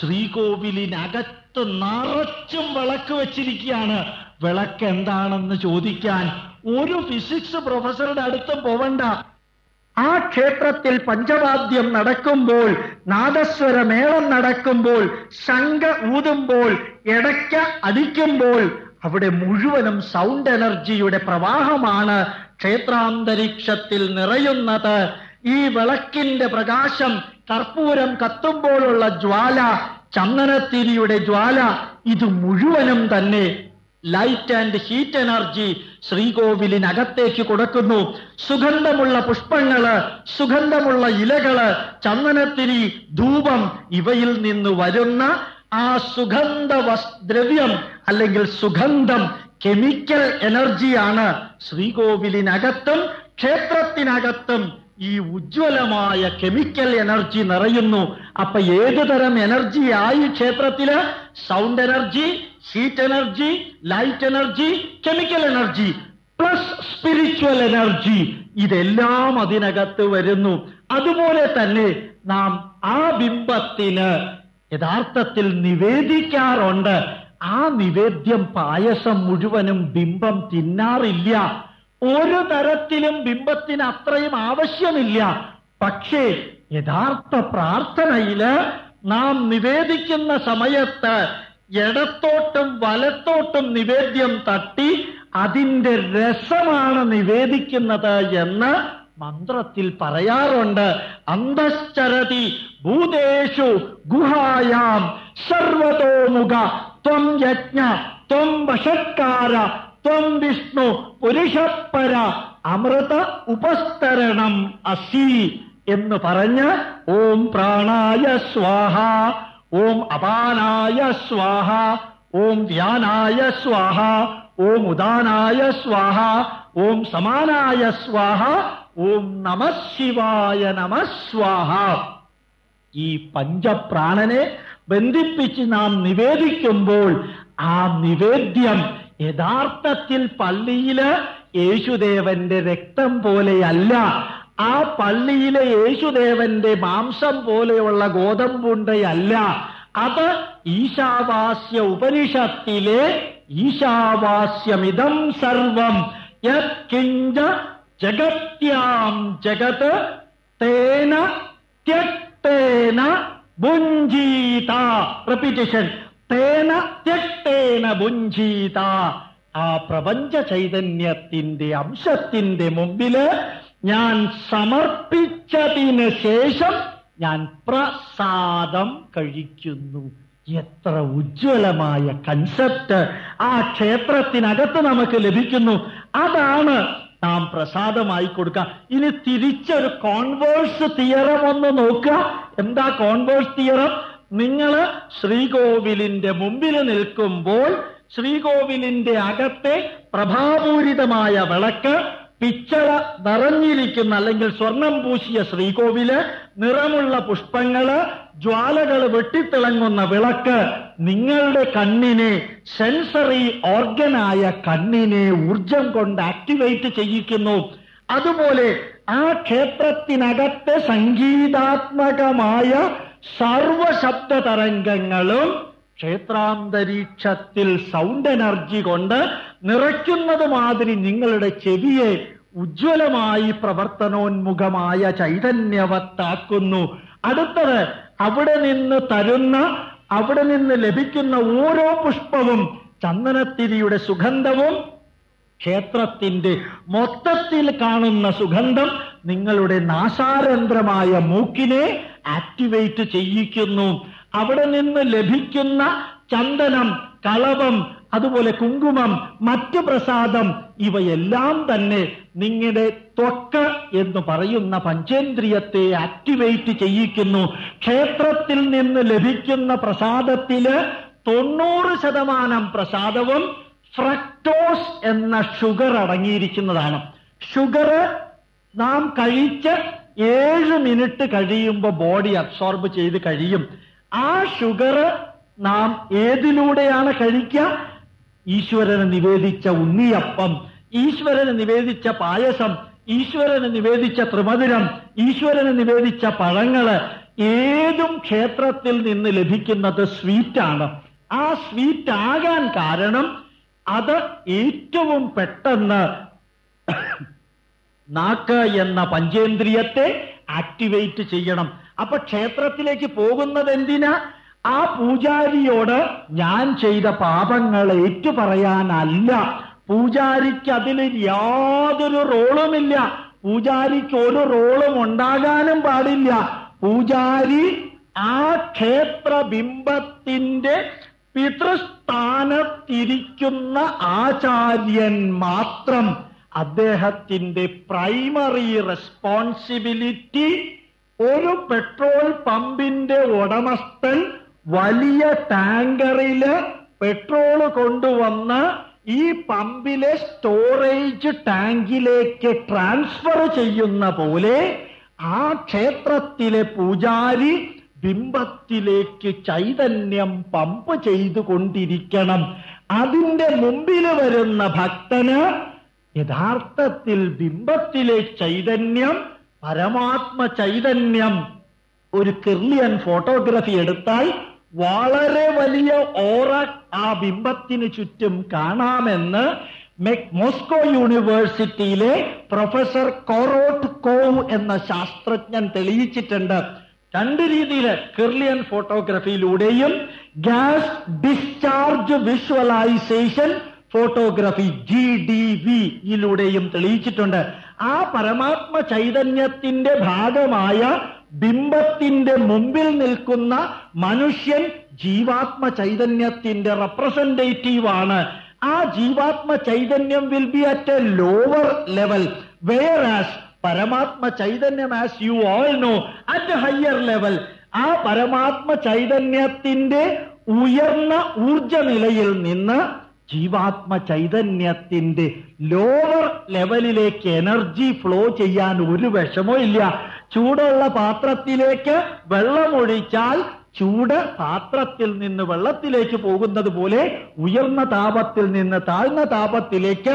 ശ്രീകോവിലിനകത്ത് നിറച്ചും വിളക്ക് വെച്ചിരിക്കുകയാണ് വിളക്ക് എന്താണെന്ന് ചോദിക്കാൻ ഒരു ഫിസിക്സ് പ്രൊഫസറുടെ അടുത്തും പോവണ്ട ആ ക്ഷേത്രത്തിൽ പഞ്ചവാദ്യം നടക്കുമ്പോൾ നാദസ്വര മേളം നടക്കുമ്പോൾ ശംഖ ഊതുമ്പോൾ ഇടയ്ക്ക അടിക്കുമ്പോൾ അവിടെ മുഴുവനും സൗണ്ട് എനർജിയുടെ പ്രവാഹമാണ് ക്ഷേത്രാന്തരീക്ഷത്തിൽ നിറയുന്നത് ഈ വിളക്കിന്റെ പ്രകാശം കർപ്പൂരം കത്തുമ്പോഴുള്ള ജ്വാല ചന്ദനത്തിരിയുടെ ജ്വാല ഇത് മുഴുവനും തന്നെ ലൈറ്റ് ആൻഡ് ഹീറ്റ് എനർജി ശ്രീകോവിലിനകത്തേക്ക് കൊടുക്കുന്നു സുഗന്ധമുള്ള പുഷ്പങ്ങള് സുഗന്ധമുള്ള ഇലകള് ചന്ദനത്തിരി ധൂപം ഇവയിൽ നിന്ന് വരുന്ന ആ സുഗന്ധ വസ് ദ്രവ്യം അല്ലെങ്കിൽ സുഗന്ധം കെമിക്കൽ എനർജിയാണ് ശ്രീകോവിലിനകത്തും ക്ഷേത്രത്തിനകത്തും ഈ ഉജ്ജ്വലമായ കെമിക്കൽ എനർജി നിറയുന്നു അപ്പൊ ഏതു തരം എനർജിയായി ക്ഷേത്രത്തില് sound energy heat energy light energy chemical energy plus spiritual energy ഇതെല്ലാം അതിനകത്ത് വരുന്നു അതുപോലെ തന്നെ നാം ആ ബിംബത്തിന് യഥാർത്ഥത്തിൽ നിവേദിക്കാറുണ്ട് ആ നിവേദ്യം പായസം മുഴുവനും ബിംബം തിന്നാറില്ല ഒരു തരത്തിലും ബിംബത്തിന് അത്രയും ആവശ്യമില്ല പക്ഷേ യഥാർത്ഥ പ്രാർത്ഥനയില് നാം നിവേദിക്കുന്ന സമയത്ത് ഇടത്തോട്ടും വലത്തോട്ടും നിവേദ്യം തട്ടി അതിന്റെ രസമാണ് നിവേദിക്കുന്നത് എന്ന് മന്ത്രത്തിൽ പറയാറുണ്ട് അന്തശ്ചരതി ഭൂതേഷു ഗുഹായാം സർവതോമുഖ ത്വം യജ്ഞ ത്വം വഷത്കാര ത്വം വിഷ്ണു പുരുഷപ്പര അമൃത ഉപസ്തരണം അസി എന്ന് പറഞ്ഞ് ഓം പ്രാണായ സ്വാഹ ഓം അപാനായ സ്വാഹ ഓം വ്യാനായ സ്വാഹ ഓം ഉദാനായ സ്വാഹ ഓം സമാനായ സ്വാഹ ഓം നമ ശിവായ നമ സ്വാഹ ഈ പഞ്ചപ്രാണനെ ബന്ധിപ്പിച്ച് നാം നിവേദിക്കുമ്പോൾ ആ നിവേദ്യം യഥാർത്ഥത്തിൽ പള്ളിയില് യേശുദേവന്റെ രക്തം പോലെയല്ല ആ പള്ളിയിലെ യേശുദേവന്റെ മാംസം പോലെയുള്ള ഗോതമ്പുണ്ടയല്ല അത് ഈശാവാസ്യ ഉപനിഷത്തിലെ ഈശാവാസ്യമിതം സർവം യത്കിഞ്ച ജഗത്യാം ജഗത് തേന ത്യക്തേന ഭുഞ്ചീത റെപ്പിറ്റേഷൻ തേന ത്യക്തേന ഭുഞ്ചീത ആ പ്രപഞ്ച ചൈതന്യത്തിന്റെ അംശത്തിന്റെ മുമ്പില് ഞാൻ സമർപ്പിച്ചതിന് ശേഷം ഞാൻ പ്രസാദം കഴിക്കുന്നു എത്ര ഉജ്ജ്വലമായ കൺസെപ്റ്റ് ആ ക്ഷേത്രത്തിനകത്ത് നമുക്ക് ലഭിക്കുന്നു അതാണ് നാം പ്രസാദമായി കൊടുക്കുക ഇനി തിരിച്ചൊരു കോൺവേഴ്സ് തിയറം ഒന്ന് നോക്കുക എന്താ കോൺവേഴ്സ് തിയറം നിങ്ങൾ ശ്രീകോവിലിന്റെ മുമ്പിൽ നിൽക്കുമ്പോൾ ശ്രീകോവിലിന്റെ അകത്തെ പ്രഭാപൂരിതമായ വിളക്ക് പിച്ചള നിറഞ്ഞിരിക്കുന്ന അല്ലെങ്കിൽ സ്വർണം പൂശിയ ശ്രീകോവില് നിറമുള്ള പുഷ്പങ്ങള് ജ്വാലകൾ വെട്ടിത്തിളങ്ങുന്ന വിളക്ക് നിങ്ങളുടെ കണ്ണിനെ സെൻസറി ഓർഗനായ കണ്ണിനെ ഊർജം കൊണ്ട് ആക്ടിവേറ്റ് ചെയ്യിക്കുന്നു അതുപോലെ ആ ക്ഷേത്രത്തിനകത്തെ സംഗീതാത്മകമായ സർവശബ്ദ തരംഗങ്ങളും ക്ഷേത്രാന്തരീക്ഷത്തിൽ സൗണ്ട് എനർജി കൊണ്ട് നിറയ്ക്കുന്നത് മാതിരി നിങ്ങളുടെ ചെവിയെ ഉജ്ജ്വലമായി പ്രവർത്തനോന്മുഖമായ ചൈതന്യവത്താക്കുന്നു അടുത്തത് അവിടെ നിന്ന് തരുന്ന അവിടെ നിന്ന് ലഭിക്കുന്ന ഓരോ പുഷ്പവും ചന്ദനത്തിരിയുടെ സുഗന്ധവും ക്ഷേത്രത്തിന്റെ മൊത്തത്തിൽ കാണുന്ന സുഗന്ധം നിങ്ങളുടെ നാശാരന്ധ്രമായ മൂക്കിനെ ആക്ടിവേറ്റ് ചെയ്യിക്കുന്നു അവിടെ നിന്ന് ലഭിക്കുന്ന ചന്ദനം കളവം അതുപോലെ കുങ്കുമം മറ്റ് പ്രസാദം ഇവയെല്ലാം തന്നെ നിങ്ങളുടെ ത്വക്ക് എന്ന് പറയുന്ന പഞ്ചേന്ദ്രിയത്തെ ആക്ടിവേറ്റ് ചെയ്യിക്കുന്നു ക്ഷേത്രത്തിൽ നിന്ന് ലഭിക്കുന്ന പ്രസാദത്തില് തൊണ്ണൂറ് ശതമാനം പ്രസാദവും ഫ്രക്ടോസ് എന്ന ഷുഗർ അടങ്ങിയിരിക്കുന്നതാണ് ഷുഗർ നാം കഴിച്ച് ഏഴ് മിനിറ്റ് കഴിയുമ്പോൾ ബോഡി അബ്സോർബ് ചെയ്ത് കഴിയും ആ ഷുഗർ നാം ഏതിലൂടെയാണ് കഴിക്കുക ഈശ്വരന് നിവേദിച്ച ഉണ്ണിയപ്പം ഈശ്വരന് നിവേദിച്ച പായസം ഈശ്വരന് നിവേദിച്ച ത്രിമധുരം ഈശ്വരന് നിവേദിച്ച പഴങ്ങള് ഏതും ക്ഷേത്രത്തിൽ നിന്ന് ലഭിക്കുന്നത് സ്വീറ്റാണ് ആ സ്വീറ്റ് ആകാൻ കാരണം അത് ഏറ്റവും പെട്ടെന്ന് നാക്ക് എന്ന പഞ്ചേന്ദ്രിയത്തെ ആക്ടിവേറ്റ് ചെയ്യണം അപ്പൊ ക്ഷേത്രത്തിലേക്ക് പോകുന്നത് എന്തിനാ ആ പൂജാരിയോട് ഞാൻ ചെയ്ത പാപങ്ങൾ ഏറ്റുപറയാനല്ല പൂജാരിക്ക് അതിൽ യാതൊരു റോളുമില്ല പൂജാരിക്ക് ഒരു റോളും ഉണ്ടാകാനും പാടില്ല പൂജാരി ആ ക്ഷേത്ര ബിംബത്തിന്റെ പിതൃസ്ഥാനത്തിരിക്കുന്ന ആചാര്യൻ മാത്രം അദ്ദേഹത്തിന്റെ പ്രൈമറി റെസ്പോൺസിബിലിറ്റി ഒരു പെട്രോൾ പമ്പിന്റെ ഉടമസ്ഥൻ വലിയ ടാങ്കറില് പെട്രോൾ കൊണ്ടുവന്ന് ഈ പമ്പിലെ സ്റ്റോറേജ് ടാങ്കിലേക്ക് ട്രാൻസ്ഫർ ചെയ്യുന്ന പോലെ ആ ക്ഷേത്രത്തിലെ പൂജാരി ബിംബത്തിലേക്ക് ചൈതന്യം പമ്പ് ചെയ്തുകൊണ്ടിരിക്കണം അതിന്റെ മുമ്പിൽ വരുന്ന ഭക്തന് യഥാർത്ഥത്തിൽ ബിംബത്തിലെ ചൈതന്യം പരമാത്മ ചൈതന്യം ഒരു കിർലിയൻ ഫോട്ടോഗ്രാഫി എടുത്താൽ വളരെ വലിയ ഓറ ആ ബിംബത്തിന് ചുറ്റും കാണാമെന്ന് മോസ്കോ യൂണിവേഴ്സിറ്റിയിലെ പ്രൊഫസർ കോറോട്ട് കോവ് എന്ന ശാസ്ത്രജ്ഞൻ തെളിയിച്ചിട്ടുണ്ട് രണ്ട് രീതിയിൽ കിർലിയൻ ഫോട്ടോഗ്രഫിയിലൂടെയും ഗ്യാസ് ഡിസ്ചാർജ് വിഷ്വലൈസേഷൻ ഫോട്ടോഗ്രഫി ജി ഡി വിയിലൂടെയും തെളിയിച്ചിട്ടുണ്ട് ആ പരമാത്മ ചൈതന്യത്തിന്റെ ഭാഗമായ ബിംബത്തിന്റെ മുമ്പിൽ നിൽക്കുന്ന മനുഷ്യൻ ജീവാത്മ ചൈതന്യത്തിന്റെ റെപ്രസെന്റേറ്റീവ് ആണ് ആ ജീവാത്മ ചൈതന്യം will be at a lower level whereas പരമാത്മ ചൈതന്യം as you all know at higher level ആ പരമാത്മ ചൈതന്യത്തിന്റെ ഉയർന്ന ഊർജ നിലയിൽ നിന്ന് ജീവാത്മ ചൈതന്യത്തിന്റെ ലോവർ ലെവലിലേക്ക് എനർജി ഫ്ലോ ചെയ്യാൻ ഒരു വിഷമവും ഇല്ല ചൂടുള്ള പാത്രത്തിലേക്ക് വെള്ളമൊഴിച്ചാൽ ചൂട് പാത്രത്തിൽ നിന്ന് വെള്ളത്തിലേക്ക് പോകുന്നത് പോലെ ഉയർന്ന താപത്തിൽ നിന്ന് താഴ്ന്ന താപത്തിലേക്ക്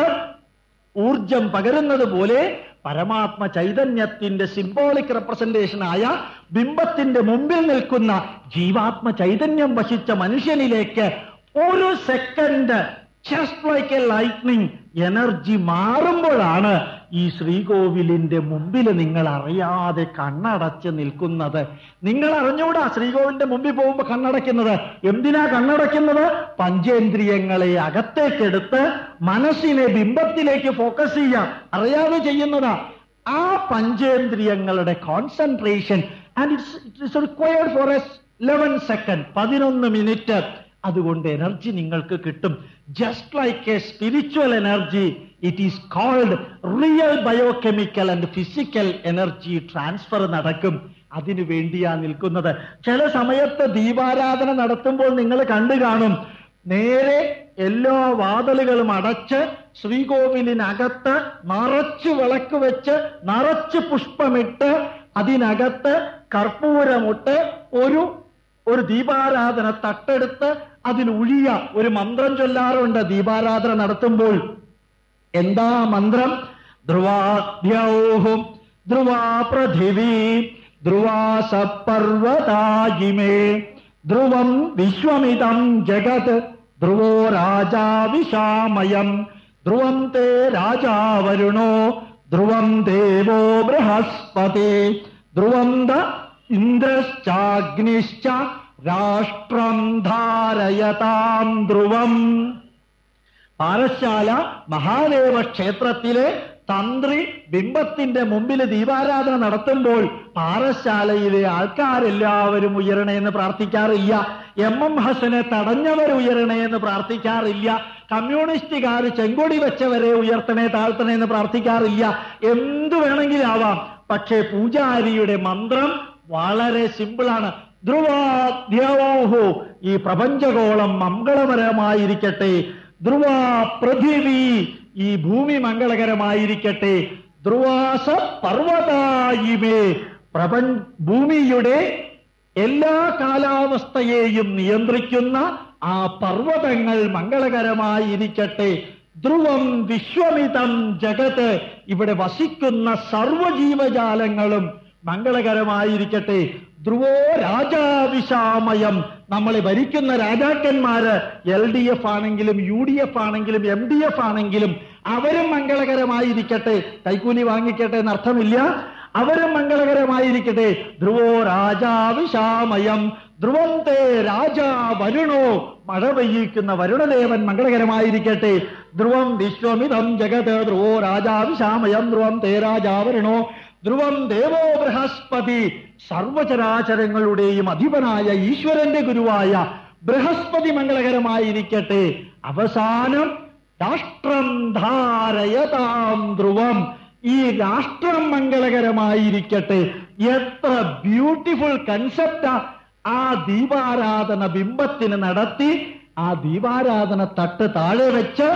ഊർജം പകരുന്നത് പോലെ പരമാത്മ ചൈതന്യത്തിന്റെ സിംബോളിക് റെപ്രസെന്റേഷൻ ആയ ബിംബത്തിന്റെ മുമ്പിൽ നിൽക്കുന്ന ജീവാത്മ ചൈതന്യം വശിച്ച മനുഷ്യനിലേക്ക് ഒരു second just like a lightning energy മാറുമ്പോഴാണ് ഈ ശ്രീകോവിലിന്റെ മുമ്പിൽ നിങ്ങൾ അറിയാതെ കണ്ണടച്ച് നിൽക്കുന്നത് നിങ്ങൾ അറിഞ്ഞൂടാ ശ്രീകോവിലിന്റെ മുമ്പിൽ പോകുമ്പോൾ കണ്ണടയ്ക്കുന്നത് എന്തിനാ കണ്ണടയ്ക്കുന്നത് പഞ്ചേന്ദ്രിയങ്ങളെ അകത്തേക്കെടുത്ത് മനസ്സിനെ ബിംബത്തിലേക്ക് ഫോക്കസ് ചെയ്യാം അറിയാതെ ചെയ്യുന്നതാ ആ പഞ്ചേന്ദ്രിയങ്ങളുടെ concentration and it's it's required for a eleven second പതിനൊന്ന് മിനിറ്റ് അതുകൊണ്ട് എനർജി നിങ്ങൾക്ക് കിട്ടും just like a spiritual energy it is called real biochemical and physical energy transfer നടക്കും അതിനു വേണ്ടിയാ നിൽക്കുന്നത് ചില സമയത്ത് ദീപാരാധന നടത്തുമ്പോൾ നിങ്ങൾ കണ്ടു കാണും നേരെ എല്ലാ വാതിലുകളും അടച്ച് ശ്രീകോവിലിനകത്ത് നിറച്ച് വിളക്ക് വെച്ച് നിറച്ച് പുഷ്പമിട്ട് അതിനകത്ത് കർപ്പൂരമിട്ട് ഒരു ഒരു ദീപാരാധന തട്ടെടുത്ത് അതിൽ ഉഴിയ ഒരു മന്ത്രം ചൊല്ലാറുണ്ട് ദീപാരാധന നടത്തുമ്പോൾ എന്താ മന്ത്രം ധ്രുവാദ്യൗഹും ധ്രുവാ പൃഥിവി ധ്രുവാ സപ്പർവതായിമേ ധ്രുവം വിശ്വമിതം ജഗത് ധ്രുവോ രാജാ വിശാമയം ധ്രുവം തേ രാജാ വരുണോ ധ്രുവം ദേവോ ബൃഹസ്പതി ധ്രുവം ദ ഇന്ദ്രശ്ചാഗ്നിശ്ച രാഷ്ട്രം ധാരയതാം ധ്രുവം പാറശാല മഹാദേവ ക്ഷേത്രത്തിലെ തന്ത്രി ബിംബത്തിന്റെ മുമ്പിൽ ദീപാരാധന നടത്തുമ്പോൾ പാറശാലയിലെ ആൾക്കാരെല്ലാവരും ഉയരണേ എന്ന് പ്രാർത്ഥിക്കാറില്ല എം എം ഹസനെ തടഞ്ഞവർ ഉയരണേ എന്ന് പ്രാർത്ഥിക്കാറില്ല കമ്മ്യൂണിസ്റ്റുകാർ ചെങ്കൊടി വെച്ചവരെ ഉയർത്തണേ താഴ്ത്തണേ എന്ന് പ്രാർത്ഥിക്കാറില്ല എന്തു വേണമെങ്കിലും ആവാം പക്ഷേ പൂജാരിയുടെ മന്ത്രം വളരെ സിമ്പിളാണ് ധ്രുവാദ്യവോഹോ ഈ പ്രപഞ്ചഗോളം മംഗളപരമായിരിക്കട്ടെ ധ്രുവ പൃഥിവി ഈ ഭൂമി മംഗളകരമായിരിക്കട്ടെ ധ്രുവാസ പർവതായിമേ പ്രപഞ്ച ഭൂമിയുടെ എല്ലാ കാലാവസ്ഥയെയും നിയന്ത്രിക്കുന്ന ആ പർവ്വതങ്ങൾ മംഗളകരമായിരിക്കട്ടെ ധ്രുവം വിശ്വമിതം ജഗത് ഇവിടെ വസിക്കുന്ന സർവജീവജാലങ്ങളും മംഗളകരമായിരിക്കട്ടെ ധ്രുവോ രാജാവിശാമയം നമ്മളെ ഭരിക്കുന്ന രാജാക്കന്മാര് എൽ ഡി എഫ് ആണെങ്കിലും യു ഡി എഫ് ആണെങ്കിലും എം ഡി എഫ് ആണെങ്കിലും അവരും മംഗളകരമായിരിക്കട്ടെ കൈക്കൂലി വാങ്ങിക്കട്ടെ എന്നർത്ഥമില്ല അവരും മംഗളകരമായിരിക്കട്ടെ ധ്രുവോ രാജാവിശാമയം ധ്രുവം തേ രാജാ വരുണോ മഴ പെയ്യിക്കുന്ന വരുണദേവൻ മംഗളകരമായിരിക്കട്ടെ ധ്രുവം വിശ്വമിതം ജഗത് ധ്രുവോ രാജാവിശാമയം ധ്രുവം തേ രാജാ വരുണോ ധ്രുവം ദേവോ ബൃഹസ്പതി സർവചരാചരങ്ങളുടെയും അധിപനായ ഈശ്വരന്റെ ഗുരുവായ ബൃഹസ്പതി മംഗളകരമായിരിക്കട്ടെ അവസാനം രാഷ്ട്രം ധാരയതാം ധ്രുവം ഈ രാഷ്ട്രം മംഗളകരമായിരിക്കട്ടെ എത്ര ബ്യൂട്ടിഫുൾ കൺസെപ്റ്റാ ആ ദീപാരാധന ബിംബത്തിന് നടത്തി ആ ദീപാരാധന തട്ട് താഴെ വെച്ച്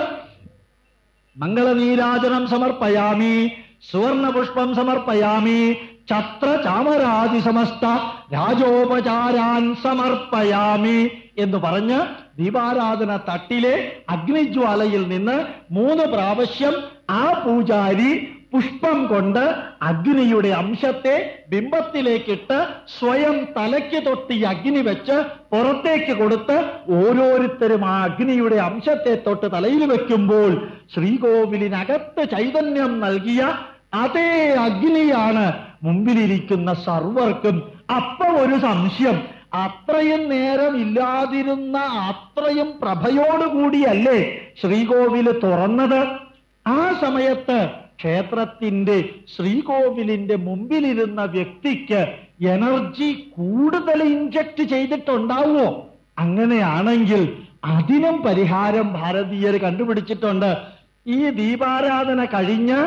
മംഗളനീരാജനം സമർപ്പയാമി സുവർണപുഷ്പം സമർപ്പയാമി ഛത്ര ചാമരാതി സമസ്ത രാജോപചാരാൻ സമർപ്പയാമി എന്ന് പറഞ്ഞ് ദീപാരാധന തട്ടിലെ അഗ്നിജ്വാലയിൽ നിന്ന് മൂന്ന് പ്രാവശ്യം ആ പൂജാരി പുഷ്പം കൊണ്ട് അഗ്നിയുടെ അംശത്തെ ബിംബത്തിലേക്കിട്ട് സ്വയം തലയ്ക്ക് തൊട്ട് ഈ അഗ്നി വെച്ച് പുറത്തേക്ക് കൊടുത്ത് ഓരോരുത്തരും ആ അഗ്നിയുടെ അംശത്തെ തൊട്ട് തലയിൽ വെക്കുമ്പോൾ ശ്രീകോവിലിനകത്ത് ചൈതന്യം നൽകിയ അതേ അഗ്നിയാണ് മുമ്പിലിരിക്കുന്ന സർവർക്കും അപ്പം ഒരു സംശയം അത്രയും നേരം ഇല്ലാതിരുന്ന അത്രയും പ്രഭയോടുകൂടിയല്ലേ ശ്രീകോവില് തുറന്നത് ആ സമയത്ത് ക്ഷേത്രത്തിന്റെ ശ്രീകോവിലിന്റെ മുമ്പിലിരുന്ന വ്യക്തിക്ക് എനർജി കൂടുതൽ ഇഞ്ചക്ട് ചെയ്തിട്ടുണ്ടാവുമോ അങ്ങനെയാണെങ്കിൽ അതിനും പരിഹാരം ഭാരതീയർ കണ്ടുപിടിച്ചിട്ടുണ്ട് ഈ ദീപാരാധന കഴിഞ്ഞ്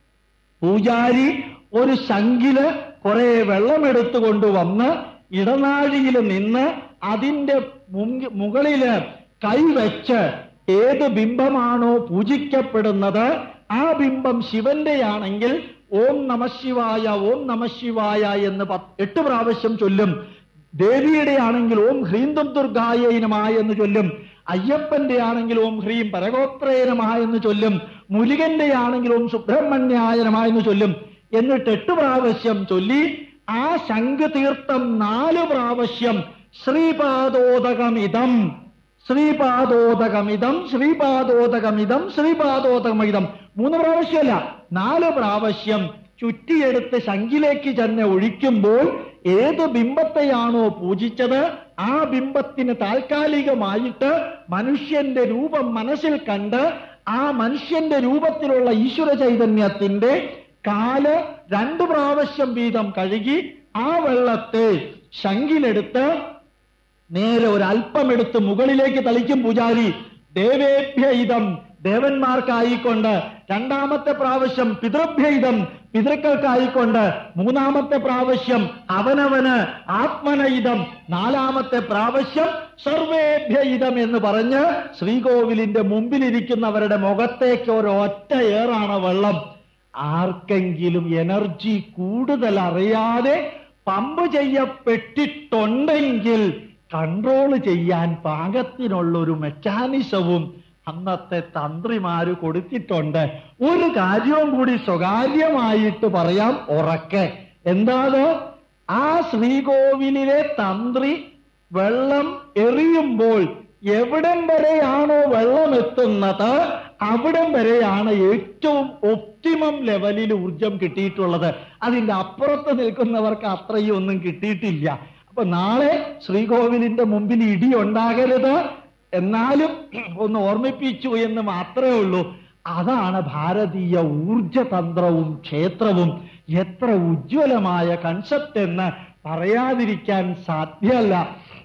പൂജാരി ഒരു ശങ്കില് കുറെ വെള്ളമെടുത്തു കൊണ്ടുവന്ന് ഇടനാഴിയിൽ നിന്ന് അതിന്റെ മുങ്കി- മുകളില് കൈവച്ച് ഏത് ബിംബമാണോ പൂജിക്കപ്പെടുന്നത് ആ ബിംബം ശിവന്റെയാണെങ്കിൽ ഓം നമശിവായ ഓം നമശിവായ എന്ന് പത്ത് എട്ട് പ്രാവശ്യം ചൊല്ലും ദേവിയുടെ ആണെങ്കിൽ ഓം ഹ്രീന്ദം ദുർഗായനമായ എന്ന് ചൊല്ലും അയ്യപ്പന്റെ ആണെങ്കിൽ ഓം ഹ്രീം പരഗോത്രയനമായ എന്ന് ചൊല്ലും മുരുകന്റെ ആണെങ്കിൽ ഓം സുബ്രഹ്മണ്യായനമായ എന്ന് ചൊല്ലും എന്നിട്ട് എട്ട് പ്രാവശ്യം ചൊല്ലി ആ ശംഖ് തീർത്ഥം നാല് പ്രാവശ്യം ശ്രീപാദോദകമിതം ശ്രീപാദോദകമിതം ശ്രീപാദോദകമിതം ശ്രീപാദോദകമിതം മൂന്ന് പ്രാവശ്യമല്ല നാല് പ്രാവശ്യം ചുറ്റിയെടുത്ത് ശങ്കിലേക്ക് തന്നെ ഒഴിക്കുമ്പോൾ ഏത് ബിംബത്തെയാണോ പൂജിച്ചത് ആ ബിംബത്തിന് താൽക്കാലികമായിട്ട് മനുഷ്യന്റെ രൂപം മനസ്സിൽ കണ്ട് ആ മനുഷ്യന്റെ രൂപത്തിലുള്ള ഈശ്വര ചൈതന്യത്തിന്റെ കാല് രണ്ടു പ്രാവശ്യം വീതം കഴുകി ആ വെള്ളത്തെ ശങ്കിലെടുത്ത് നേരെ ഒരു അല്പമെടുത്ത് മുകളിലേക്ക് തളിക്കും പൂജാരി ദേവേഭ്യയിതം ദേവന്മാർക്കായിക്കൊണ്ട് രണ്ടാമത്തെ പ്രാവശ്യം പിതൃഭ്യയിതം പിതൃക്കൾക്കായിക്കൊണ്ട് മൂന്നാമത്തെ പ്രാവശ്യം അവനവന് ആത്മനയിതം നാലാമത്തെ പ്രാവശ്യം സർവേഭ്യയിതം എന്ന് പറഞ്ഞ് ശ്രീകോവിലിന്റെ മുമ്പിലിരിക്കുന്നവരുടെ മുഖത്തേക്ക് ഒരൊറ്റ ഏറാണ് വെള്ളം ആർക്കെങ്കിലും എനർജി കൂടുതൽ അറിയാതെ പമ്പ് ചെയ്യപ്പെട്ടിട്ടുണ്ടെങ്കിൽ കൺട്രോൾ ചെയ്യാൻ പാകത്തിനുള്ള ഒരു മെക്കാനിസവും അന്നത്തെ തന്ത്രിമാര് കൊടുത്തിട്ടുണ്ട് ഒരു കാര്യവും കൂടി സ്വകാര്യമായിട്ട് പറയാം ഉറക്കെ എന്താണ് ആ ശ്രീകോവിലിലെ തന്ത്രി വെള്ളം എറിയുമ്പോൾ എവിടം വരെയാണോ വെള്ളം എത്തുന്നത് അവിടം വരെയാണ് ഏറ്റവും ഒപ്റ്റിമം ലെവലിൽ ഊർജം കിട്ടിയിട്ടുള്ളത് അതിന്റെ അപ്പുറത്ത് നിൽക്കുന്നവർക്ക് അത്രയും ഒന്നും കിട്ടിയിട്ടില്ല അപ്പൊ നാളെ ശ്രീകോവിലിന്റെ മുമ്പിൽ ഇടി ഉണ്ടാകരുത് എന്നാലും ഒന്ന് ഓർമ്മിപ്പിച്ചു എന്ന് മാത്രമേ ഉള്ളൂ അതാണ് ഭാരതീയ ഊർജതന്ത്രവും ക്ഷേത്രവും എത്ര ഉജ്ജ്വലമായ കൺസെപ്റ്റ് എന്ന് പറയാതിരിക്കാൻ സാധ്യമല്ല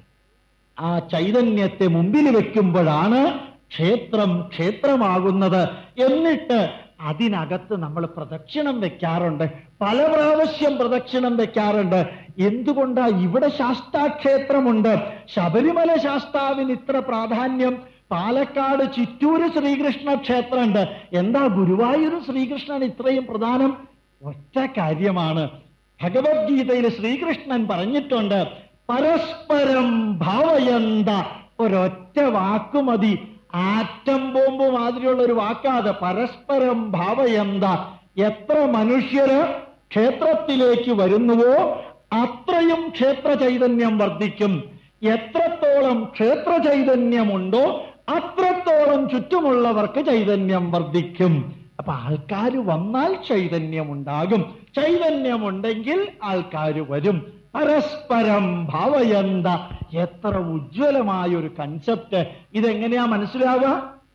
ആ ചൈതന്യത്തെ മുമ്പിൽ വെക്കുമ്പോഴാണ് ക്ഷേത്രം ക്ഷേത്രമാകുന്നത് എന്നിട്ട് അതിനകത്ത് നമ്മൾ പ്രദക്ഷിണം വെക്കാറുണ്ട് പല പ്രാവശ്യം പ്രദക്ഷിണം വെക്കാറുണ്ട് എന്തുകൊണ്ടാ ഇവിടെ ശാസ്താക്ഷേത്രമുണ്ട് ശബരിമല ശാസ്താവിന് ഇത്ര പ്രാധാന്യം പാലക്കാട് ചിറ്റൂര് ശ്രീകൃഷ്ണ ക്ഷേത്രമുണ്ട് എന്താ ഗുരുവായൂർ ശ്രീകൃഷ്ണൻ ഇത്രയും പ്രധാനം ഒറ്റ കാര്യമാണ് ഭഗവത്ഗീതയിൽ ശ്രീകൃഷ്ണൻ പറഞ്ഞിട്ടുണ്ട് പരസ്പരം ഭാവയന്ത ഒരൊറ്റ വാക്കുമതി ആറ്റം ബോംബ് മാതിരിയുള്ള ഒരു വാക്കാത് പരസ്പരം ഭാവയന്ത എത്ര മനുഷ്യര് ക്ഷേത്രത്തിലേക്ക് വരുന്നുവോ അത്രയും ക്ഷേത്ര ചൈതന്യം വർദ്ധിക്കും എത്രത്തോളം ക്ഷേത്ര ചൈതന്യമുണ്ടോ അത്രത്തോളം ചുറ്റുമുള്ളവർക്ക് ചൈതന്യം വർദ്ധിക്കും അപ്പൊ ആൾക്കാർ വന്നാൽ ചൈതന്യമുണ്ടാകും ചൈതന്യമുണ്ടെങ്കിൽ ആൾക്കാർ വരും പരസ്പരം ഭാവയന്ത എത്ര ഉജ്ജ്വലമായ ഒരു കൺസെപ്റ്റ് ഇതെങ്ങനെയാ മനസ്സിലാവുക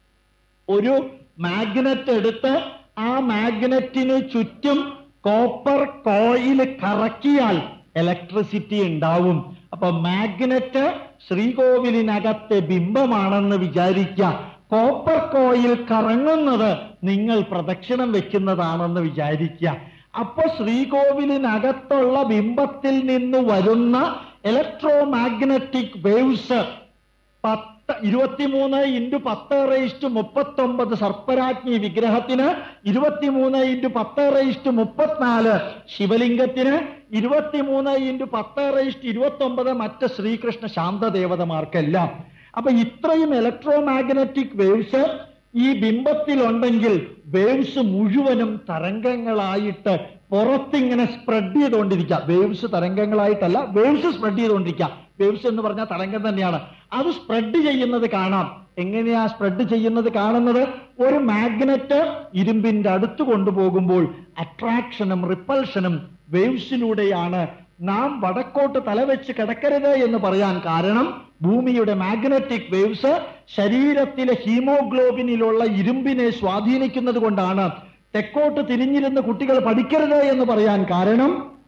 ഒരു മാഗ്നറ്റ് എടുത്ത് ആ മാഗ്നറ്റിന് ചുറ്റും കോപ്പർ കോയിൽ കറക്കിയാൽ ഇലക്ട്രിസിറ്റി ഉണ്ടാവും അപ്പൊ മാഗ്നറ്റ് ശ്രീകോവിലിനകത്തെ ബിംബമാണെന്ന് വിചാരിക്കുക കോപ്പർ കോയിൽ കറങ്ങുന്നത് നിങ്ങൾ പ്രദക്ഷിണം വെക്കുന്നതാണെന്ന് വിചാരിക്കുക അപ്പൊ ശ്രീകോവിലിനകത്തുള്ള ബിംബത്തിൽ നിന്ന് വരുന്ന ഇലക്ട്രോ മാഗ്നറ്റിക് വേവ്സ് പത്ത് ഇരുപത്തിമൂന്ന് ഇൻറ്റു പത്ത് റേസ്റ്റ് മുപ്പത്തൊമ്പത് സർപ്പരാജ്ഞി വിഗ്രഹത്തിന് ഇരുപത്തിമൂന്ന് ഇൻറ്റു പത്ത് റേസ്റ്റ് മുപ്പത്തിനാല് ശിവലിംഗത്തിന് ഇരുപത്തിമൂന്ന് ഇൻറ്റു പത്ത് റേസ്റ്റ് ഇരുപത്തൊമ്പത് മറ്റ് ശ്രീകൃഷ്ണ ശാന്തദേവതമാർക്കെല്ലാം അപ്പൊ ഇത്രയും ഇലക്ട്രോ മാഗ്നറ്റിക് വേവ്സ് ഈ ബിംബത്തിലുണ്ടെങ്കിൽ വേവ്സ് മുഴുവനും തരംഗങ്ങളായിട്ട് പുറത്തിങ്ങനെ സ്പ്രെഡ് ചെയ്തുകൊണ്ടിരിക്കുക വേവ്സ് തരംഗങ്ങളായിട്ടല്ല വേവ്സ് സ്പ്രെഡ് ചെയ്തുകൊണ്ടിരിക്കുക വേവ്സ് എന്ന് പറഞ്ഞാൽ തരംഗം തന്നെയാണ് അത് സ്പ്രെഡ് ചെയ്യുന്നത് കാണാം എങ്ങനെയാ സ്പ്രെഡ് ചെയ്യുന്നത് കാണുന്നത് ഒരു മാഗ്നറ്റ് ഇരുമ്പിന്റെ അടുത്ത് കൊണ്ടുപോകുമ്പോൾ അട്രാക്ഷനും റിപ്പൾഷനും വേവ്സിലൂടെയാണ് നാം വടക്കോട്ട് തലവെച്ച് കിടക്കരുത് എന്ന് പറയാൻ കാരണം ഭൂമിയുടെ മാഗ്നറ്റിക് വേവ്സ് ശരീരത്തിലെ ഹീമോഗ്ലോബിനിലുള്ള ഇരുമ്പിനെ സ്വാധീനിക്കുന്നത് കൊണ്ടാണ് തെക്കോട്ട് തിരിഞ്ഞിരുന്ന് കുട്ടികൾ പഠിക്കരുത് എന്ന് പറയാൻ കാരണം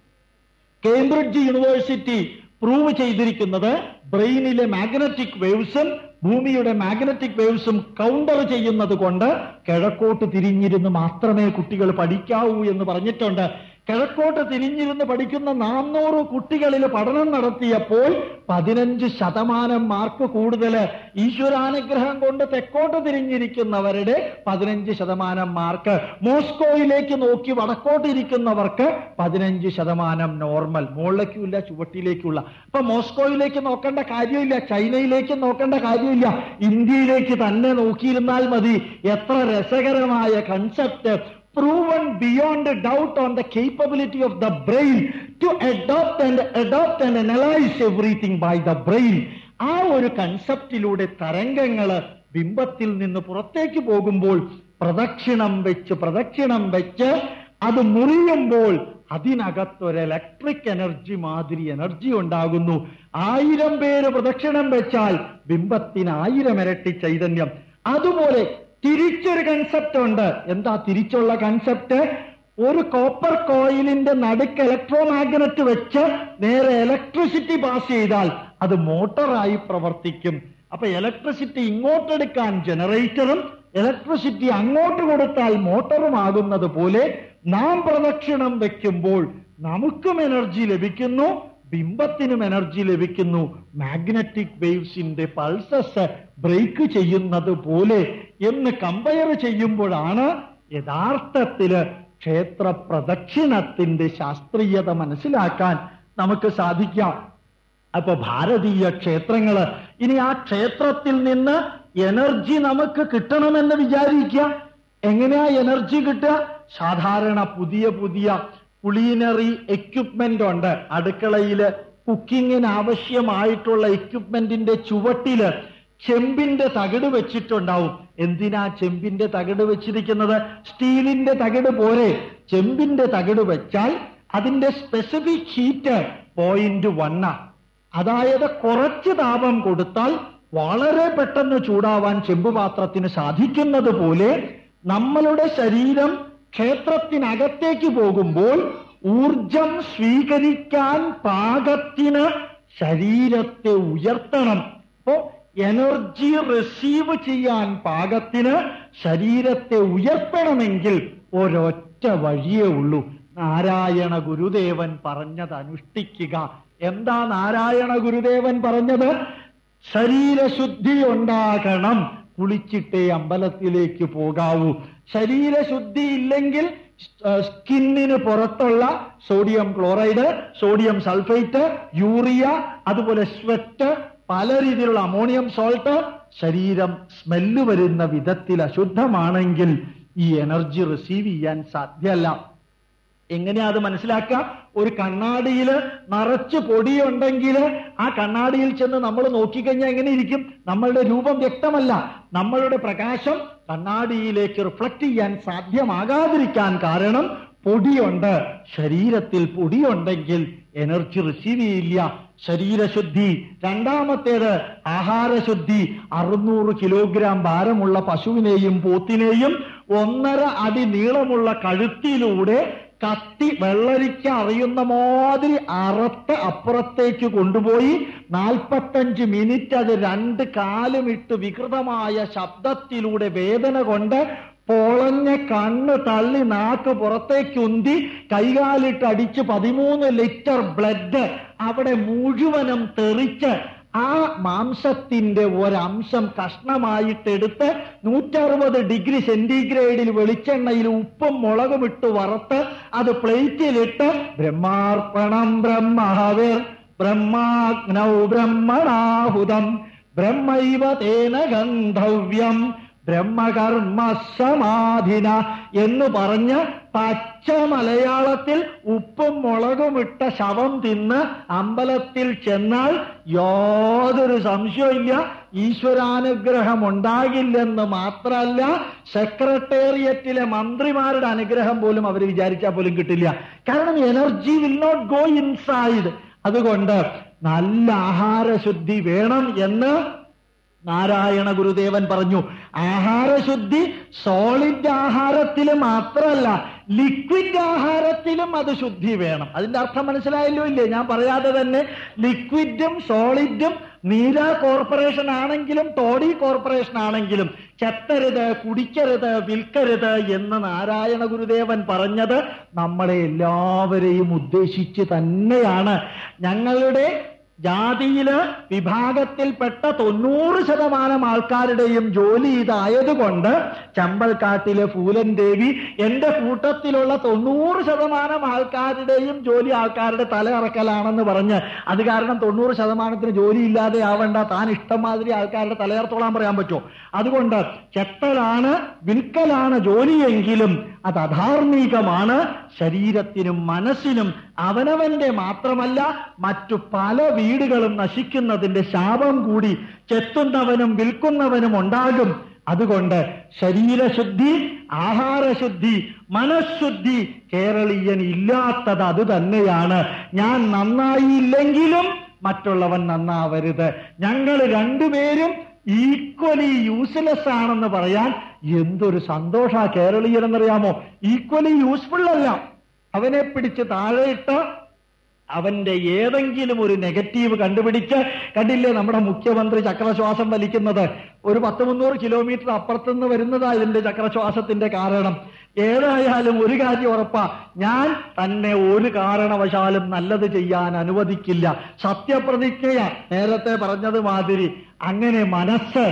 കേംബ്രിഡ്ജ് യൂണിവേഴ്സിറ്റി പ്രൂവ് ചെയ്തിരിക്കുന്നത് ബ്രെയിനിലെ മാഗ്നറ്റിക് വേവ്സും ഭൂമിയുടെ മാഗ്നറ്റിക് വേവ്സും കൗണ്ടർ ചെയ്യുന്നത് കൊണ്ട് കിഴക്കോട്ട് തിരിഞ്ഞിരുന്ന് മാത്രമേ കുട്ടികൾ പഠിക്കാവൂ എന്ന് പറഞ്ഞിട്ടുണ്ട് കിഴക്കോട്ട് തിരിഞ്ഞിരുന്ന് പഠിക്കുന്ന നാന്നൂറ് കുട്ടികളിൽ പഠനം നടത്തിയപ്പോൾ പതിനഞ്ച് ശതമാനം മാർക്ക് കൂടുതൽ ഈശ്വരാനുഗ്രഹം കൊണ്ട് തെക്കോട്ട് തിരിഞ്ഞിരിക്കുന്നവരുടെ പതിനഞ്ച് ശതമാനം മാർക്ക് മോസ്കോയിലേക്ക് നോക്കി വടക്കോട്ട് ഇരിക്കുന്നവർക്ക് പതിനഞ്ച് ശതമാനം നോർമൽ മുകളിലേക്കുമില്ല ചുവട്ടിലേക്കുള്ള അപ്പൊ മോസ്കോയിലേക്ക് നോക്കേണ്ട കാര്യമില്ല ചൈനയിലേക്ക് നോക്കേണ്ട കാര്യമില്ല ഇന്ത്യയിലേക്ക് തന്നെ നോക്കിയിരുന്നാൽ മതി എത്ര രസകരമായ concept proven beyond a doubt on the capability of the brain to adopt and adopt and analyze everything by the brain ആ ഒരു കൺസെപ്റ്റിലൂടെ തരംഗങ്ങള് ബിംബത്തിൽ നിന്ന് പുറത്തേക്ക് പോകുമ്പോൾ പ്രദക്ഷിണം വെച്ച് പ്രദക്ഷിണം വെച്ച് അത് മുറിയുമ്പോൾ അതിനകത്തൊരു ഇലക്ട്രിക് എനർജി മാതിരി എനർജി ഉണ്ടാകുന്നു ആയിരം പേര് പ്രദക്ഷിണം വെച്ചാൽ ബിംബത്തിന് ആയിരം ഇരട്ടി ചൈതന്യം അതുപോലെ തിരിച്ചൊരു കൺസെപ്റ്റ് ഉണ്ട് എന്താ തിരിച്ചുള്ള കൺസെപ്റ്റ് ഒരു കോപ്പർ കോയിലിന്റെ നടുക്ക് ഇലക്ട്രോ മാഗ്നറ്റ് വെച്ച് നേരെ ഇലക്ട്രിസിറ്റി പാസ് ചെയ്താൽ അത് മോട്ടറായി പ്രവർത്തിക്കും അപ്പൊ ഇലക്ട്രിസിറ്റി ഇങ്ങോട്ടെടുക്കാൻ ജനറേറ്ററും ഇലക്ട്രിസിറ്റി അങ്ങോട്ട് കൊടുത്താൽ മോട്ടറും ആകുന്നത് പോലെ നാം പ്രദക്ഷിണം വെക്കുമ്പോൾ നമുക്കും എനർജി ലഭിക്കുന്നു ബിംബത്തിനും എനർജി ലഭിക്കുന്നു മാഗ്നറ്റിക് വേവ്സിന്റെ പൾസസ് ബ്രേക്ക് ചെയ്യുന്നത് പോലെ എന്ന് കമ്പയർ ചെയ്യുമ്പോഴാണ് യഥാർത്ഥത്തില് ക്ഷേത്ര പ്രദക്ഷിണത്തിന്റെ ശാസ്ത്രീയത മനസ്സിലാക്കാൻ നമുക്ക് സാധിക്കാം അപ്പൊ ഭാരതീയ ക്ഷേത്രങ്ങള് ഇനി ആ ക്ഷേത്രത്തിൽ നിന്ന് എനർജി നമുക്ക് കിട്ടണമെന്ന് വിചാരിക്കുക എങ്ങനെയാ എനർജി കിട്ടുക സാധാരണ പുതിയ പുതിയ കുളീനറി എക്യുപ്മെന്റ് ഉണ്ട് അടുക്കളയില് കുക്കിങ്ങിന് ആവശ്യമായിട്ടുള്ള എക്യുപ്മെന്റിന്റെ ചുവട്ടില് ചെമ്പിന്റെ തകിട് വെച്ചിട്ടുണ്ടാവും എന്തിനാ ചെമ്പിന്റെ തകിട് വെച്ചിരിക്കുന്നത് സ്റ്റീലിന്റെ തകിട് പോരെ ചെമ്പിന്റെ തകിട് വെച്ചാൽ അതിന്റെ സ്പെസിഫിക് ഹീറ്റ് പോയിന്റ് വണ്ണ അതായത് കുറച്ച് താപം കൊടുത്താൽ വളരെ പെട്ടെന്ന് ചൂടാവാൻ ചെമ്പ് പാത്രത്തിന് സാധിക്കുന്നത് പോലെ നമ്മളുടെ ശരീരം ക്ഷേത്രത്തിനകത്തേക്ക് പോകുമ്പോൾ ഊർജം സ്വീകരിക്കാൻ പാകത്തിന് ശരീരത്തെ ഉയർത്തണം അപ്പോ എനർജി റിസീവ് ചെയ്യാൻ പാകത്തിന് ശരീരത്തെ ഉയർത്തണമെങ്കിൽ ഒരൊറ്റ വഴിയേ ഉള്ളൂ നാരായണ ഗുരുദേവൻ പറഞ്ഞത് അനുഷ്ഠിക്കുക എന്താ നാരായണ ഗുരുദേവൻ പറഞ്ഞത് ശരീരശുദ്ധി ഉണ്ടാകണം കുളിച്ചിട്ടേ അമ്പലത്തിലേക്ക് പോകാവൂ ശരീരശുദ്ധി ഇല്ലെങ്കിൽ സ്കിന്നിന് പുറത്തുള്ള sodium chloride sodium sulphate urea അതുപോലെ സ്വെറ്റ് പല രീതിയിലുള്ള അമോണിയം സോൾട്ട് ശരീരം സ്മെല്ല് വരുന്ന വിധത്തിൽ അശുദ്ധമാണെങ്കിൽ ഈ എനർജി റിസീവ് ചെയ്യാൻ സാധ്യമല്ല എങ്ങനെയാ അത് മനസ്സിലാക്കുക ഒരു കണ്ണാടിയിൽ നിറച്ച് പൊടിയുണ്ടെങ്കിൽ ആ കണ്ണാടിയിൽ ചെന്ന് നമ്മൾ നോക്കിക്കഴിഞ്ഞാൽ എങ്ങനെ ഇരിക്കും നമ്മളുടെ രൂപം വ്യക്തമല്ല നമ്മളുടെ പ്രകാശം കണ്ണാടിയിലേക്ക് റിഫ്ലക്ട് ചെയ്യാൻ സാധ്യമാകാതിരിക്കാൻ കാരണം പൊടിയുണ്ട് ശരീരത്തിൽ പൊടിയുണ്ടെങ്കിൽ എനർജി റിസീവ് ചെയ്യില്ല ശരീരശുദ്ധി രണ്ടാമത്തേത് ആഹാരശുദ്ധി അറുന്നൂറ് കിലോഗ്രാം ഭാരമുള്ള പശുവിനെയും പോത്തിനെയും ഒന്നര അടി നീളമുള്ള കഴുത്തിലൂടെ കത്തി വെള്ളരിക്ക അറിയുന്ന മാതിരി അറത്ത് അപ്പുറത്തേക്ക് കൊണ്ടുപോയി നാൽപ്പത്തഞ്ച് മിനിറ്റ് അത് രണ്ട് കാലുമിട്ട് വികൃതമായ ശബ്ദത്തിലൂടെ വേദന കൊണ്ട് പൊളഞ്ഞ കണ്ണ് തള്ളി നാക്ക് പുറത്തേക്കുന്തി കൈകാലിട്ട് അടിച്ച് പതിമൂന്ന് ലിറ്റർ ബ്ലഡ് അവിടെ മുഴുവനും തെറിച്ച് ആ മാംസത്തിന്റെ ഒരംശം കഷ്ണമായിട്ടെടുത്ത് നൂറ്ററുപത് ഡിഗ്രി സെന്റിഗ്രേഡിൽ വെളിച്ചെണ്ണയിൽ ഉപ്പും മുളകും ഇട്ട് വറുത്ത് അത് പ്ലേറ്റിലിട്ട് ബ്രഹ്മാർപ്പണം ബ്രഹ്മഹവിർ ബ്രഹ്മാഗ്നൗ ബ്രഹ്മണാഹുതം ബ്രഹ്മൈവ തേന ഗന്ധവ്യം ബ്രഹ്മകർമ്മ സമാധിന എന്ന് പറഞ്ഞ് പച്ച മലയാളത്തിൽ ഉപ്പും മുളകും ഇട്ട ശവം തിന്ന് അമ്പലത്തിൽ ചെന്നാൽ യാതൊരു സംശയമില്ല ഈശ്വരാനുഗ്രഹം ഉണ്ടാകില്ലെന്ന് മാത്രമല്ല സെക്രട്ടേറിയറ്റിലെ മന്ത്രിമാരുടെ അനുഗ്രഹം പോലും അവർ വിചാരിച്ചാൽ പോലും കിട്ടില്ല കാരണം energy will not go inside അതുകൊണ്ട് നല്ല ആഹാരശുദ്ധി വേണം എന്ന് നാരായണ ഗുരുദേവൻ പറഞ്ഞു ആഹാരശുദ്ധി സോളിഡ് ആഹാരത്തിൽ മാത്രമല്ല ലിക്വിഡ് ആഹാരത്തിലും അത് ശുദ്ധി വേണം അതിന്റെ അർത്ഥം മനസ്സിലായല്ലോ ഇല്ലേ ഞാൻ പറയാതെ തന്നെ ലിക്വിഡും സോളിഡും നീര കോർപ്പറേഷൻ ആണെങ്കിലും ടോഡി കോർപ്പറേഷൻ ആണെങ്കിലും ചെത്തരുത് കുടിക്കരുത് വിൽക്കരുത് എന്ന് നാരായണ ഗുരുദേവൻ പറഞ്ഞത് നമ്മളെ എല്ലാവരെയും ഉദ്ദേശിച്ച് തന്നെയാണ് ഞങ്ങളുടെ ജാതിയില് വിഭാഗത്തിൽപ്പെട്ട തൊണ്ണൂറ് ശതമാനം ആൾക്കാരുടെയും ജോലി ഇതായതുകൊണ്ട് ചമ്പൽക്കാട്ടിലെ ഫൂലൻ ദേവി എന്റെ കൂട്ടത്തിലുള്ള തൊണ്ണൂറ് ശതമാനം ആൾക്കാരുടെയും ജോലി ആൾക്കാരുടെ തലയിറക്കലാണെന്ന് പറഞ്ഞ് അത് കാരണം തൊണ്ണൂറ് ശതമാനത്തിന് ജോലി ഇല്ലാതെ ആവണ്ട താൻ ഇഷ്ടംമാതിരി ആൾക്കാരുടെ തലയിറത്തോളാൻ പറയാൻ പറ്റുമോ അതുകൊണ്ട് ചെത്തലാണ് വിൽക്കലാണ് ജോലിയെങ്കിലും അത് അധാർമികമാണ് ശരീരത്തിനും മനസ്സിനും അവനവന്റെ മാത്രമല്ല മറ്റു പല വീടുകളും നശിക്കുന്നതിന്റെ ശാപം കൂടി ചെത്തുന്നവനും വിൽക്കുന്നവനും ഉണ്ടാകും അതുകൊണ്ട് ശരീരശുദ്ധി ആഹാരശുദ്ധി മനഃശുദ്ധി കേരളീയൻ ഇല്ലാത്തത് അത് തന്നെയാണ് ഞാൻ നന്നായില്ലെങ്കിലും മറ്റുള്ളവൻ നന്നാവരുത് ഞങ്ങൾ രണ്ടുപേരും ഈക്വലി യൂസ്ലെസ് ആണെന്ന് പറയാൻ എന്തൊരു സന്തോഷ കേരളീയരെന്നറിയാമോ ഈക്വലി യൂസ്ഫുൾ അല്ല അവനെ പിടിച്ച് താഴെയിട്ട് അവന്റെ ഏതെങ്കിലും ഒരു നെഗറ്റീവ് കണ്ടുപിടിച്ച് കണ്ടില്ലേ നമ്മുടെ മുഖ്യമന്ത്രി ചക്രശ്വാസം വലിക്കുന്നത് ഒരു പത്ത് മുന്നൂറ് കിലോമീറ്റർ അപ്പുറത്തുനിന്ന് വരുന്നതാ ഇതിന്റെ ചക്രശ്വാസത്തിന്റെ കാരണം ഏതായാലും ഒരു കാര്യം ഉറപ്പാ ഞാൻ തന്നെ ഒരു കാരണവശാലും നല്ലത് ചെയ്യാൻ അനുവദിക്കില്ല സത്യപ്രതിജ്ഞയ നേരത്തെ പറഞ്ഞത് മാതിരി അങ്ങനെ മനസ്സ്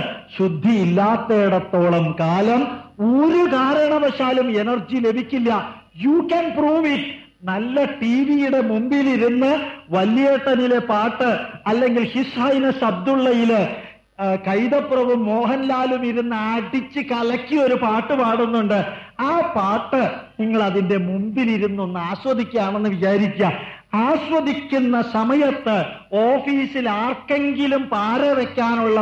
ശുദ്ധിയില്ലാത്തയിടത്തോളം കാലം ഒരു കാരണവശാലും എനർജി ലഭിക്കില്ല യു ക്യാൻ പ്രൂവ് ഇറ്റ് നല്ല ടി വിയുടെ മുമ്പിലിരുന്ന് വല്യേട്ടനിലെ പാട്ട് അല്ലെങ്കിൽ ഹിസ് ഹൈനസ് അബ്ദുള്ളയില് ആ, കൈതപ്രവും മോഹൻലാലും ഇരുന്ന് അടിച്ച് കലക്കി ഒരു പാട്ട് പാടുന്നുണ്ട് ആ പാട്ട് നിങ്ങൾ അതിന്റെ മുമ്പിലിരുന്നൊന്ന് ആസ്വദിക്കുകയാണെന്ന് വിചാരിക്കുക ആസ്വദിക്കുന്ന സമയത്ത് ഓഫീസിൽ ആർക്കെങ്കിലും പാര വെക്കാനുള്ള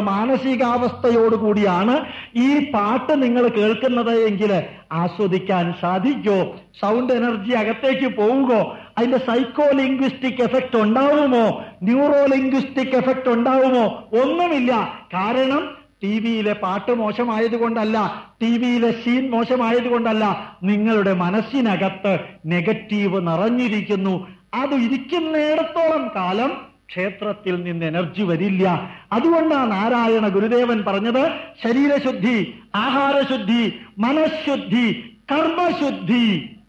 മാനസികാവസ്ഥയോടുകൂടിയാണ് ഈ പാട്ട് നിങ്ങൾ കേൾക്കുന്നത് എങ്കിൽ ആസ്വദിക്കാൻ സാധിക്കോ സൗണ്ട് എനർജി അകത്തേക്ക് പോവുകോ അതിന്റെ സൈക്കോ ലിംഗ്വിസ്റ്റിക് എഫക്റ്റ് ഉണ്ടാവുമോ ന്യൂറോ ലിംഗ്വിസ്റ്റിക് എഫക്റ്റ് ഉണ്ടാവുമോ ഒന്നുമില്ല കാരണം ടി വിയിലെ പാട്ട് മോശമായതുകൊണ്ടല്ല ടി വിയിലെ സീൻ മോശമായതുകൊണ്ടല്ല നിങ്ങളുടെ മനസ്സിനകത്ത് നെഗറ്റീവ് നിറഞ്ഞിരിക്കുന്നു അത് ഇരിക്കുന്നിടത്തോളം കാലം ക്ഷേത്രത്തിൽ നിന്ന് എനർജി വരില്ല അതുകൊണ്ടാണ് നാരായണ ഗുരുദേവൻ പറഞ്ഞത് ശരീരശുദ്ധി ആഹാരശുദ്ധി മനഃശുദ്ധി കർമ്മശുദ്ധി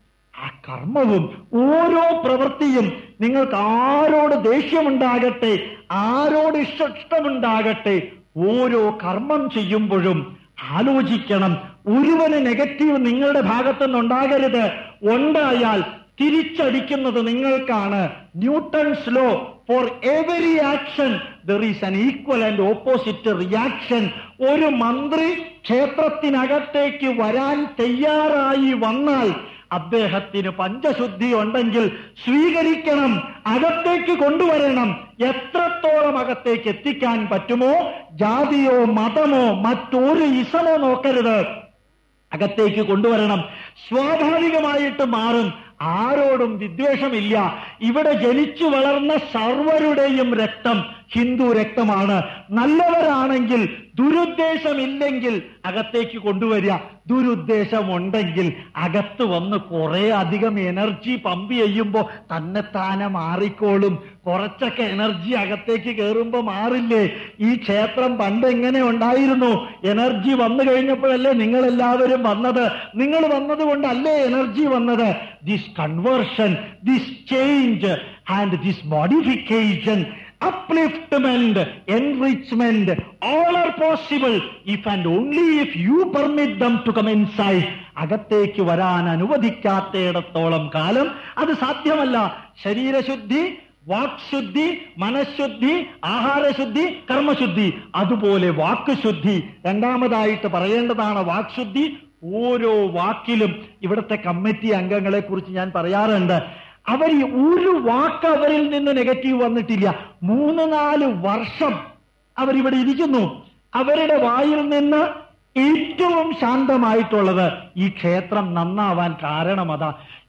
ആ കർമ്മവും ഓരോ പ്രവൃത്തിയും നിങ്ങൾക്ക് ആരോട് ദേഷ്യമുണ്ടാകട്ടെ ആരോട് ഇഷ്ടമുണ്ടാകട്ടെ ഓരോ കർമ്മം ചെയ്യുമ്പോഴും ആലോചിക്കണം ഒരുവന് നെഗറ്റീവ് നിങ്ങളുടെ ഭാഗത്തു നിന്നുണ്ടാകരുത് ഉണ്ടായാൽ തിരിച്ചടിക്കുന്നത് നിങ്ങൾക്കാണ് Newton's law for every action there is an equal and opposite reaction ഒരു മന്ത്രി ക്ഷേത്രത്തിനകത്തേക്ക് വരാൻ തയ്യാറായി വന്നാൽ അദ്ദേഹത്തിന് പഞ്ചശുദ്ധി ഉണ്ടെങ്കിൽ സ്വീകരിക്കണം അകത്തേക്ക് കൊണ്ടുവരണം എത്രത്തോളം അകത്തേക്ക് എത്തിക്കാൻ പറ്റുമോ ജാതിയോ മതമോ മറ്റൊരു ഇസമോ നോക്കരുത് അകത്തേക്ക് കൊണ്ടുവരണം സ്വാഭാവികമായിട്ട് മാറും ആരോടും വിദ്വേഷമില്ല ഇവിടെ ജനിച്ചു വളർന്ന സർവരുടെയും രക്തം ഹിന്ദു രക്തമാണ് നല്ലവരാണെങ്കിൽ ദുരുദ്ദേശമില്ലെങ്കിൽ അകത്തേക്ക് കൊണ്ടുവരിക ദുരുദ്ദേശമുണ്ടെങ്കിൽ അകത്ത് വന്ന് കുറെ അധികം എനർജി പമ്പ് ചെയ്യുമ്പോ തന്നെത്താനെ മാറിക്കോളും കുറച്ചൊക്കെ എനർജി അകത്തേക്ക് കയറുമ്പോ മാറില്ലേ ഈ ക്ഷേത്രം പണ്ട് എങ്ങനെ ഉണ്ടായിരുന്നു എനർജി വന്നു കഴിഞ്ഞപ്പോഴല്ലേ നിങ്ങൾ എല്ലാവരും വന്നത് നിങ്ങൾ വന്നത് കൊണ്ടല്ലേ എനർജി വന്നത് this conversion this change and this modification upliftment, enrichment, all are possible if and only if you permit them to come inside. അകത്തേക്ക് വരാൻ അനുവദിക്കാത്തയിടത്തോളം കാലം അത് സാധ്യമല്ല ശരീരശുദ്ധി വാക്ശുദ്ധി മനഃശുദ്ധി ആഹാരശുദ്ധി കർമ്മശുദ്ധി അതുപോലെ വാക്കുശുദ്ധി രണ്ടാമതായിട്ട് പറയേണ്ടതാണ് വാക്ശുദ്ധി ഓരോ വാക്കിലും ഇവിടുത്തെ കമ്മിറ്റി അംഗങ്ങളെ കുറിച്ച് ഞാൻ പറയാറുണ്ട് അവർ ഈ ഒരു വാക്ക് അവരിൽ നിന്ന് നെഗറ്റീവ് വന്നിട്ടില്ല മൂന്ന് നാല് വർഷം അവരിവിടെ ഇരിക്കുന്നു അവരുടെ വായിൽ നിന്ന് ഏറ്റവും ശാന്തമായിട്ടുള്ളത് ഈ ക്ഷേത്രം നന്നാവാൻ കാരണം അതാ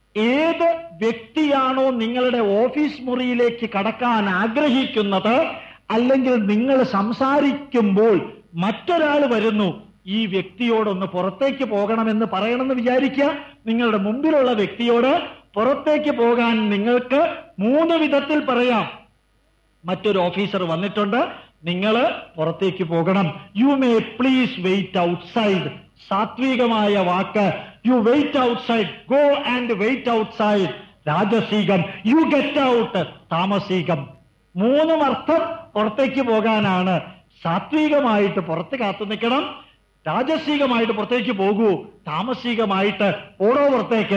ഏത് വ്യക്തിയാണോ നിങ്ങളുടെ ഓഫീസ് മുറിയിലേക്ക് കടക്കാൻ ആഗ്രഹിക്കുന്നത് അല്ലെങ്കിൽ നിങ്ങൾ സംസാരിക്കുമ്പോൾ മറ്റൊരാൾ വരുന്നു ഈ വ്യക്തിയോടൊന്ന് പുറത്തേക്ക് പോകണമെന്ന് പറയണമെന്ന് വിചാരിക്കുക നിങ്ങളുടെ മുമ്പിലുള്ള വ്യക്തിയോട് പുറത്തേക്ക് പോകാൻ നിങ്ങൾക്ക് മൂന്ന് വിധത്തിൽ പറയാം മറ്റൊരു ഓഫീസർ വന്നിട്ടുണ്ട് നിങ്ങൾ പുറത്തേക്ക് പോകണം you may please wait outside സാത്വികമായ വാക്ക് you wait outside go and wait outside രാജസീകം യു ഗെറ്റ് ഔട്ട് താമസീകം മൂന്നും അർത്ഥം പുറത്തേക്ക് പോകാനാണ് സാത്വികമായിട്ട് പുറത്ത് കാത്തു നിൽക്കണം രാജസീകമായിട്ട് പുറത്തേക്ക് പോകൂ താമസികമായിട്ട് ഓടോ പുറത്തേക്ക്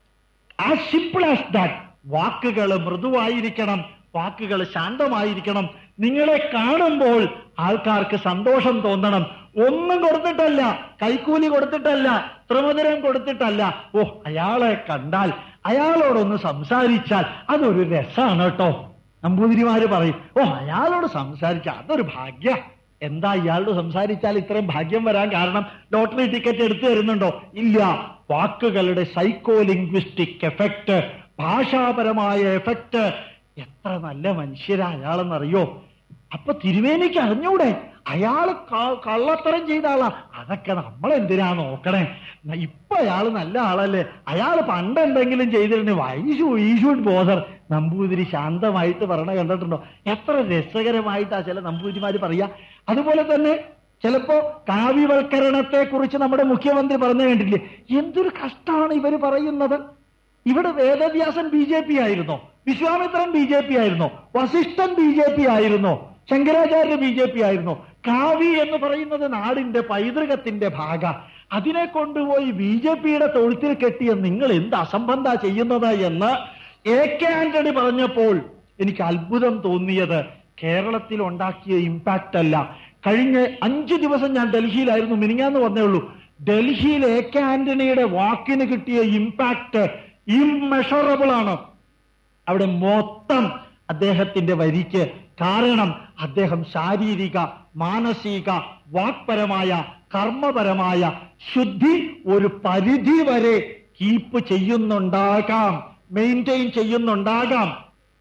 ആസ് സിമ്പിൾ ആസ് ദാറ്റ് വാക്കുകൾ മൃദുവായിരിക്കണം വാക്കുകൾ ശാന്തമായിരിക്കണം നിങ്ങളെ കാണുമ്പോൾ ആൾക്കാർക്ക് സന്തോഷം തോന്നണം ഒന്നും കൊടുത്തിട്ടല്ല കൈക്കൂലി കൊടുത്തിട്ടല്ല ത്രിമധുരം കൊടുത്തിട്ടല്ല ഓ അയാളെ കണ്ടാൽ അയാളോടൊന്ന് സംസാരിച്ചാൽ അതൊരു രസമാണ് കേട്ടോ നമ്പൂതിരിമാര് പറയും ഓ അയാളോട് സംസാരിച്ചാൽ അതൊരു ഭാഗ്യ എന്താ ഇയാളോട് സംസാരിച്ചാൽ ഇത്രയും ഭാഗ്യം വരാൻ കാരണം ലോട്ടറി ടിക്കറ്റ് എടുത്തു തരുന്നുണ്ടോ ഇല്ല വാക്കുകളുടെ സൈക്കോ ലിംഗ്വിസ്റ്റിക് എഫക്റ്റ് ഭാഷാപരമായ എഫക്റ്റ് എത്ര നല്ല മനുഷ്യരാ അയാളെന്നറിയോ അപ്പൊ തിരുവേനിക്ക് അറിഞ്ഞൂടെ അയാൾ കള്ളത്തരം ചെയ്ത ആളാ അതൊക്കെ നമ്മൾ എന്തിനാ നോക്കണേ ന- ഇപ്പൊ അയാള് നല്ല ആളല്ലേ അയാൾ പണ്ട് എന്തെങ്കിലും ചെയ്തിട്ടുണ്ട് വൈഷു ഈഷുഡ് ബോധർ നമ്പൂതിരി ശാന്തമായിട്ട് പറയണ കണ്ടിട്ടുണ്ടോ എത്ര രസകരമായിട്ടാ ചില നമ്പൂതിരിമാര് പറയാ അതുപോലെ തന്നെ ചിലപ്പോ കാവ്യവൽക്കരണത്തെ കുറിച്ച് നമ്മുടെ മുഖ്യമന്ത്രി പറഞ്ഞു കണ്ടില്ലേ എന്തൊരു കഷ്ടമാണ് ഇവര് പറയുന്നത് ഇവിടെ വേദവ്യാസൻ ബി ജെ പി ആയിരുന്നോ വിശ്വാമിത്രൻ ബി ജെ പി ആയിരുന്നോ വസിഷ്ഠൻ ബി ജെ പി ആയിരുന്നോ ശങ്കരാചാര്യ ബി ജെ പി ആയിരുന്നോ കാവി എന്ന് പറയുന്നത് നാടിന്റെ പൈതൃകത്തിന്റെ ഭാഗ അതിനെ കൊണ്ടുപോയി ബി ജെ പിയുടെ തൊഴുത്തിൽ കെട്ടിയ നിങ്ങൾ എന്ത് അസംബന്ധ ചെയ്യുന്നത് എന്ന് എ കെ ആന്റണി പറഞ്ഞപ്പോൾ എനിക്ക് അത്ഭുതം തോന്നിയത് കേരളത്തിൽ ഉണ്ടാക്കിയ ഇമ്പാക്റ്റ് അല്ല കഴിഞ്ഞ അഞ്ചു ദിവസം ഞാൻ ഡൽഹിയിലായിരുന്നു മിനിങ്ങാന്ന് വന്നേ ഉള്ളൂ ഡൽഹിയിൽ എ കെ ആന്റണിയുടെ വാക്കിന് കിട്ടിയ ഇമ്പാക്ട് ഇംമെഷറബിൾ ആണ് അവിടെ മൊത്തം അദ്ദേഹത്തിന്റെ വരിക്ക് കാരണം അദ്ദേഹം ശാരീരിക മാനസിക വാക്പരമായ കർമ്മപരമായ ശുദ്ധി ഒരു പരിധി വരെ കീപ്പ് ചെയ്യുന്നുണ്ടാകാം മെയിൻറ്റെയിൻ ചെയ്യുന്നുണ്ടാകാം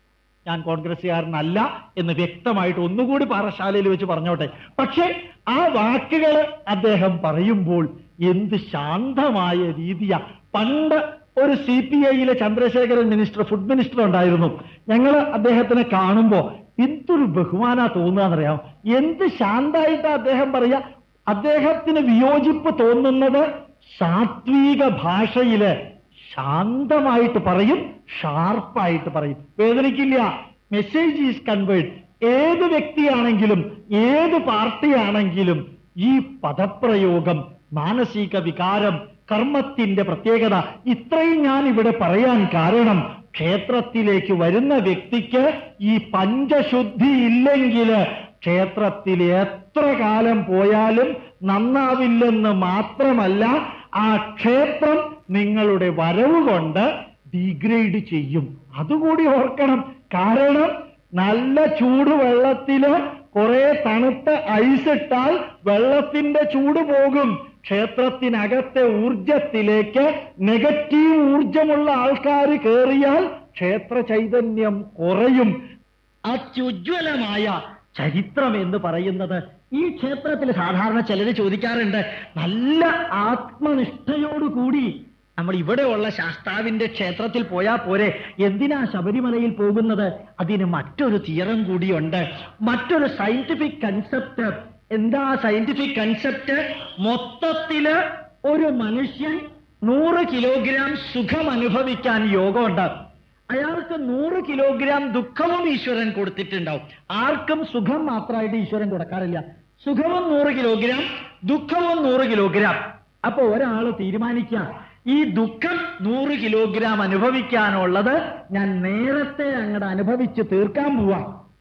ഞാൻ കോൺഗ്രസ്സുകാരനല്ല എന്ന് വ്യക്തമായിട്ട് ഒന്നുകൂടി പാറശാലയിൽ വെച്ച് പറഞ്ഞോട്ടെ പക്ഷേ ആ വാക്കുകൾ അദ്ദേഹം പറയുമ്പോൾ എന്ത് ശാന്തമായ രീതിയാ പണ്ട് ഒരു സി പി ഐയിലെ ചന്ദ്രശേഖരൻ മിനിസ്റ്റർ ഫുഡ് മിനിസ്റ്റർ ഉണ്ടായിരുന്നു ഞങ്ങൾ അദ്ദേഹത്തിനെ കാണുമ്പോൾ എന്തൊരു ബഹുമാന തോന്നുകയെന്നറിയാം എന്ത് ശാന്തായിട്ടാ അദ്ദേഹം പറയാ അദ്ദേഹത്തിന് വിയോജിപ്പ് തോന്നുന്നത് സാത്വിക ഭാഷയില് ശാന്തമായിട്ട് പറയും ഷാർപ്പായിട്ട് പറയും വേദനിക്കില്ല മെസ്സേജ് ഈസ് കൺവേർഡ് ഏത് വ്യക്തിയാണെങ്കിലും ഏത് പാർട്ടിയാണെങ്കിലും ഈ പദപ്രയോഗം മാനസിക വികാരം കർമ്മത്തിന്റെ പ്രത്യേകത ഇത്രയും ഞാൻ ഇവിടെ പറയാൻ കാരണം ക്ഷേത്രത്തിലേക്ക് വരുന്ന വ്യക്തിക്ക് ഈ പഞ്ചശുദ്ധി ഇല്ലെങ്കിൽ ക്ഷേത്രത്തിൽ എത്ര കാലം പോയാലും നന്നാവില്ലെന്ന് മാത്രമല്ല ആ ക്ഷേത്രം നിങ്ങളുടെ വരവ് കൊണ്ട് ഡിഗ്രേഡ് ചെയ്യും അതുകൂടി ഓർക്കണം കാരണം നല്ല ചൂടുവെള്ളത്തില് കുറെ തണുത്ത ഐസ് ഇട്ടാൽ വെള്ളത്തിന്റെ ചൂട് പോകും ക്ഷേത്രത്തിനകത്തെ ഊർജത്തിലേക്ക് നെഗറ്റീവ് ഊർജമുള്ള ആൾക്കാർ കയറിയാൽ ക്ഷേത്ര ചൈതന്യം കുറയും അത്യുജ്വലമായ ചരിത്രം എന്ന് പറയുന്നത് ഈ ക്ഷേത്രത്തിൽ സാധാരണ ചിലര് ചോദിക്കാറുണ്ട് നല്ല ആത്മനിഷ്ഠയോടുകൂടി നമ്മൾ ഇവിടെയുള്ള ശാസ്താവിന്റെ ക്ഷേത്രത്തിൽ പോയാൽ പോരെ എന്തിനാ ശബരിമലയിൽ പോകുന്നത് അതിന് മറ്റൊരു തിയറം കൂടിയുണ്ട് മറ്റൊരു സയന്റിഫിക് കൺസെപ്റ്റ് എന്താ സയന്റിഫിക് കൺസെപ്റ്റ് മൊത്തത്തില് ഒരു മനുഷ്യൻ നൂറ് കിലോഗ്രാം സുഖം അനുഭവിക്കാൻ യോഗമുണ്ട് അയാൾക്ക് നൂറ് കിലോഗ്രാം ദുഃഖവും ഈശ്വരൻ കൊടുത്തിട്ടുണ്ടാവും ആർക്കും സുഖം മാത്രമായിട്ട് ഈശ്വരൻ കൊടുക്കാറില്ല സുഖവും നൂറ് കിലോഗ്രാം ദുഃഖവും നൂറ് കിലോഗ്രാം അപ്പൊ ഒരാൾ തീരുമാനിക്കുക ഈ ദുഃഖം നൂറ് കിലോഗ്രാം അനുഭവിക്കാനുള്ളത് ഞാൻ നേരത്തെ അങ്ങോട്ട് അനുഭവിച്ച് തീർക്കാൻ പോവാം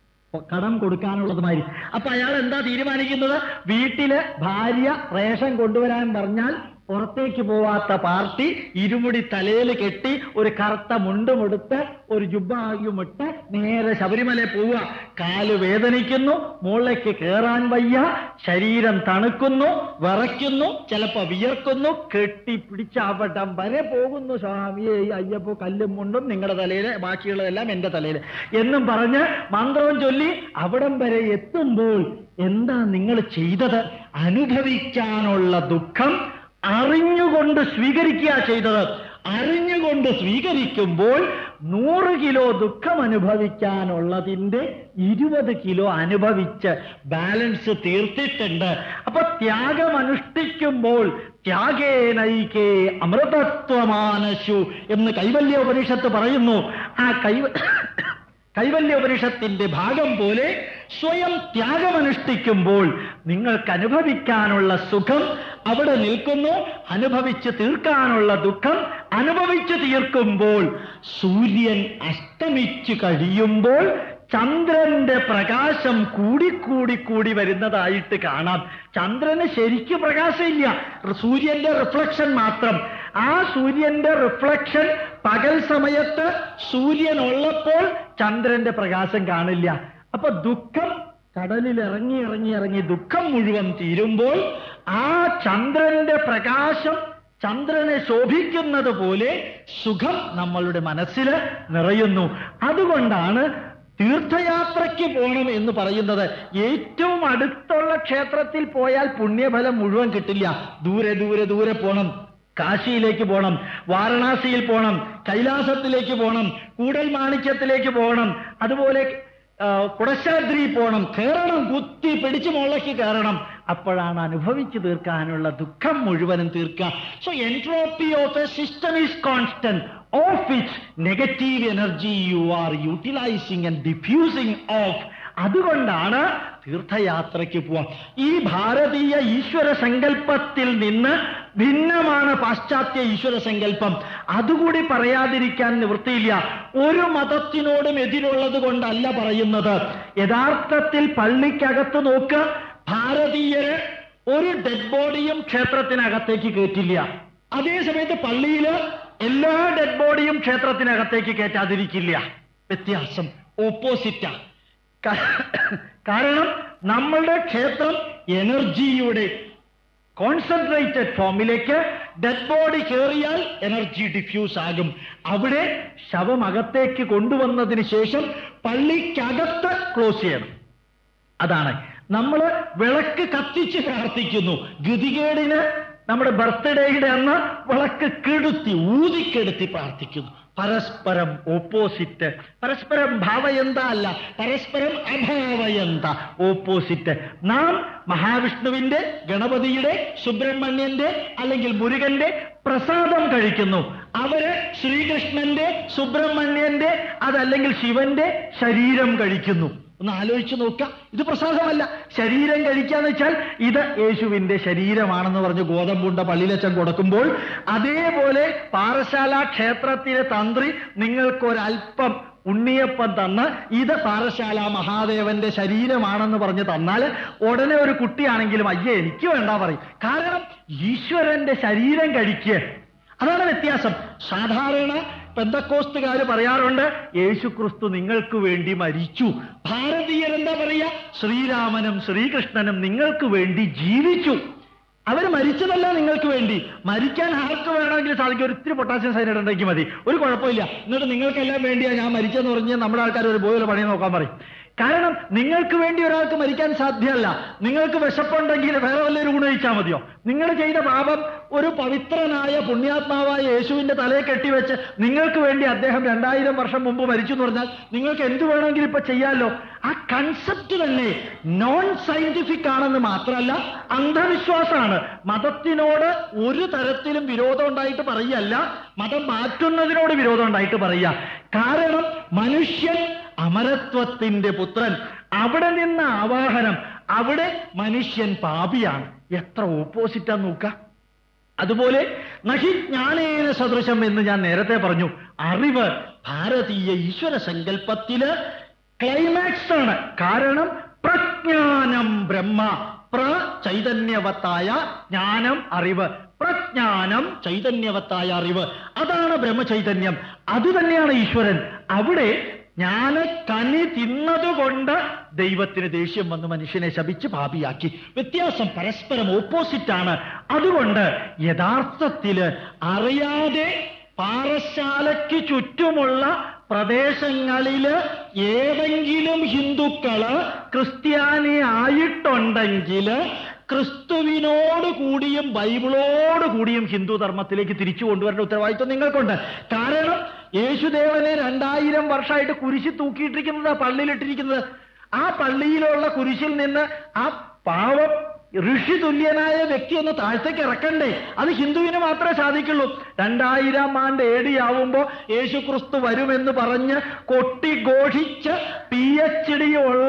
കടം കൊടുക്കാനുള്ളതുമായി അപ്പൊ അയാൾ എന്താ തീരുമാനിക്കുന്നത് വീട്ടില് ഭാര്യ റേഷൻ കൊണ്ടുവരാൻ പറഞ്ഞാൽ പുറത്തേക്ക് പോവാത്ത പാർട്ടി ഇരുമുടി തലയിൽ കെട്ടി ഒരു കറുത്ത മുണ്ടുമെടുത്ത് ഒരു ജുബായുമിട്ട് നേരെ ശബരിമല പോവുക കാല് വേദനിക്കുന്നു മുകളിലേക്ക് കയറാൻ വയ്യ ശരീരം തണുക്കുന്നു വിറയ്ക്കുന്നു ചിലപ്പോ വിയർക്കുന്നു കെട്ടിപ്പിടിച്ച് അവിടം വരെ പോകുന്നു സ്വാമിയെ അയ്യപ്പോ കല്ലും മുണ്ടും നിങ്ങളുടെ തലയിൽ ബാക്കിയുള്ളതെല്ലാം എന്റെ തലയിൽ എന്നും പറഞ്ഞ് മന്ത്രവും ചൊല്ലി അവിടം വരെ എത്തുമ്പോൾ എന്താ നിങ്ങൾ ചെയ്തത് അനുഭവിക്കാനുള്ള ദുഃഖം അറിഞ്ഞുകൊണ്ട് സ്വീകരിക്കുക ചെയ്തത് അറിഞ്ഞുകൊണ്ട് സ്വീകരിക്കുമ്പോൾ നൂറ് കിലോ ദുഃഖം അനുഭവിക്കാനുള്ളതിന്റെ ഇരുപത് കിലോ അനുഭവിച്ച് ബാലൻസ് തീർത്തിട്ടുണ്ട് അപ്പൊ ത്യാഗം അനുഷ്ഠിക്കുമ്പോൾ ത്യാഗേനൈകേ അമൃതത്വമാനശു എന്ന് കൈവല്യ ഉപനിഷത്ത് പറയുന്നു ആ കൈവ കൈവല്യോപനിഷത്തിന്റെ ഭാഗം പോലെ സ്വയം ത്യാഗമനുഷ്ഠിക്കുമ്പോൾ നിങ്ങൾക്ക് അനുഭവിക്കാനുള്ള സുഖം അവിടെ നിൽക്കുന്നു അനുഭവിച്ച് തീർക്കാനുള്ള ദുഃഖം അനുഭവിച്ച് തീർക്കുമ്പോൾ സൂര്യൻ അസ്തമിച്ചു കഴിയുമ്പോൾ ചന്ദ്രന്റെ പ്രകാശം കൂടിക്കൂടി കൂടി വരുന്നതായിട്ട് കാണാം ചന്ദ്രന് ശരിക്ക് പ്രകാശമില്ല സൂര്യന്റെ റിഫ്ലക്ഷൻ മാത്രം ആ സൂര്യന്റെ റിഫ്ലക്ഷൻ പകൽ സമയത്ത് സൂര്യൻ ഉള്ളപ്പോൾ ചന്ദ്രന്റെ പ്രകാശം കാണില്ല അപ്പൊ ദുഃഖം കടലിൽ ഇറങ്ങി ഇറങ്ങി ഇറങ്ങി ദുഃഖം മുഴുവൻ തീരുമ്പോൾ ആ ചന്ദ്രന്റെ പ്രകാശം ചന്ദ്രനെ ശോഭിക്കുന്നത് പോലെ സുഖം നമ്മളുടെ മനസ്സിൽ നിറയുന്നു അതുകൊണ്ടാണ് തീർത്ഥയാത്രയ്ക്ക് പോകണം എന്ന് പറയുന്നത് ഏറ്റവും അടുത്തുള്ള ക്ഷേത്രത്തിൽ പോയാൽ പുണ്യഫലം മുഴുവൻ കിട്ടില്ല ദൂരെ ദൂരെ ദൂരെ പോകണം കാശിയിലേക്ക് പോകണം വാരണാസിയിൽ പോകണം കൈലാസത്തിലേക്ക് പോകണം കൂടൽ മാണിക്യത്തിലേക്ക് പോകണം അതുപോലെ കുടശാദ്രി പോകണം കയറണം കുത്തി പിടിച്ചു മുകളിലേക്ക് കയറണം അപ്പോഴാണ് അനുഭവിച്ചു തീർക്കാനുള്ള ദുഃഖം മുഴുവനും തീർക്കുക so entropy of a system is constant of it negative energy you are utilising and diffusing of അതുകൊണ്ടാണ് തീർത്ഥയാത്രയ്ക്ക് പോവാം ഈ ഭാരതീയ ഈശ്വര സങ്കല്പത്തിൽ നിന്ന് ഭിന്നമാണ് പാശ്ചാത്യ ഈശ്വര സങ്കല്പം അതുകൂടി പറയാതിരിക്കാൻ നിവൃത്തിയില്ല ഒരു മതത്തിനോടും എതിരുള്ളത് കൊണ്ടല്ല പറയുന്നത് യഥാർത്ഥത്തിൽ പള്ളിക്കകത്ത് നോക്ക് ഭാരതീയര് ഒരു ഡെഡ് ബോഡിയും ക്ഷേത്രത്തിനകത്തേക്ക് കയറ്റില്ല അതേ സമയത്ത് പള്ളിയിൽ എല്ലാ ഡെഡ് ബോഡിയും ക്ഷേത്രത്തിനകത്തേക്ക് കയറ്റാതിരിക്കില്ല വ്യത്യാസം ഓപ്പോസിറ്റാ കാരണം നമ്മളുടെ ക്ഷേത്രം എനർജിയുടെ കോൺസെൻട്രേറ്റഡ് ഫോമിലേക്ക് ഡെഡ് ബോഡി കയറിയാൽ എനർജി ഡിഫ്യൂസ് ആകും അവിടെ ശവം അകത്തേക്ക് കൊണ്ടുവന്നതിന് ശേഷം പള്ളിക്കകത്ത് ക്ലോസ് ചെയ്യണം അതാണ് നമ്മൾ വിളക്ക് കത്തിച്ച് പ്രാർത്ഥിക്കുന്നു ഗതികേടിന് നമ്മുടെ ബർത്ത്ഡേയുടെ അന്ന് വിളക്ക് കെടുത്തി ഊതിക്കെടുത്തി പ്രാർത്ഥിക്കുന്നു പരസ്പരം ഓപ്പോസിറ്റ് പരസ്പരം ഭാവയന്ത അല്ല പരസ്പരം അഭാവയന്ത ഓപ്പോസിറ്റ് നാം മഹാവിഷ്ണുവിന്റെ ഗണപതിയുടെ സുബ്രഹ്മണ്യന്റെ അല്ലെങ്കിൽ മുരുകന്റെ പ്രസാദം കഴിക്കുന്നു അവര് ശ്രീകൃഷ്ണന്റെ സുബ്രഹ്മണ്യന്റെ അതല്ലെങ്കിൽ ശിവന്റെ ശരീരം കഴിക്കുന്നു ഒന്ന് ആലോചിച്ച് നോക്കാം ഇത് പ്രസാദമല്ല ശരീരം കഴിക്കാന്ന് വെച്ചാൽ ഇത് യേശുവിന്റെ ശരീരമാണെന്ന് പറഞ്ഞ് ഗോതമ്പുണ്ട പള്ളിയിലച്ചൻ കൊടുക്കുമ്പോൾ അതേപോലെ പാറശാല ക്ഷേത്രത്തിലെ തന്ത്രി നിങ്ങൾക്കൊരൽപ്പം ഉണ്ണിയപ്പം തന്ന് ഇത് പാറശാല മഹാദേവന്റെ ശരീരമാണെന്ന് പറഞ്ഞ് തന്നാൽ ഉടനെ ഒരു കുട്ടിയാണെങ്കിലും അയ്യേ എനിക്ക് വേണ്ട പറയും കാരണം ഈശ്വരന്റെ ശരീരം കഴിക്കുക അതാണ് വ്യത്യാസം സാധാരണ പെന്തക്കോസ്തുകാർ പറയാറുണ്ട് യേശു ക്രിസ്തു നിങ്ങൾക്ക് വേണ്ടി മരിച്ചു ഭാരതീയർ എന്താ പറയാ ശ്രീരാമനും ശ്രീകൃഷ്ണനും നിങ്ങൾക്ക് വേണ്ടി ജീവിച്ചു അവർ മരിച്ചതല്ല നിങ്ങൾക്ക് വേണ്ടി മരിക്കാൻ ആർക്ക് വേണമെങ്കിലും സാധിക്കും ഒരു ഇത്തിരി പൊട്ടാസ്യം സൈനൈഡ് ഉണ്ടെങ്കിൽ മതി ഒരു കുഴപ്പമില്ല എന്നിട്ട് നിങ്ങൾക്കെല്ലാം വേണ്ടിയാ ഞാൻ മരിച്ചെന്ന് പറഞ്ഞ് നമ്മുടെ ആൾക്കാർ ഒരു ബോയിലെ പണി നോക്കാൻ പറയും കാരണം നിങ്ങൾക്ക് വേണ്ടി ഒരാൾക്ക് മരിക്കാൻ സാധ്യമല്ല നിങ്ങൾക്ക് വിശപ്പുണ്ടെങ്കിൽ വേറെ വല്ലൊരു ഗുണം കഴിച്ചാൽ മതിയോ നിങ്ങൾ ചെയ്ത പാപം ഒരു പവിത്രനായ പുണ്യാത്മാവായ യേശുവിന്റെ തലയെ കെട്ടിവെച്ച് നിങ്ങൾക്ക് വേണ്ടി അദ്ദേഹം രണ്ടായിരം വർഷം മുമ്പ് മരിച്ചു എന്ന് പറഞ്ഞാൽ നിങ്ങൾക്ക് എന്ത് വേണമെങ്കിലും ഇപ്പൊ ചെയ്യാമല്ലോ ആ കൺസെപ്റ്റ് തന്നെ നോൺ സയന്റിഫിക് ആണെന്ന് മാത്രമല്ല അന്ധവിശ്വാസമാണ് മതത്തിനോട് ഒരു തരത്തിലും വിരോധം ഉണ്ടായിട്ട് പറയല്ല മതം മാറ്റുന്നതിനോട് വിരോധം ഉണ്ടായിട്ട് പറയുക കാരണം മനുഷ്യൻ അമരത്വത്തിന്റെ പുത്രൻ അവിടെ നിന്ന് ആവാഹനം അവിടെ മനുഷ്യൻ പാപിയാണ് എത്ര ഓപ്പോസിറ്റാ നോക്ക അതുപോലെ നഹി ജ്ഞാനേന സദൃശം എന്ന് ഞാൻ നേരത്തെ പറഞ്ഞു അറിവ് ഭാരതീയ ഈശ്വര സങ്കല്പത്തില് ക്ലൈമാക്സ് ആണ് കാരണം പ്രജ്ഞാനം ബ്രഹ്മ പ്ര ചൈതന്യവത്തായ ജ്ഞാനം അറിവ് പ്രജ്ഞാനം ചൈതന്യവത്തായ അറിവ് അതാണ് ബ്രഹ്മചൈതന്യം അത് തന്നെയാണ് ഈശ്വരൻ അവിടെ ജ്ഞാന കനി തിന്നതുകൊണ്ട് ദൈവത്തിന് ദേഷ്യം വന്ന് മനുഷ്യനെ ശപിച്ച് പാപിയാക്കി വ്യത്യാസം പരസ്പരം ഓപ്പോസിറ്റ് ആണ് അതുകൊണ്ട് യഥാർത്ഥത്തില് അറിയാതെ പാറശാലയ്ക്ക് ചുറ്റുമുള്ള പ്രദേശങ്ങളില് ഏതെങ്കിലും ഹിന്ദുക്കള് ക്രിസ്ത്യാനി ആയിട്ടുണ്ടെങ്കിൽ ക്രിസ്തുവിനോട് കൂടിയും ബൈബിളോട് കൂടിയും ഹിന്ദു ധർമ്മത്തിലേക്ക് തിരിച്ചു കൊണ്ടുവരേണ്ട ഉത്തരവാദിത്വം നിങ്ങൾക്കുണ്ട് കാരണം യേശുദേവനെ രണ്ടായിരം വർഷമായിട്ട് കുരിശി തൂക്കിയിട്ടിരിക്കുന്നത് പള്ളിയിലിട്ടിരിക്കുന്നത് ആ പള്ളിയിലുള്ള കുരിശിൽ നിന്ന് ആ പാവം ഋഷി തുല്യനായ വ്യക്തി ഒന്ന് താഴത്തേക്ക് ഇറക്കണ്ടേ അത് ഹിന്ദുവിന് മാത്രമേ സാധിക്കുള്ളൂ രണ്ടായിരം ആണ്ട് ഏടിയാവുമ്പോ യേശു ക്രിസ്തു വരുമെന്ന് പറഞ്ഞ് കൊട്ടിഘോഷിച്ച് പി എച്ച് ഡി ഉള്ള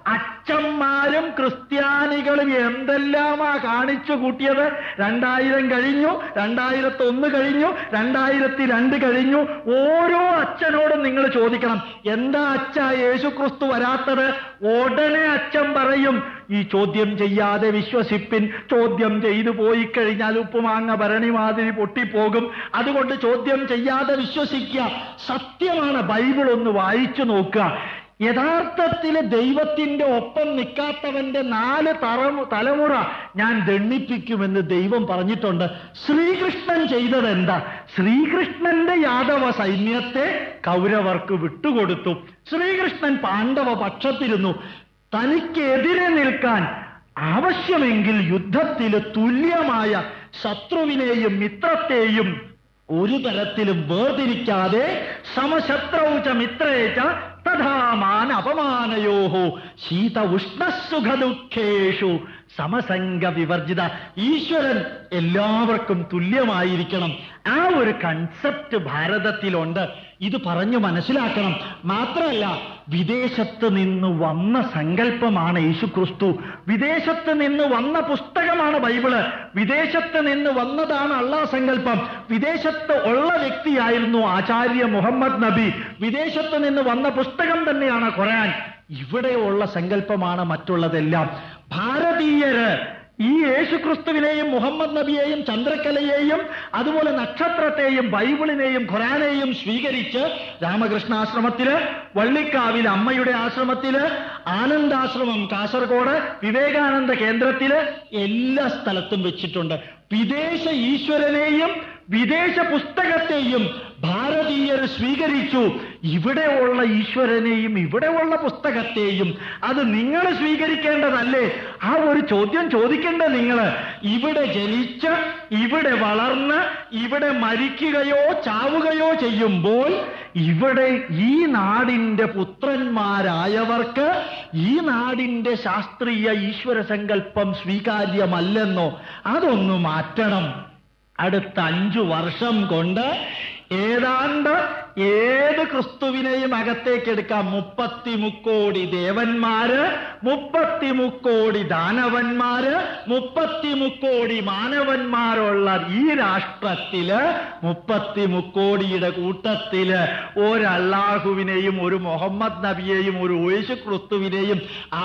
അച്ഛന്മാരും ക്രിസ്ത്യാനികളും എന്തെല്ലാമാ കാണിച്ചു കൂട്ടിയത് രണ്ടായിരം കഴിഞ്ഞു രണ്ടായിരത്തി ഒന്ന് കഴിഞ്ഞു രണ്ടായിരത്തി രണ്ട് കഴിഞ്ഞു ഓരോ അച്ഛനോടും നിങ്ങൾ ചോദിക്കണം എന്താ അച്ഛ യേശു ക്രിസ്തു വരാത്തത് ഉടനെ അച്ഛൻ പറയും ഈ ചോദ്യം ചെയ്യാതെ വിശ്വസിപ്പിൻ ചോദ്യം ചെയ്തു പോയി കഴിഞ്ഞാൽ ഉപ്പുമാങ്ങ ഭരണി മാതിരി പൊട്ടിപ്പോകും അതുകൊണ്ട് ചോദ്യം ചെയ്യാതെ വിശ്വസിക്കുക സത്യമാണ് ബൈബിൾ ഒന്ന് വായിച്ചു നോക്കുക യഥാർത്ഥത്തിൽ ദൈവത്തിന്റെ ഒപ്പം നിൽക്കാത്തവന്റെ നാല് തറമു തലമുറ ഞാൻ ദണ്ണിപ്പിക്കുമെന്ന് ദൈവം പറഞ്ഞിട്ടുണ്ട് ശ്രീകൃഷ്ണൻ ചെയ്തത് എന്താ ശ്രീകൃഷ്ണന്റെ യാദവ സൈന്യത്തെ കൗരവർക്ക് വിട്ടുകൊടുത്തു ശ്രീകൃഷ്ണൻ പാണ്ഡവ പക്ഷത്തിരുന്നു തനിക്കെതിരെ നിൽക്കാൻ ആവശ്യമെങ്കിൽ യുദ്ധത്തിൽ തുല്യമായ ശത്രുവിനെയും മിത്രത്തെയും ഒരു തരത്തിലും വേർതിരിക്കാതെ സമശത്രൗച മിത്രേച്ച തഥാമാൻ അപമാനയോഹോ ശീത ഉഷ്ണസുഖ ദുഃഖേഷു സമസംഗ വിവർജിത ഈശ്വരൻ എല്ലാവർക്കും തുല്യമായിരിക്കണം ആ ഒരു കൺസെപ്റ്റ് ഭാരതത്തിലുണ്ട് ഇത് പറഞ്ഞു മനസ്സിലാക്കണം മാത്രമല്ല വിദേശത്ത് നിന്ന് വന്ന സങ്കല്പമാണ് യേശുക്രിസ്തു വിദേശത്ത് നിന്ന് വന്ന പുസ്തകമാണ് ബൈബിള് വിദേശത്ത് നിന്ന് വന്നതാണ് അള്ളാ സങ്കല്പം വിദേശത്ത് ഉള്ള വ്യക്തിയായിരുന്നു ആചാര്യ മുഹമ്മദ് നബി വിദേശത്ത് നിന്ന് വന്ന പുസ്തകം തന്നെയാണ് ഖുറാൻ ഇവിടെയുള്ള സങ്കല്പമാണ് മറ്റുള്ളതെല്ലാം ഭാരതീയര് ഈ യേശുക്രിസ്തുവിനെയും മുഹമ്മദ് നബിയെയും ചന്ദ്രക്കലയെയും അതുപോലെ നക്ഷത്രത്തെയും ബൈബിളിനെയും ഖുറാനെയും സ്വീകരിച്ച് രാമകൃഷ്ണാശ്രമത്തില് വള്ളിക്കാവിൽ അമ്മയുടെ ആശ്രമത്തില് ആനന്ദാശ്രമം കാസർഗോഡ് വിവേകാനന്ദ കേന്ദ്രത്തില് എല്ലാ സ്ഥലത്തും വെച്ചിട്ടുണ്ട് വിദേശ ഈശ്വരനെയും വിദേശ പുസ്തകത്തെയും ഭാരതീയർ സ്വീകരിച്ചു ഇവിടെയുള്ള ഈശ്വരനെയും ഇവിടെയുള്ള പുസ്തകത്തെയും അത് നിങ്ങൾ സ്വീകരിക്കേണ്ടതല്ലേ ആ ഒരു ചോദ്യം ചോദിക്കേണ്ട നിങ്ങൾ ഇവിടെ ജനിച്ച് ഇവിടെ വളർന്ന് ഇവിടെ മരിക്കുകയോ ചാവുകയോ ചെയ്യുമ്പോൾ ഇവിടെ ഈ നാടിന്റെ പുത്രന്മാരായവർക്ക് ഈ നാടിന്റെ ശാസ്ത്രീയ ഈശ്വര സങ്കല്പം സ്വീകാര്യമല്ലെന്നോ അതൊന്ന് മാറ്റണം അടുത്ത അഞ്ചു വർഷം കൊണ്ട് ഏതാണ്ട് ഏത് ക്രിസ്തുവിനെയും അകത്തേക്ക് എടുക്കാം മുപ്പത്തി മുക്കോടി ദേവന്മാര് മുപ്പത്തി മുക്കോടി ദാനവന്മാര് മുപ്പത്തി മുക്കോടി മാനവന്മാരുള്ള ഈ രാഷ്ട്രത്തില് മുപ്പത്തി മുക്കോടിയുടെ കൂട്ടത്തില് ഒരല്ലാഹുവിനെയും ഒരു മുഹമ്മദ് നബിയെയും ഒരു യേശു ക്രിസ്തുവിനെയും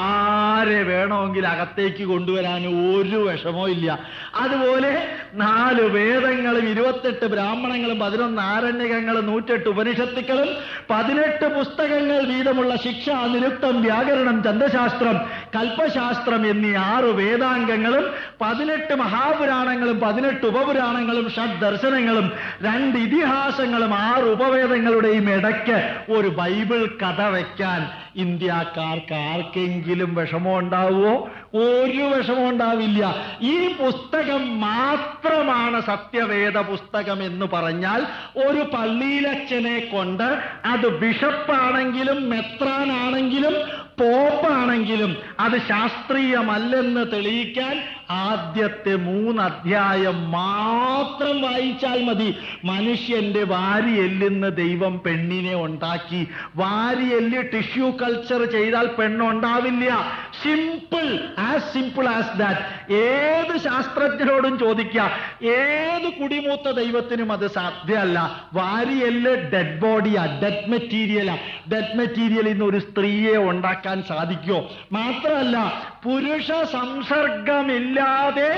ആരെ വേണമെങ്കിൽ അകത്തേക്ക് കൊണ്ടുവരാൻ ഒരു വിഷമവും ഇല്ല അതുപോലെ നാല് വേദങ്ങളും ഇരുപത്തെട്ട് ബ്രാഹ്മണങ്ങളും പതിനൊന്ന് ആരണ്യകങ്ങളും നൂറ്റെട്ട് ഉപനിഷത്തുക്കളും പതിനെട്ട് പുസ്തകങ്ങൾ വീതമുള്ള ശിക്ഷ നിരുക്തം വ്യാകരണം ചന്ദ്രശാസ്ത്രം കൽപ്പശാസ്ത്രം എന്നീ ആറ് വേദാംഗങ്ങളും പതിനെട്ട് മഹാപുരാണങ്ങളും പതിനെട്ട് ഉപപുരാണങ്ങളും ഷഡ് ദർശനങ്ങളും രണ്ട് ഇതിഹാസങ്ങളും ആറ് ഉപവേദങ്ങളുടെയും ഇടയ്ക്ക് ഒരു ബൈബിൾ കഥ വയ്ക്കാൻ ഇന്ത്യക്കാർക്ക് ആർക്കെങ്കിലും വിഷമം ഉണ്ടാവുമോ ഒരു വിഷമം ഉണ്ടാവില്ല ഈ പുസ്തകം മാത്രമാണ് സത്യവേദ പുസ്തകം എന്ന് പറഞ്ഞാൽ ഒരു പള്ളിയിലച്ഛനെ കൊണ്ട് അത് ബിഷപ്പാണെങ്കിലും മെത്രാനാണെങ്കിലും പോപ്പാണെങ്കിലും അത് ശാസ്ത്രീയമല്ലെന്ന് തെളിയിക്കാൻ ആദ്യത്തെ മൂന്ന് അധ്യായം മാത്രം വായിച്ചാൽ മതി മനുഷ്യന്റെ വാരിയെല്ലിന്ന് ദൈവം പെണ്ണിനെ ഉണ്ടാക്കി വാരിയെല്ല് ടിഷ്യൂ കൾച്ചർ ചെയ്താൽ പെണ്ണുണ്ടാവില്ല simple as simple as that ഏത് ശാസ്ത്രജ്ഞരോടും ചോദിക്കുക ഏത് കുടിമൂത്ത ദൈവത്തിനും അത് സാധ്യമല്ല വാരിയെല്ല് ഡെഡ് ബോഡിയാ ഡെഡ് മെറ്റീരിയലാ ഡെഡ് മെറ്റീരിയലിൽ നിന്ന് ഒരു സ്ത്രീയെ ഉണ്ടാക്കാൻ സാധിക്കുമോ മാത്രമല്ല പുരുഷ സംസർഗമില്ലാതെ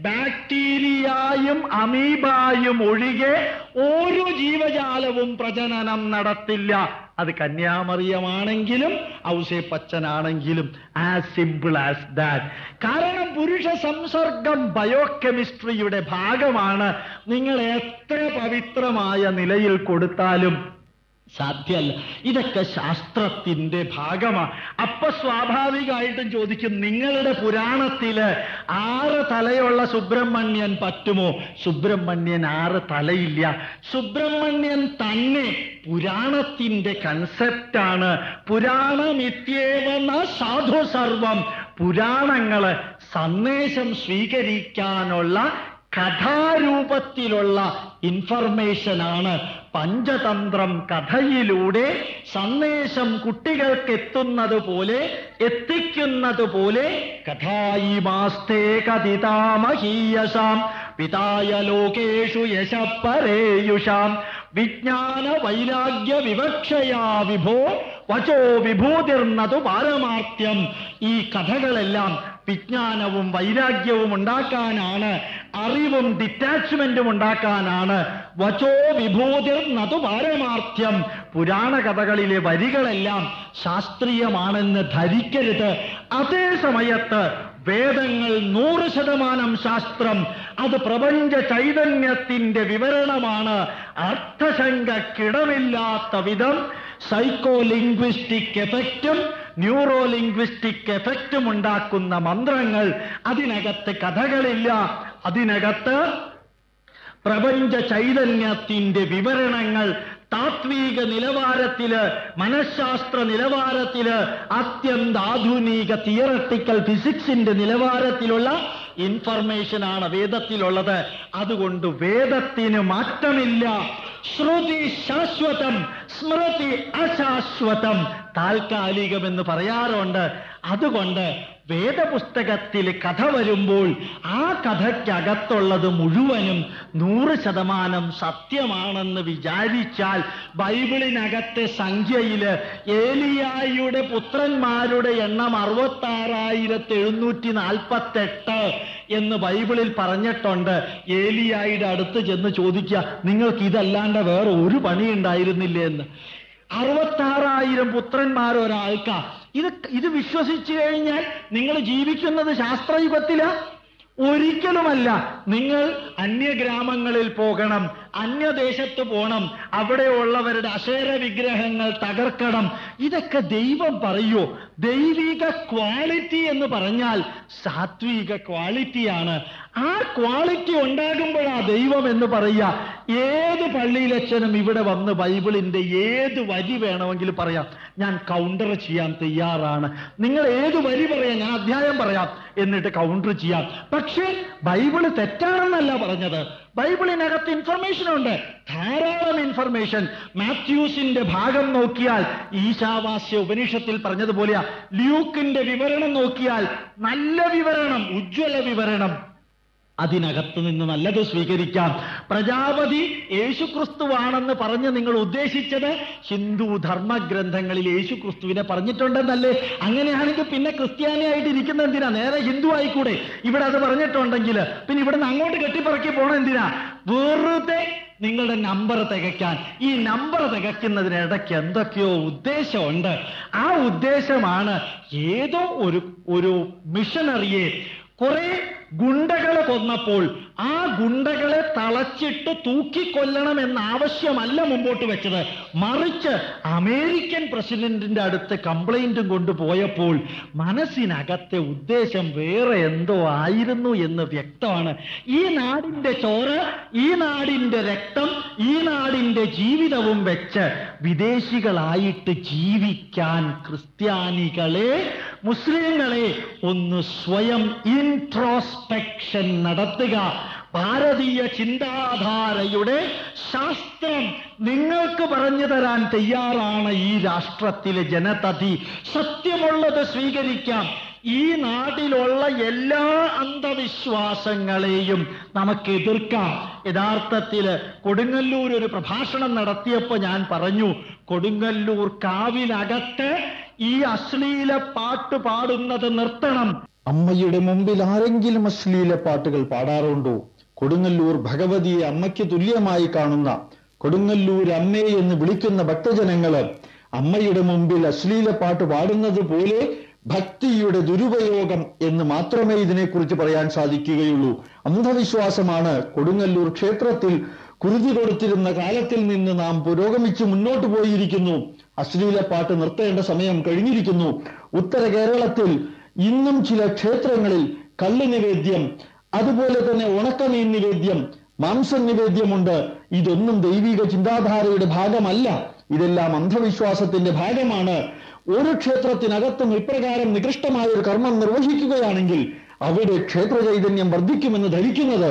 ബാക്ടീരിയയും അമീബായും ഒഴികെ ഒരു ജീവജാലവും പ്രജനനം നടത്തില്ല അത് കന്യാമറിയമാണെങ്കിലും ഔസേപ്പച്ചനാണെങ്കിലും ആസ് സിമ്പിൾ ആസ് ദാറ്റ് കാരണം പുരുഷ സംസർഗം ബയോകെമിസ്ട്രിയുടെ ഭാഗമാണ് നിങ്ങൾ എത്ര പവിത്രമായ നിലയിൽ കൊടുത്താലും സാധ്യമല്ല ഇതൊക്കെ ശാസ്ത്രത്തിന്റെ ഭാഗമാണ് അപ്പൊ സ്വാഭാവികമായിട്ടും ചോദിക്കും നിങ്ങളുടെ പുരാണത്തില് ആറ് തലയുള്ള സുബ്രഹ്മണ്യൻ പറ്റുമോ സുബ്രഹ്മണ്യൻ ആറ് തലയില്ല സുബ്രഹ്മണ്യൻ തന്നെ പുരാണത്തിന്റെ കൺസെപ്റ്റാണ് പുരാണമിത്യേവന സാധു സർവം പുരാണങ്ങള് സന്ദേശം സ്വീകരിക്കാനുള്ള കഥാരൂപത്തിലുള്ള ഇൻഫർമേഷനാണ് പഞ്ചതന്ത്രം കഥയിലൂടെ സന്ദേശം കുട്ടികൾക്ക് എത്തുന്നത് പോലെ എത്തിക്കുന്നത് പോലെ കഥായിമാസ്തേ കഥിതാമഹീയസാം പിതായ ലോകേഷു യശപ്പരേയുഷാം വിജ്ഞാന വൈരാഗ്യ വിവക്ഷയാ വിഭോ വചോ വിഭൂതിർന്നതു പാരമാർത്ഥ്യം ഈ കഥകളെല്ലാം വിജ്ഞാനവും വൈരാഗ്യവും ഉണ്ടാക്കാനാണ് അറിവും ഡിറ്റാച്ച്മെന്റും ഉണ്ടാക്കാനാണ് വചോ വിഭൂതിർന്നതു പാരമാർത്ഥ്യം പുരാണ കഥകളിലെ വരികളെല്ലാം ശാസ്ത്രീയമാണെന്ന് ധരിക്കരുത് അതേ സമയത്ത് വേദങ്ങൾ നൂറ് ശതമാനം ശാസ്ത്രം അത് പ്രപഞ്ച ചൈതന്യത്തിന്റെ വിവരണമാണ് അർത്ഥശങ്കക്കിടമില്ലാത്ത വിധം സൈക്കോ ലിംഗ്വിസ്റ്റിക് എഫക്റ്റും ന്യൂറോ ലിംഗ്വിസ്റ്റിക് എഫക്റ്റും ഉണ്ടാക്കുന്ന മന്ത്രങ്ങൾ അതിനകത്ത് കഥകളില്ല അതിനകത്ത് പ്രപഞ്ച ചൈതന്യത്തിന്റെ വിവരണങ്ങൾ താത്വിക നിലവാരത്തില് മനഃശാസ്ത്ര നിലവാരത്തില് അത്യന്താധുനിക തിയറട്ടിക്കൽ ഫിസിക്സിന്റെ നിലവാരത്തിലുള്ള ഇൻഫർമേഷനാണ് വേദത്തിലുള്ളത് അതുകൊണ്ട് വേദത്തിന് മാറ്റമില്ല ശ്രുതി ശാശ്വതം സ്മൃതി അശാശ്വതം താൽക്കാലികമെന്ന് പറയാറുണ്ട് അതുകൊണ്ട് വേദപുസ്തകത്തിൽ കഥ വരുമ്പോൾ ആ കഥയ്ക്കകത്തുള്ളത് മുഴുവനും നൂറ് ശതമാനം സത്യമാണെന്ന് വിചാരിച്ചാൽ ബൈബിളിനകത്തെ സംഖ്യയില് ഏലിയായിയുടെ പുത്രന്മാരുടെ എണ്ണം അറുപത്താറായിരത്തി എഴുന്നൂറ്റി നാൽപ്പത്തെട്ട് എന്ന് ബൈബിളിൽ പറഞ്ഞിട്ടുണ്ട് ഏലിയായുടെ അടുത്ത് ചെന്ന് ചോദിക്കുക നിങ്ങൾക്ക് ഇതല്ലാണ്ട് വേറെ ഒരു പണി ഉണ്ടായിരുന്നില്ലേ എന്ന് അറുപത്താറായിരം പുത്രന്മാർ ഒരാൾക്കാ ഇത് ഇത് വിശ്വസിച്ചു കഴിഞ്ഞാൽ നിങ്ങൾ ജീവിക്കുന്നത് ശാസ്ത്രയുഗത്തില ഒരിക്കലുമല്ല നിങ്ങൾ അന്യഗ്രാമങ്ങളിൽ പോകണം അന്യദേശത്ത് പോകണം അവിടെയുള്ളവരുടെ അശേര വിഗ്രഹങ്ങൾ തകർക്കണം ഇതൊക്കെ ദൈവം പറയൂ ദൈവിക ക്വാളിറ്റി എന്ന് പറഞ്ഞാൽ സാത്വിക ക്വാളിറ്റിയാണ് ആ ക്വാളിറ്റി ഉണ്ടാകുമ്പോഴാ ദൈവം എന്ന് പറയുക ഏത് പള്ളിയിലച്ഛനും ഇവിടെ വന്ന് ബൈബിളിന്റെ ഏത് വരി വേണമെങ്കിലും പറയാം ഞാൻ കൗണ്ടർ ചെയ്യാൻ തയ്യാറാണ് നിങ്ങൾ ഏത് വരി പറയാം ഞാൻ അധ്യായം പറയാം എന്നിട്ട് കൗണ്ടർ ചെയ്യാം പക്ഷേ ബൈബിള് തെറ്റാണെന്നല്ല പറഞ്ഞത് ബൈബിളിനകത്ത് ഇൻഫർമേഷൻ ഉണ്ട് ധാരാളം ഇൻഫർമേഷൻ മാത്യൂസിന്റെ ഭാഗം നോക്കിയാൽ ഈശാവാസ്യ ഉപനിഷത്തിൽ പറഞ്ഞതുപോലെയാ ലൂക്കിന്റെ വിവരണം നോക്കിയാൽ നല്ല വിവരണം ഉജ്ജ്വല വിവരണം അതിനകത്ത് നിന്ന് നല്ലത് സ്വീകരിക്കാം പ്രജാപതി യേശുക്രിസ്തുവാണെന്ന് പറഞ്ഞ് നിങ്ങൾ ഉദ്ദേശിച്ചത് ഹിന്ദു ധർമ്മഗ്രന്ഥങ്ങളിൽ യേശുക്രിസ്തുവിനെ പറഞ്ഞിട്ടുണ്ടെന്നല്ലേ അങ്ങനെയാണെങ്കിൽ പിന്നെ ക്രിസ്ത്യാനിയായിട്ട് ഇരിക്കുന്ന എന്തിനാ നേരെ ഹിന്ദു ആയിക്കൂടെ ഇവിടെ അത് പറഞ്ഞിട്ടുണ്ടെങ്കിൽ പിന്നെ ഇവിടെ നിന്ന് അങ്ങോട്ട് കെട്ടിപ്പറക്കി പോണ എന്തിനാ വെറുതെ നിങ്ങളുടെ നമ്പർ തികയ്ക്കാൻ ഈ നമ്പർ തികയ്ക്കുന്നതിനിടയ്ക്ക് എന്തൊക്കെയോ ഉദ്ദേശമുണ്ട് ആ ഉദ്ദേശമാണ് ഏതോ ഒരു ഒരു മിഷനറിയെ കുറെ ഗുണ്ടകളെ കൊന്നപ്പോൾ ആ ഗുണ്ടകളെ തളച്ചിട്ട് തൂക്കിക്കൊല്ലണം എന്ന ആവശ്യമല്ല മുമ്പോട്ട് വെച്ചത് മറിച്ച് അമേരിക്കൻ പ്രസിഡന്റിന്റെ അടുത്ത് കംപ്ലൈന്റും കൊണ്ടുപോയപ്പോൾ മനസ്സിനകത്തെ ഉദ്ദേശം വേറെ എന്തോ ആയിരുന്നു എന്ന് വ്യക്തമാണ് ഈ നാടിന്റെ ചോറ് ഈ നാടിന്റെ രക്തം ഈ നാടിന്റെ ജീവിതവും വെച്ച് വിദേശികളായിട്ട് ജീവിക്കാൻ ക്രിസ്ത്യാനികളെ മുസ്ലിങ്ങളെ ഒന്ന് സ്വയം ഇൻട്രോസ്പെക്ഷൻ നടത്തുക ഭാരതീയ ചിന്താധാരയുടെ ശാസ്ത്രം നിങ്ങൾക്ക് പറഞ്ഞു തരാൻ തയ്യാറാണ് ഈ രാഷ്ട്രത്തിലെ ജനതതി സത്യമുള്ളത് സ്വീകരിക്കാം ഈ നാട്ടിലുള്ള എല്ലാ അന്ധവിശ്വാസങ്ങളെയും നമുക്ക് എതിർക്കാം യഥാർത്ഥത്തിൽ കൊടുങ്ങല്ലൂർ ഒരു പ്രഭാഷണം നടത്തിയപ്പോൾ ഞാൻ പറഞ്ഞു കൊടുങ്ങല്ലൂർ കാവിനകത്ത് ഈ അശ്ലീല പാട്ട് പാടുന്നത് നിർത്തണം അമ്മയുടെ മുമ്പിൽ ആരെങ്കിലും അശ്ലീല പാട്ടുകൾ പാടാറുണ്ടോ കൊടുങ്ങല്ലൂർ ഭഗവതിയെ അമ്മയ്ക്ക് തുല്യമായി കാണുന്ന കൊടുങ്ങല്ലൂർ അമ്മേ എന്ന് വിളിക്കുന്ന ഭക്തജനങ്ങള് അമ്മയുടെ മുമ്പിൽ അശ്ലീല പാട്ട് പാടുന്നത് പോലെ ഭക്തിയുടെ ദുരുപയോഗം എന്ന് മാത്രമേ ഇതിനെക്കുറിച്ച് പറയാൻ സാധിക്കുകയുള്ളൂ അന്ധവിശ്വാസമാണ് കൊടുങ്ങല്ലൂർ ക്ഷേത്രത്തിൽ കുരുതി കൊടുത്തിരുന്ന കാലത്തിൽ നിന്ന് നാം പുരോഗമിച്ച് മുന്നോട്ട് പോയിരിക്കുന്നു അശ്ലീല പാട്ട് നിർത്തേണ്ട സമയം കഴിഞ്ഞിരിക്കുന്നു ഉത്തര കേരളത്തിൽ ഇന്നും ചില ക്ഷേത്രങ്ങളിൽ കള്ള് നിവേദ്യം അതുപോലെ തന്നെ ഉണക്കമീൻ നിവേദ്യം മാംസം നിവേദ്യമുണ്ട് ഇതൊന്നും ദൈവിക ചിന്താധാരയുടെ ഭാഗമല്ല ഇതെല്ലാം അന്ധവിശ്വാസത്തിന്റെ ഭാഗമാണ് ഒരു ക്ഷേത്രത്തിനകത്തും ഇപ്രകാരം നികൃഷ്ടമായ ഒരു കർമ്മം നിർവഹിക്കുകയാണെങ്കിൽ അവിടെ ക്ഷേത്ര ചൈതന്യം വർദ്ധിക്കുമെന്ന് ധരിക്കുന്നത്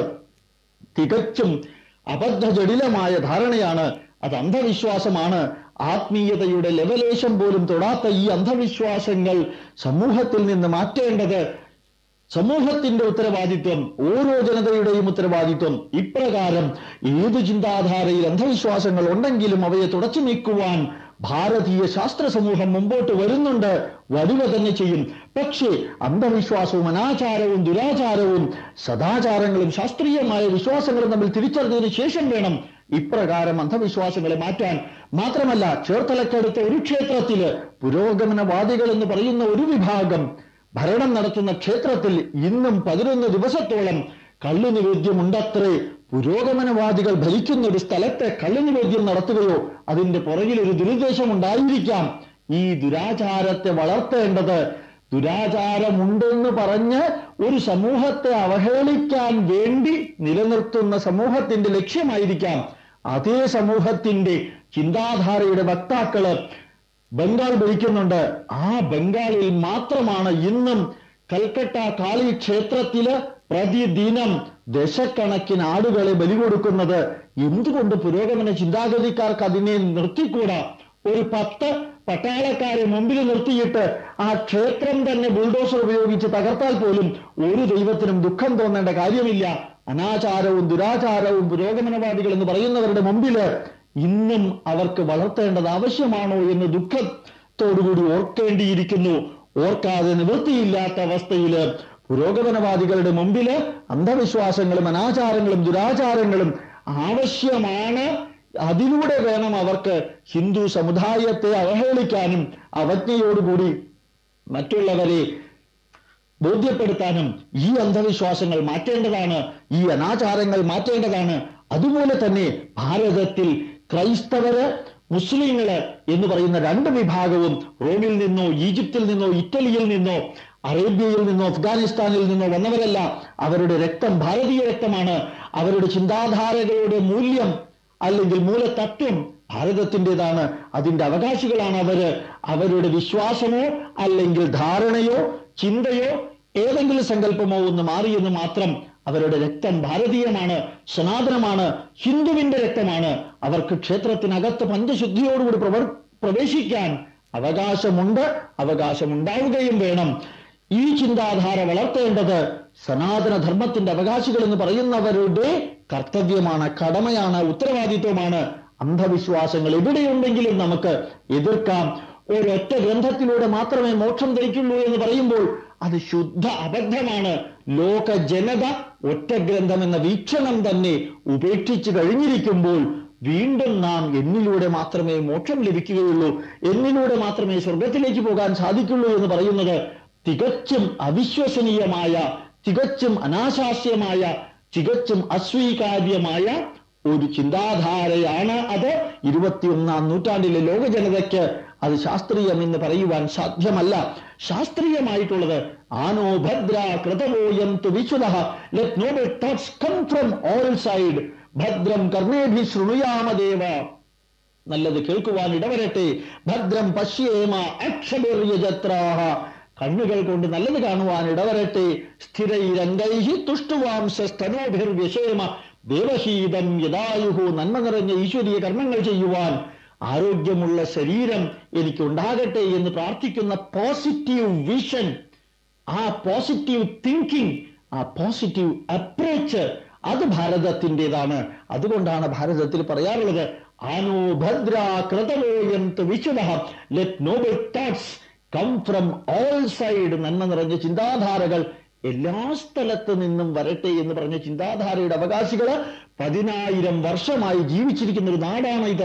തികച്ചും അബദ്ധജടിലമായ ധാരണയാണ് അത് അന്ധവിശ്വാസമാണ് ആത്മീയതയുടെ ലെവലേശം പോലും തൊടാത്ത ഈ അന്ധവിശ്വാസങ്ങൾ സമൂഹത്തിൽ നിന്ന് മാറ്റേണ്ടത് സമൂഹത്തിന്റെ ഉത്തരവാദിത്വം ഓരോ ജനതയുടെയും ഉത്തരവാദിത്വം ഇപ്രകാരം ഏതു ചിന്താധാരയിൽ അന്ധവിശ്വാസങ്ങൾ ഉണ്ടെങ്കിലും അവയെ തുടച്ചു നീക്കുവാൻ ഭാരതീയ ശാസ്ത്ര സമൂഹം മുമ്പോട്ട് വരുന്നുണ്ട് വരിക തന്നെ ചെയ്യും പക്ഷേ അന്ധവിശ്വാസവും അനാചാരവും ദുരാചാരവും സദാചാരങ്ങളും ശാസ്ത്രീയമായ വിശ്വാസങ്ങളും തമ്മിൽ തിരിച്ചറിഞ്ഞതിന് ശേഷം വേണം ഇപ്രകാരം അന്ധവിശ്വാസങ്ങളെ മാറ്റാൻ മാത്രമല്ല ചേർത്തലക്കടുത്ത ഒരു ക്ഷേത്രത്തില് പുരോഗമനവാദികൾ എന്ന് പറയുന്ന ഒരു വിഭാഗം ഭരണം നടത്തുന്ന ക്ഷേത്രത്തിൽ ഇന്നും പതിനൊന്ന് ദിവസത്തോളം കള്ളു നിവേദ്യമുണ്ടത്രേ പുരോഗമനവാദികൾ ഭരിക്കുന്ന ഒരു സ്ഥലത്തെ കള്ളു നിവേദ്യം നടത്തുകയോ അതിന്റെ പുറകിൽ ഒരു ദുരുദ്ദേശം ഉണ്ടായിരിക്കാം ഈ ദുരാചാരത്തെ വളർത്തേണ്ടത് ദുരാചാരമുണ്ടെന്ന് പറഞ്ഞ് ഒരു സമൂഹത്തെ അവഹേളിക്കാൻ വേണ്ടി നിലനിർത്തുന്ന സമൂഹത്തിന്റെ ലക്ഷ്യമായിരിക്കാം അതേ സമൂഹത്തിന്റെ ചിന്താധാരയുടെ വക്താക്കള് ബംഗാൾ ഭരിക്കുന്നുണ്ട് ആ ബംഗാളിൽ മാത്രമാണ് ഇന്നും കൽക്കട്ട കാളി ക്ഷേത്രത്തില് പ്രതിദിനം ദശക്കണക്കിന് ആടുകളെ ബലി കൊടുക്കുന്നത് എന്തുകൊണ്ട് പുരോഗമന ചിന്താഗതിക്കാർക്ക് അതിനെ നിർത്തിക്കൂടാ ഒരു പത്ത് പട്ടാളക്കാരെ മുമ്പിൽ നിർത്തിയിട്ട് ആ ക്ഷേത്രം തന്നെ ബുൾഡോസർ ഉപയോഗിച്ച് തകർത്താൽ പോലും ഒരു ദൈവത്തിനും ദുഃഖം തോന്നേണ്ട കാര്യമില്ല അനാചാരവും ദുരാചാരവും പുരോഗമനവാദികൾ എന്ന് പറയുന്നവരുടെ മുമ്പില് ഇന്നും അവർക്ക് വളർത്തേണ്ടത് ആവശ്യമാണോ എന്ന് ദുഃഖത്തോടുകൂടി ഓർക്കേണ്ടിയിരിക്കുന്നു ഓർക്കാതെ നിവൃത്തിയില്ലാത്ത അവസ്ഥയില് പുരോഗമനവാദികളുടെ മുമ്പില് അന്ധവിശ്വാസങ്ങളും അനാചാരങ്ങളും ദുരാചാരങ്ങളും ആവശ്യമാണ് അതിലൂടെ വേണം അവർക്ക് ഹിന്ദു സമുദായത്തെ അവഹേളിക്കാനും അവജ്ഞയോടുകൂടി മറ്റുള്ളവരെ ബോധ്യപ്പെടുത്താനും ഈ അന്ധവിശ്വാസങ്ങൾ മാറ്റേണ്ടതാണ് ഈ അനാചാരങ്ങൾ മാറ്റേണ്ടതാണ് അതുപോലെ തന്നെ ഭാരതത്തിൽ ക്രൈസ്തവര് മുസ്ലിങ്ങള് എന്ന് പറയുന്ന രണ്ട് വിഭാഗവും റോമിൽ നിന്നോ ഈജിപ്തിൽ നിന്നോ ഇറ്റലിയിൽ നിന്നോ അറേബ്യയിൽ നിന്നോ അഫ്ഗാനിസ്ഥാനിൽ നിന്നോ വന്നവരല്ല അവരുടെ രക്തം ഭാരതീയ രക്തമാണ് അവരുടെ ചിന്താധാരകളുടെ മൂല്യം അല്ലെങ്കിൽ മൂലതത്വം ഭാരതത്തിൻ്റെതാണ് അതിന്റെ അവകാശികളാണ് അവര് അവരുടെ വിശ്വാസമോ അല്ലെങ്കിൽ ധാരണയോ ചിന്തയോ ഏതെങ്കിലും സങ്കല്പമോ ഒന്ന് മാറിയെന്ന് മാത്രം അവരുടെ രക്തം ഭാരതീയമാണ് സനാതനമാണ് ഹിന്ദുവിന്റെ രക്തമാണ് അവർക്ക് ക്ഷേത്രത്തിനകത്ത് പഞ്ചശുദ്ധിയോടുകൂടി പ്രവർ പ്രവേശിക്കാൻ അവകാശമുണ്ട് അവകാശമുണ്ടാവുകയും വേണം ഈ ചിന്താധാര വളർത്തേണ്ടത് സനാതന ധർമ്മത്തിന്റെ അവകാശികൾ എന്ന് പറയുന്നവരുടെ കർത്തവ്യമാണ് കടമയാണ് ഉത്തരവാദിത്വമാണ് അന്ധവിശ്വാസങ്ങൾ എവിടെയുണ്ടെങ്കിലും നമുക്ക് എതിർക്കാം ഒരൊറ്റ ഗ്രന്ഥത്തിലൂടെ മാത്രമേ മോക്ഷം ധരിക്കുള്ളൂ എന്ന് പറയുമ്പോൾ അത് ശുദ്ധ അബദ്ധമാണ് ലോക ജനത ഒറ്റ ഗ്രന്ഥം എന്ന വീക്ഷണം തന്നെ ഉപേക്ഷിച്ചു കഴിഞ്ഞിരിക്കുമ്പോൾ വീണ്ടും നാം എന്നിലൂടെ മാത്രമേ മോക്ഷം ലഭിക്കുകയുള്ളൂ എന്നിലൂടെ മാത്രമേ സ്വർഗത്തിലേക്ക് പോകാൻ സാധിക്കുള്ളൂ എന്ന് പറയുന്നത് തികച്ചും അവിശ്വസനീയമായ തികച്ചും അനാശാസ്യമായ തികച്ചും അസ്വീകാര്യമായ ഒരു ചിന്താധാരയാണ് അത് ഇരുപത്തിയൊന്നാം നൂറ്റാണ്ടിലെ ലോക ജനതയ്ക്ക് അത് ശാസ്ത്രീയം എന്ന് പറയുവാൻ സാധ്യമല്ല ശാസ്ത്രീയമായിട്ടുള്ളത് ആനോ ഭദ്ര കൃതവോയം തു വിശുദ്ധ let noble thoughts come from all side ഭദ്രം കർണേഭി ശൃണുയാമദേവ നല്ലത് കേൾക്കുവാൻ ഇടവരട്ടെ ഭദ്രം പശ്യേമ അക്ഷബിർയജത്രാഹ കണ്ണുകൾ കൊണ്ട് നല്ലത് കാണുവാൻ ഇടവരട്ടെ സ്ഥിരൈരംഗൈഹി തുഷ്ടുവാംസസ്തനോഭിർവ്യശേമ ദേവശീതം യദായുഹു നന്മ നിറഞ്ഞ ഈശ്വരീയ കർമ്മങ്ങൾ ചെയ്യുവാൻ ആരോഗ്യമുള്ള ശരീരം എനിക്ക് ഉണ്ടാകട്ടെ എന്ന് പ്രാർത്ഥിക്കുന്ന പോസിറ്റീവ് വിഷൻ ആ പോസിറ്റീവ് തിങ്കിങ് ആ പോസിറ്റീവ് അപ്രോച്ച് അത് ഭാരതത്തിൻ്റെതാണ് അതുകൊണ്ടാണ് ഭാരതത്തിൽ പറയാറുള്ളത് ആനോ ഭദ്ര കൃതവോയന്ത് വിശുദ്ധ let noble thoughts come from all side നന്മ നിറഞ്ഞ ചിന്താധാരകൾ എല്ലാ സ്ഥലത്ത് നിന്നും വരട്ടെ എന്ന് പറഞ്ഞ ചിന്താധാരയുടെ അവകാശികള് പതിനായിരം വർഷമായി ജീവിച്ചിരിക്കുന്ന ഒരു നാടാണ് ഇത്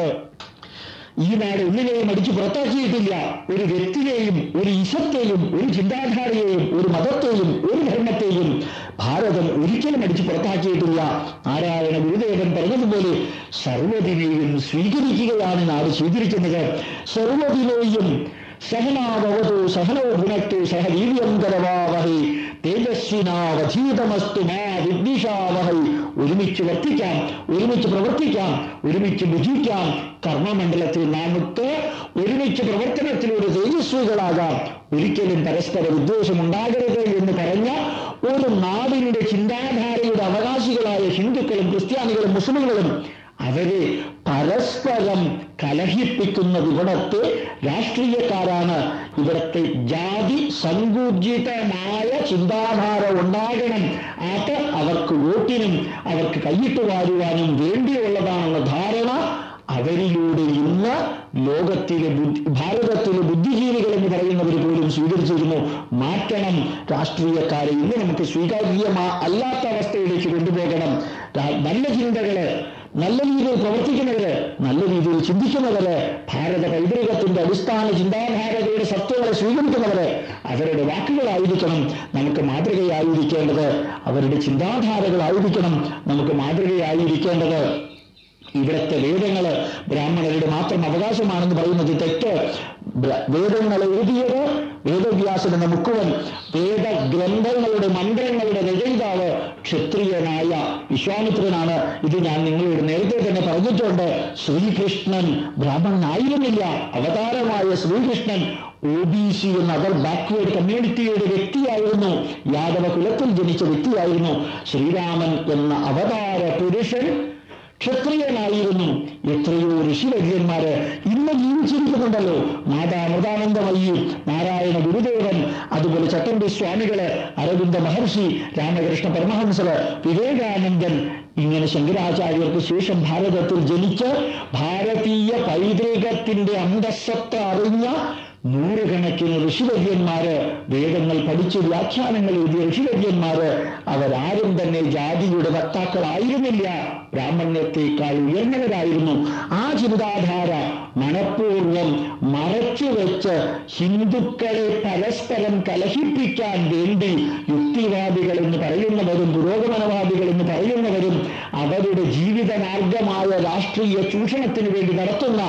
ഈ നാട് ഒന്നിനെയും അടിച്ചു പുറത്താക്കിയിട്ടില്ല ഒരു വ്യക്തിയെയും ഒരു ഇസത്തെയും ഒരു ചിന്താധാരയെയും ഒരു മതത്തെയും ഒരു ധർമ്മത്തെയും ഭാരതം ഒരിക്കലും അടിച്ചു പുറത്താക്കിയിട്ടില്ല നാരായണ ഗുരുദേവൻ പറഞ്ഞതുപോലെ സർവ്വതിനെയും സ്വീകരിക്കുകയാണ് നാട് ചെയ്തിരിക്കുന്നത് സർവ്വതിനെയും സഹനാവതു സഹനോ ഭുനക്തു സഹ വീര്യം കരവാവഹി തേജസ്വിനാവധീതമസ്തു മാ വിദ്വിഷാവഹൈ ഒരുമിച്ച് വർത്തിക്കാം ഒരുമിച്ച് പ്രവർത്തിക്കാം ഒരുമിച്ച് ഭുജിക്കാം കർമ്മമണ്ഡലത്തിൽ നമുക്ക് ഒരുമിച്ച് പ്രവർത്തനത്തിലൂടെ തേജസ്വികളാകാം ഒരിക്കലും പരസ്പര വിദ്വേഷം ഉണ്ടാകരുത് എന്ന് പറഞ്ഞ ഒരു നാടിന്റെ ചിന്താധാരയുടെ അവകാശികളായ ഹിന്ദുക്കളും ക്രിസ്ത്യാനികളും മുസ്ലിങ്ങളും അവരെ പരസ്പരം കലഹിപ്പിക്കുന്നത് ഇവിടത്തെ രാഷ്ട്രീയക്കാരാണ് ഇവിടത്തെ ജാതി സങ്കുചിതമായ ചിന്താധാര ഉണ്ടാകണം അത് അവർക്ക് വോട്ടിനും അവർക്ക് കൈയിട്ട് വാരുവാനും വേണ്ടിയുള്ളതാണെന്ന ധാരണ അവരിലൂടെ ഇന്ന് ലോകത്തിലെ ബുദ്ധി ഭാരതത്തിലെ ബുദ്ധിജീവികൾ എന്ന് പറയുന്നവർ പോലും സ്വീകരിച്ചിരുന്നു മാറ്റണം രാഷ്ട്രീയക്കാരെ ഇന്ന് നമുക്ക് സ്വീകാര്യമാ അല്ലാത്ത അവസ്ഥയിലേക്ക് കൊണ്ടുപോകണം രാ- നല്ല ചിന്തകള് നല്ല രീതിയിൽ പ്രവർത്തിക്കുന്നവര് നല്ല രീതിയിൽ ചിന്തിക്കുന്നവര് ഭാരത പൈതൃകത്തിന്റെ അടിസ്ഥാന ചിന്താധാരകളുടെ സത്യങ്ങളെ സ്വീകരിക്കുന്നവര് അവരുടെ വാക്കുകളായിരിക്കണം നമുക്ക് മാതൃകയായിരിക്കേണ്ടത് അവരുടെ ചിന്താധാരകളായിരിക്കണം നമുക്ക് മാതൃകയായിരിക്കേണ്ടത് ഇവിടുത്തെ വേദങ്ങള് ബ്രാഹ്മണരുടെ മാത്രം അവകാശമാണെന്ന് പറയുന്നത് തെറ്റ് ബ്ര- വേദങ്ങൾ എഴുതിയത് വേദവ്യാസൻ എന്ന മുക്കുവൻ വേദഗ്രന്ഥങ്ങളുടെ മന്ത്രങ്ങളുടെ രചയിതാവ് ക്ഷത്രിയനായ വിശ്വാമിത്രനാണ് ഇത് ഞാൻ നിങ്ങളോട് നേരത്തെ തന്നെ പറഞ്ഞിട്ടുണ്ട് ശ്രീകൃഷ്ണൻ ബ്രാഹ്മണനായിരുന്നില്ല അവതാരമായ ശ്രീകൃഷ്ണൻ ഒ ബി സി എന്ന അതർ ബാക്ക്വേർഡ് കമ്മ്യൂണിറ്റിയുടെ വ്യക്തിയായിരുന്നു യാദവ കുലത്തിൽ ജനിച്ച വ്യക്തിയായിരുന്നു ശ്രീരാമൻ എന്ന അവതാര പുരുഷൻ ക്ഷത്രിയനായിരുന്നു എത്രയോ ഋഷിവര്യന്മാര് ഇന്ന് ജീവിച്ചിരിക്കുന്നുണ്ടല്ലോ മാതാ മൃതാനന്ദമയി നാരായണ ഗുരുദേവൻ അതുപോലെ ചട്ടമ്പി സ്വാമികള് അരവിന്ദ മഹർഷി രാമകൃഷ്ണ പരമഹംസര് വിവേകാനന്ദൻ ഇങ്ങനെ ശങ്കരാചാര്യർക്ക് ശേഷം ഭാരതത്തിൽ ജനിച്ച് ഭാരതീയ പൈതൃകത്തിന്റെ അന്തസ്സത്ത അറിഞ്ഞ നൂറുകണക്കിന് ഋഷിവര്യന്മാര് വേദങ്ങൾ പഠിച്ച് വ്യാഖ്യാനങ്ങൾ എഴുതിയ ഋഷിവര്യന്മാര് അവരാരും തന്നെ ജാതിയുടെ വക്താക്കളായിരുന്നില്ല ബ്രാഹ്മണ്യത്തെക്കാൾ ഉയർന്നവരായിരുന്നു ആ ചിന്താധാര മനഃപൂർവം മറച്ചുവെച്ച് ഹിന്ദുക്കളെ പരസ്പരം കലഹിപ്പിക്കാൻ വേണ്ടി യുക്തിവാദികൾ എന്ന് പറയുന്നവരും പുരോഗമനവാദികൾ എന്ന് പറയുന്നവരും അവരുടെ ജീവിത മാർഗമായ രാഷ്ട്രീയ ചൂഷണത്തിന് വേണ്ടി നടത്തുന്ന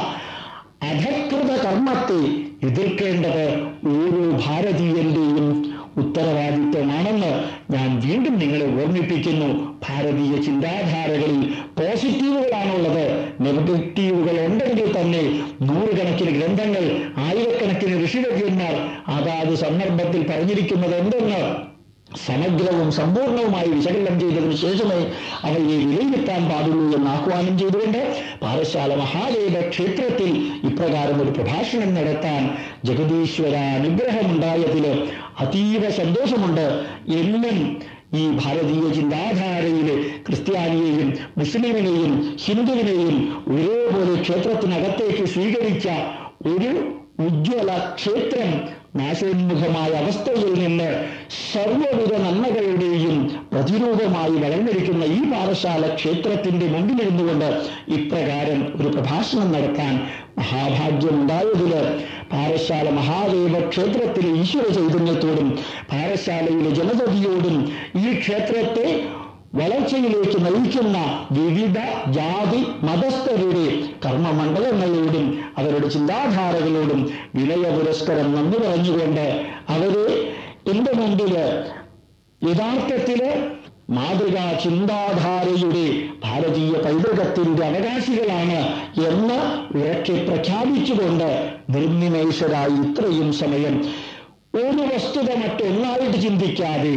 അധകൃത കർമ്മത്തെ എതിർക്കേണ്ടത് ഓരോ ഭാരതീയന്റെയും ഉത്തരവാദിത്വമാണെന്ന് ഞാൻ വീണ്ടും നിങ്ങളെ ഓർമ്മിപ്പിക്കുന്നു ഭാരതീയ ചിന്താധാരകളിൽ പോസിറ്റീവുകളാണുള്ളത് നെഗറ്റീവുകൾ ഉണ്ടെങ്കിൽ തന്നെ നൂറുകണക്കിന് ഗ്രന്ഥങ്ങൾ ആയിരക്കണക്കിന് ഋഷിവര്യന്മാർ അതാത് സന്ദർഭത്തിൽ പറഞ്ഞിരിക്കുന്നത് എന്തെന്ന് സമഗ്രവും സമ്പൂർണവുമായി വിശകലനം ചെയ്തതിനു ശേഷമേ അവയെ വിലയിരുത്താൻ പാടുള്ളൂ എന്ന് ആഹ്വാനം ചെയ്തുകൊണ്ട് പാറശാല മഹാദേവ ക്ഷേത്രത്തിൽ ഇപ്രകാരം ഒരു പ്രഭാഷണം നടത്താൻ ജഗദീശ്വര അനുഗ്രഹമുണ്ടായതില് അതീവ സന്തോഷമുണ്ട് എന്നും ഈ ഭാരതീയ ചിന്താധാരയിലെ ക്രിസ്ത്യാനിയെയും മുസ്ലിമിനെയും ഹിന്ദുവിനെയും ഒരേപോലെ ക്ഷേത്രത്തിനകത്തേക്ക് സ്വീകരിച്ച ഒരു ഉജ്ജ്വല ക്ഷേത്രം നാശോന്മുഖമായ അവസ്ഥയിൽ നിന്ന് സർവവിധ നന്മകളുടെയും പ്രതിരൂപമായി വളർന്നിരിക്കുന്ന ഈ പാറശാല ക്ഷേത്രത്തിന്റെ മുമ്പിലിരുന്നുകൊണ്ട് ഇപ്രകാരം ഒരു പ്രഭാഷണം നടത്താൻ മഹാഭാഗ്യമുണ്ടായതില് പാറശാല മഹാദേവ ക്ഷേത്രത്തിലെ ഈശ്വര ചൈതന്യത്തോടും പാറശാലയിലെ ജനതയോടും ഈ ക്ഷേത്രത്തെ വളർച്ചയിലേക്ക് നയിക്കുന്ന വിവിധ ജാതി മതസ്ഥരുടെ കർമ്മമണ്ഡലങ്ങളോടും അവരുടെ ചിന്താധാരകളോടും വിനയ പുരസ്കരം നന്ദി പറഞ്ഞുകൊണ്ട് അവരെ എന്റെ മുമ്പില് യഥാർത്ഥത്തില് മാതൃകാ ചിന്താധാരയുടെ ഭാരതീയ പൈതൃകത്തിന്റെ അവകാശികളാണ് എന്ന് ഉറക്കെ പ്രഖ്യാപിച്ചുകൊണ്ട് നിർനിമേഷരായി ഇത്രയും സമയം ഒരു വസ്തുത മറ്റൊന്നായിട്ട് ചിന്തിക്കാതെ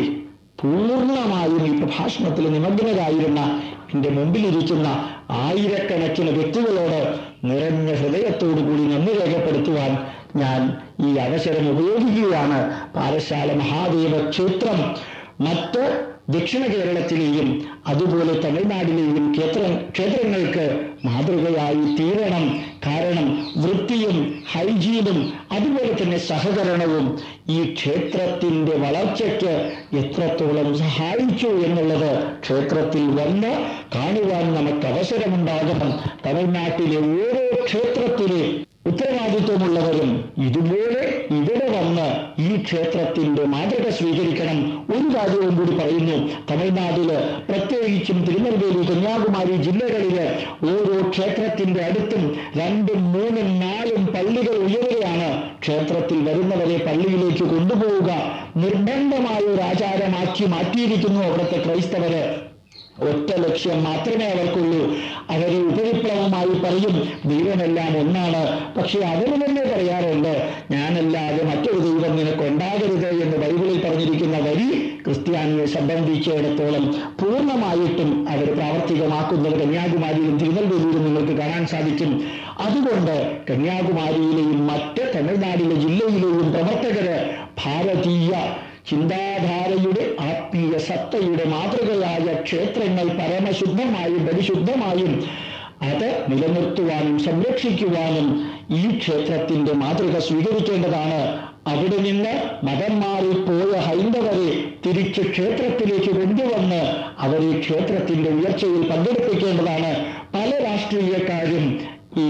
പൂർണ്ണമായും ഈ പ്രഭാഷണത്തിൽ നിമഗ്നരായിരുന്ന എന്റെ മുമ്പിലിരിക്കുന്ന ആയിരക്കണക്കിന് വ്യക്തികളോട് നിറഞ്ഞ ഹൃദയത്തോടു കൂടി നന്ദി രേഖപ്പെടുത്തുവാൻ ഞാൻ ഈ അവസരം ഉപയോഗിക്കുകയാണ് പാറശാല മഹാദേവ ക്ഷേത്രം മറ്റ് ദക്ഷിണ കേരളത്തിലെയും അതുപോലെ തമിഴ്നാട്ടിലെയും ക്ഷേത്ര ക്ഷേത്രങ്ങൾക്ക് മാതൃകയായി തീരണം കാരണം വൃത്തിയും ഹൈജീനും അതുപോലെ തന്നെ സഹകരണവും ഈ ക്ഷേത്രത്തിന്റെ വളർച്ചയ്ക്ക് എത്രത്തോളം സഹായിച്ചു എന്നുള്ളത് ക്ഷേത്രത്തിൽ വന്ന് കാണുവാൻ നമുക്ക് അവസരമുണ്ടാകണം തമിഴ്നാട്ടിലെ ഓരോ ക്ഷേത്രത്തിലെ ഉത്തരവാദിത്വമുള്ളവരും ഇതുപോലെ ഇവിടെ വന്ന് ഈ ക്ഷേത്രത്തിന്റെ മാതൃക സ്വീകരിക്കണം ഒരു കാര്യവും കൂടി പറയുന്നു തമിഴ്നാട്ടില് പ്രത്യേകിച്ചും തിരുനെൽവേലി കന്യാകുമാരി ജില്ലകളില് ഓരോ ക്ഷേത്രത്തിന്റെ അടുത്തും രണ്ടും മൂന്നും നാലും പള്ളികൾ ഉയരുകയാണ് ക്ഷേത്രത്തിൽ വരുന്നവരെ പള്ളിയിലേക്ക് കൊണ്ടുപോവുക നിർബന്ധമായ ഒരു ആചാരമാക്കി മാറ്റിയിരിക്കുന്നു അവിടുത്തെ ക്രൈസ്തവര് ഒറ്റ ലക്ഷ്യം മാത്രമേ അവർക്കുള്ളൂ അവരെ ഉപരിപ്ലവമായി പറയും ദൈവമെല്ലാം ഒന്നാണ് പക്ഷെ അവർ തന്നെ പറയാറുണ്ട് ഞാനല്ലാതെ മറ്റൊരു ദൈവം നിനക്ക് ഉണ്ടാകരുത് എന്ന് ബൈബിളിൽ പറഞ്ഞിരിക്കുന്ന വരി ക്രിസ്ത്യാനിയെ സംബന്ധിച്ചിടത്തോളം പൂർണ്ണമായിട്ടും അവർ പ്രാവർത്തികമാക്കുന്നത് കന്യാകുമാരിയിലും തിരുനെൽവേലിയിലും നിങ്ങൾക്ക് കാണാൻ സാധിക്കും അതുകൊണ്ട് കന്യാകുമാരിയിലെയും മറ്റ് തമിഴ്നാടിലെ ജില്ലയിലെയും പ്രവർത്തകര് ഭാരതീയ ചിന്താധാരയുടെ ആത്മീയ സത്തയുടെ മാതൃകയായ ക്ഷേത്രങ്ങൾ പരമശുദ്ധമായും പരിശുദ്ധമായും അത് നിലനിർത്തുവാനും സംരക്ഷിക്കുവാനും ഈ ക്ഷേത്രത്തിന്റെ മാതൃക സ്വീകരിക്കേണ്ടതാണ് അവിടെ നിന്ന് മതം മാറിപ്പോയ ഹൈന്ദവരെ തിരിച്ച് ക്ഷേത്രത്തിലേക്ക് കൊണ്ടുവന്ന് അവരെ ക്ഷേത്രത്തിന്റെ ഉയർച്ചയിൽ പങ്കെടുപ്പിക്കേണ്ടതാണ് പല രാഷ്ട്രീയക്കാരും ഈ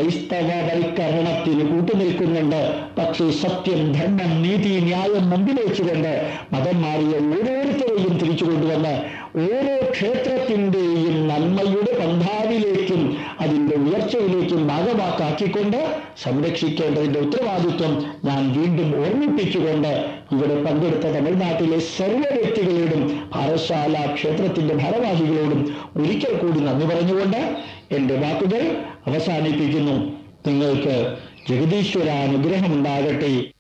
ക്രൈസ്തവവൽക്കരണത്തിന് കൂട്ടുനിൽക്കുന്നുണ്ട് പക്ഷേ സത്യം ധർമ്മം നീതി ന്യായം മുമ്പിൽ വെച്ചുകൊണ്ട് മതം മാറിയ ഓരോരുത്തരെയും തിരിച്ചു കൊണ്ടുവന്ന് ഓരോ ക്ഷേത്രത്തിന്റെയും നന്മയുടെ പന്ഥാവിലേക്കും അതിന്റെ ഉയർച്ചയിലേക്കും ഭാഗമാക്കാക്കിക്കൊണ്ട് സംരക്ഷിക്കേണ്ടതിന്റെ ഉത്തരവാദിത്വം ഞാൻ വീണ്ടും ഓർമ്മിപ്പിച്ചുകൊണ്ട് ഇവിടെ പങ്കെടുത്ത തമിഴ്നാട്ടിലെ സർവ്വ വ്യക്തികളോടും പാറശാല ക്ഷേത്രത്തിന്റെ ഭാരവാഹികളോടും ഒരിക്കൽ കൂടി നന്ദി പറഞ്ഞുകൊണ്ട് എന്റെ വാക്കുകൾ അവസാനിപ്പിക്കുന്നു നിങ്ങൾക്ക് ജഗദീശ്വര അനുഗ്രഹമുണ്ടാകട്ടെ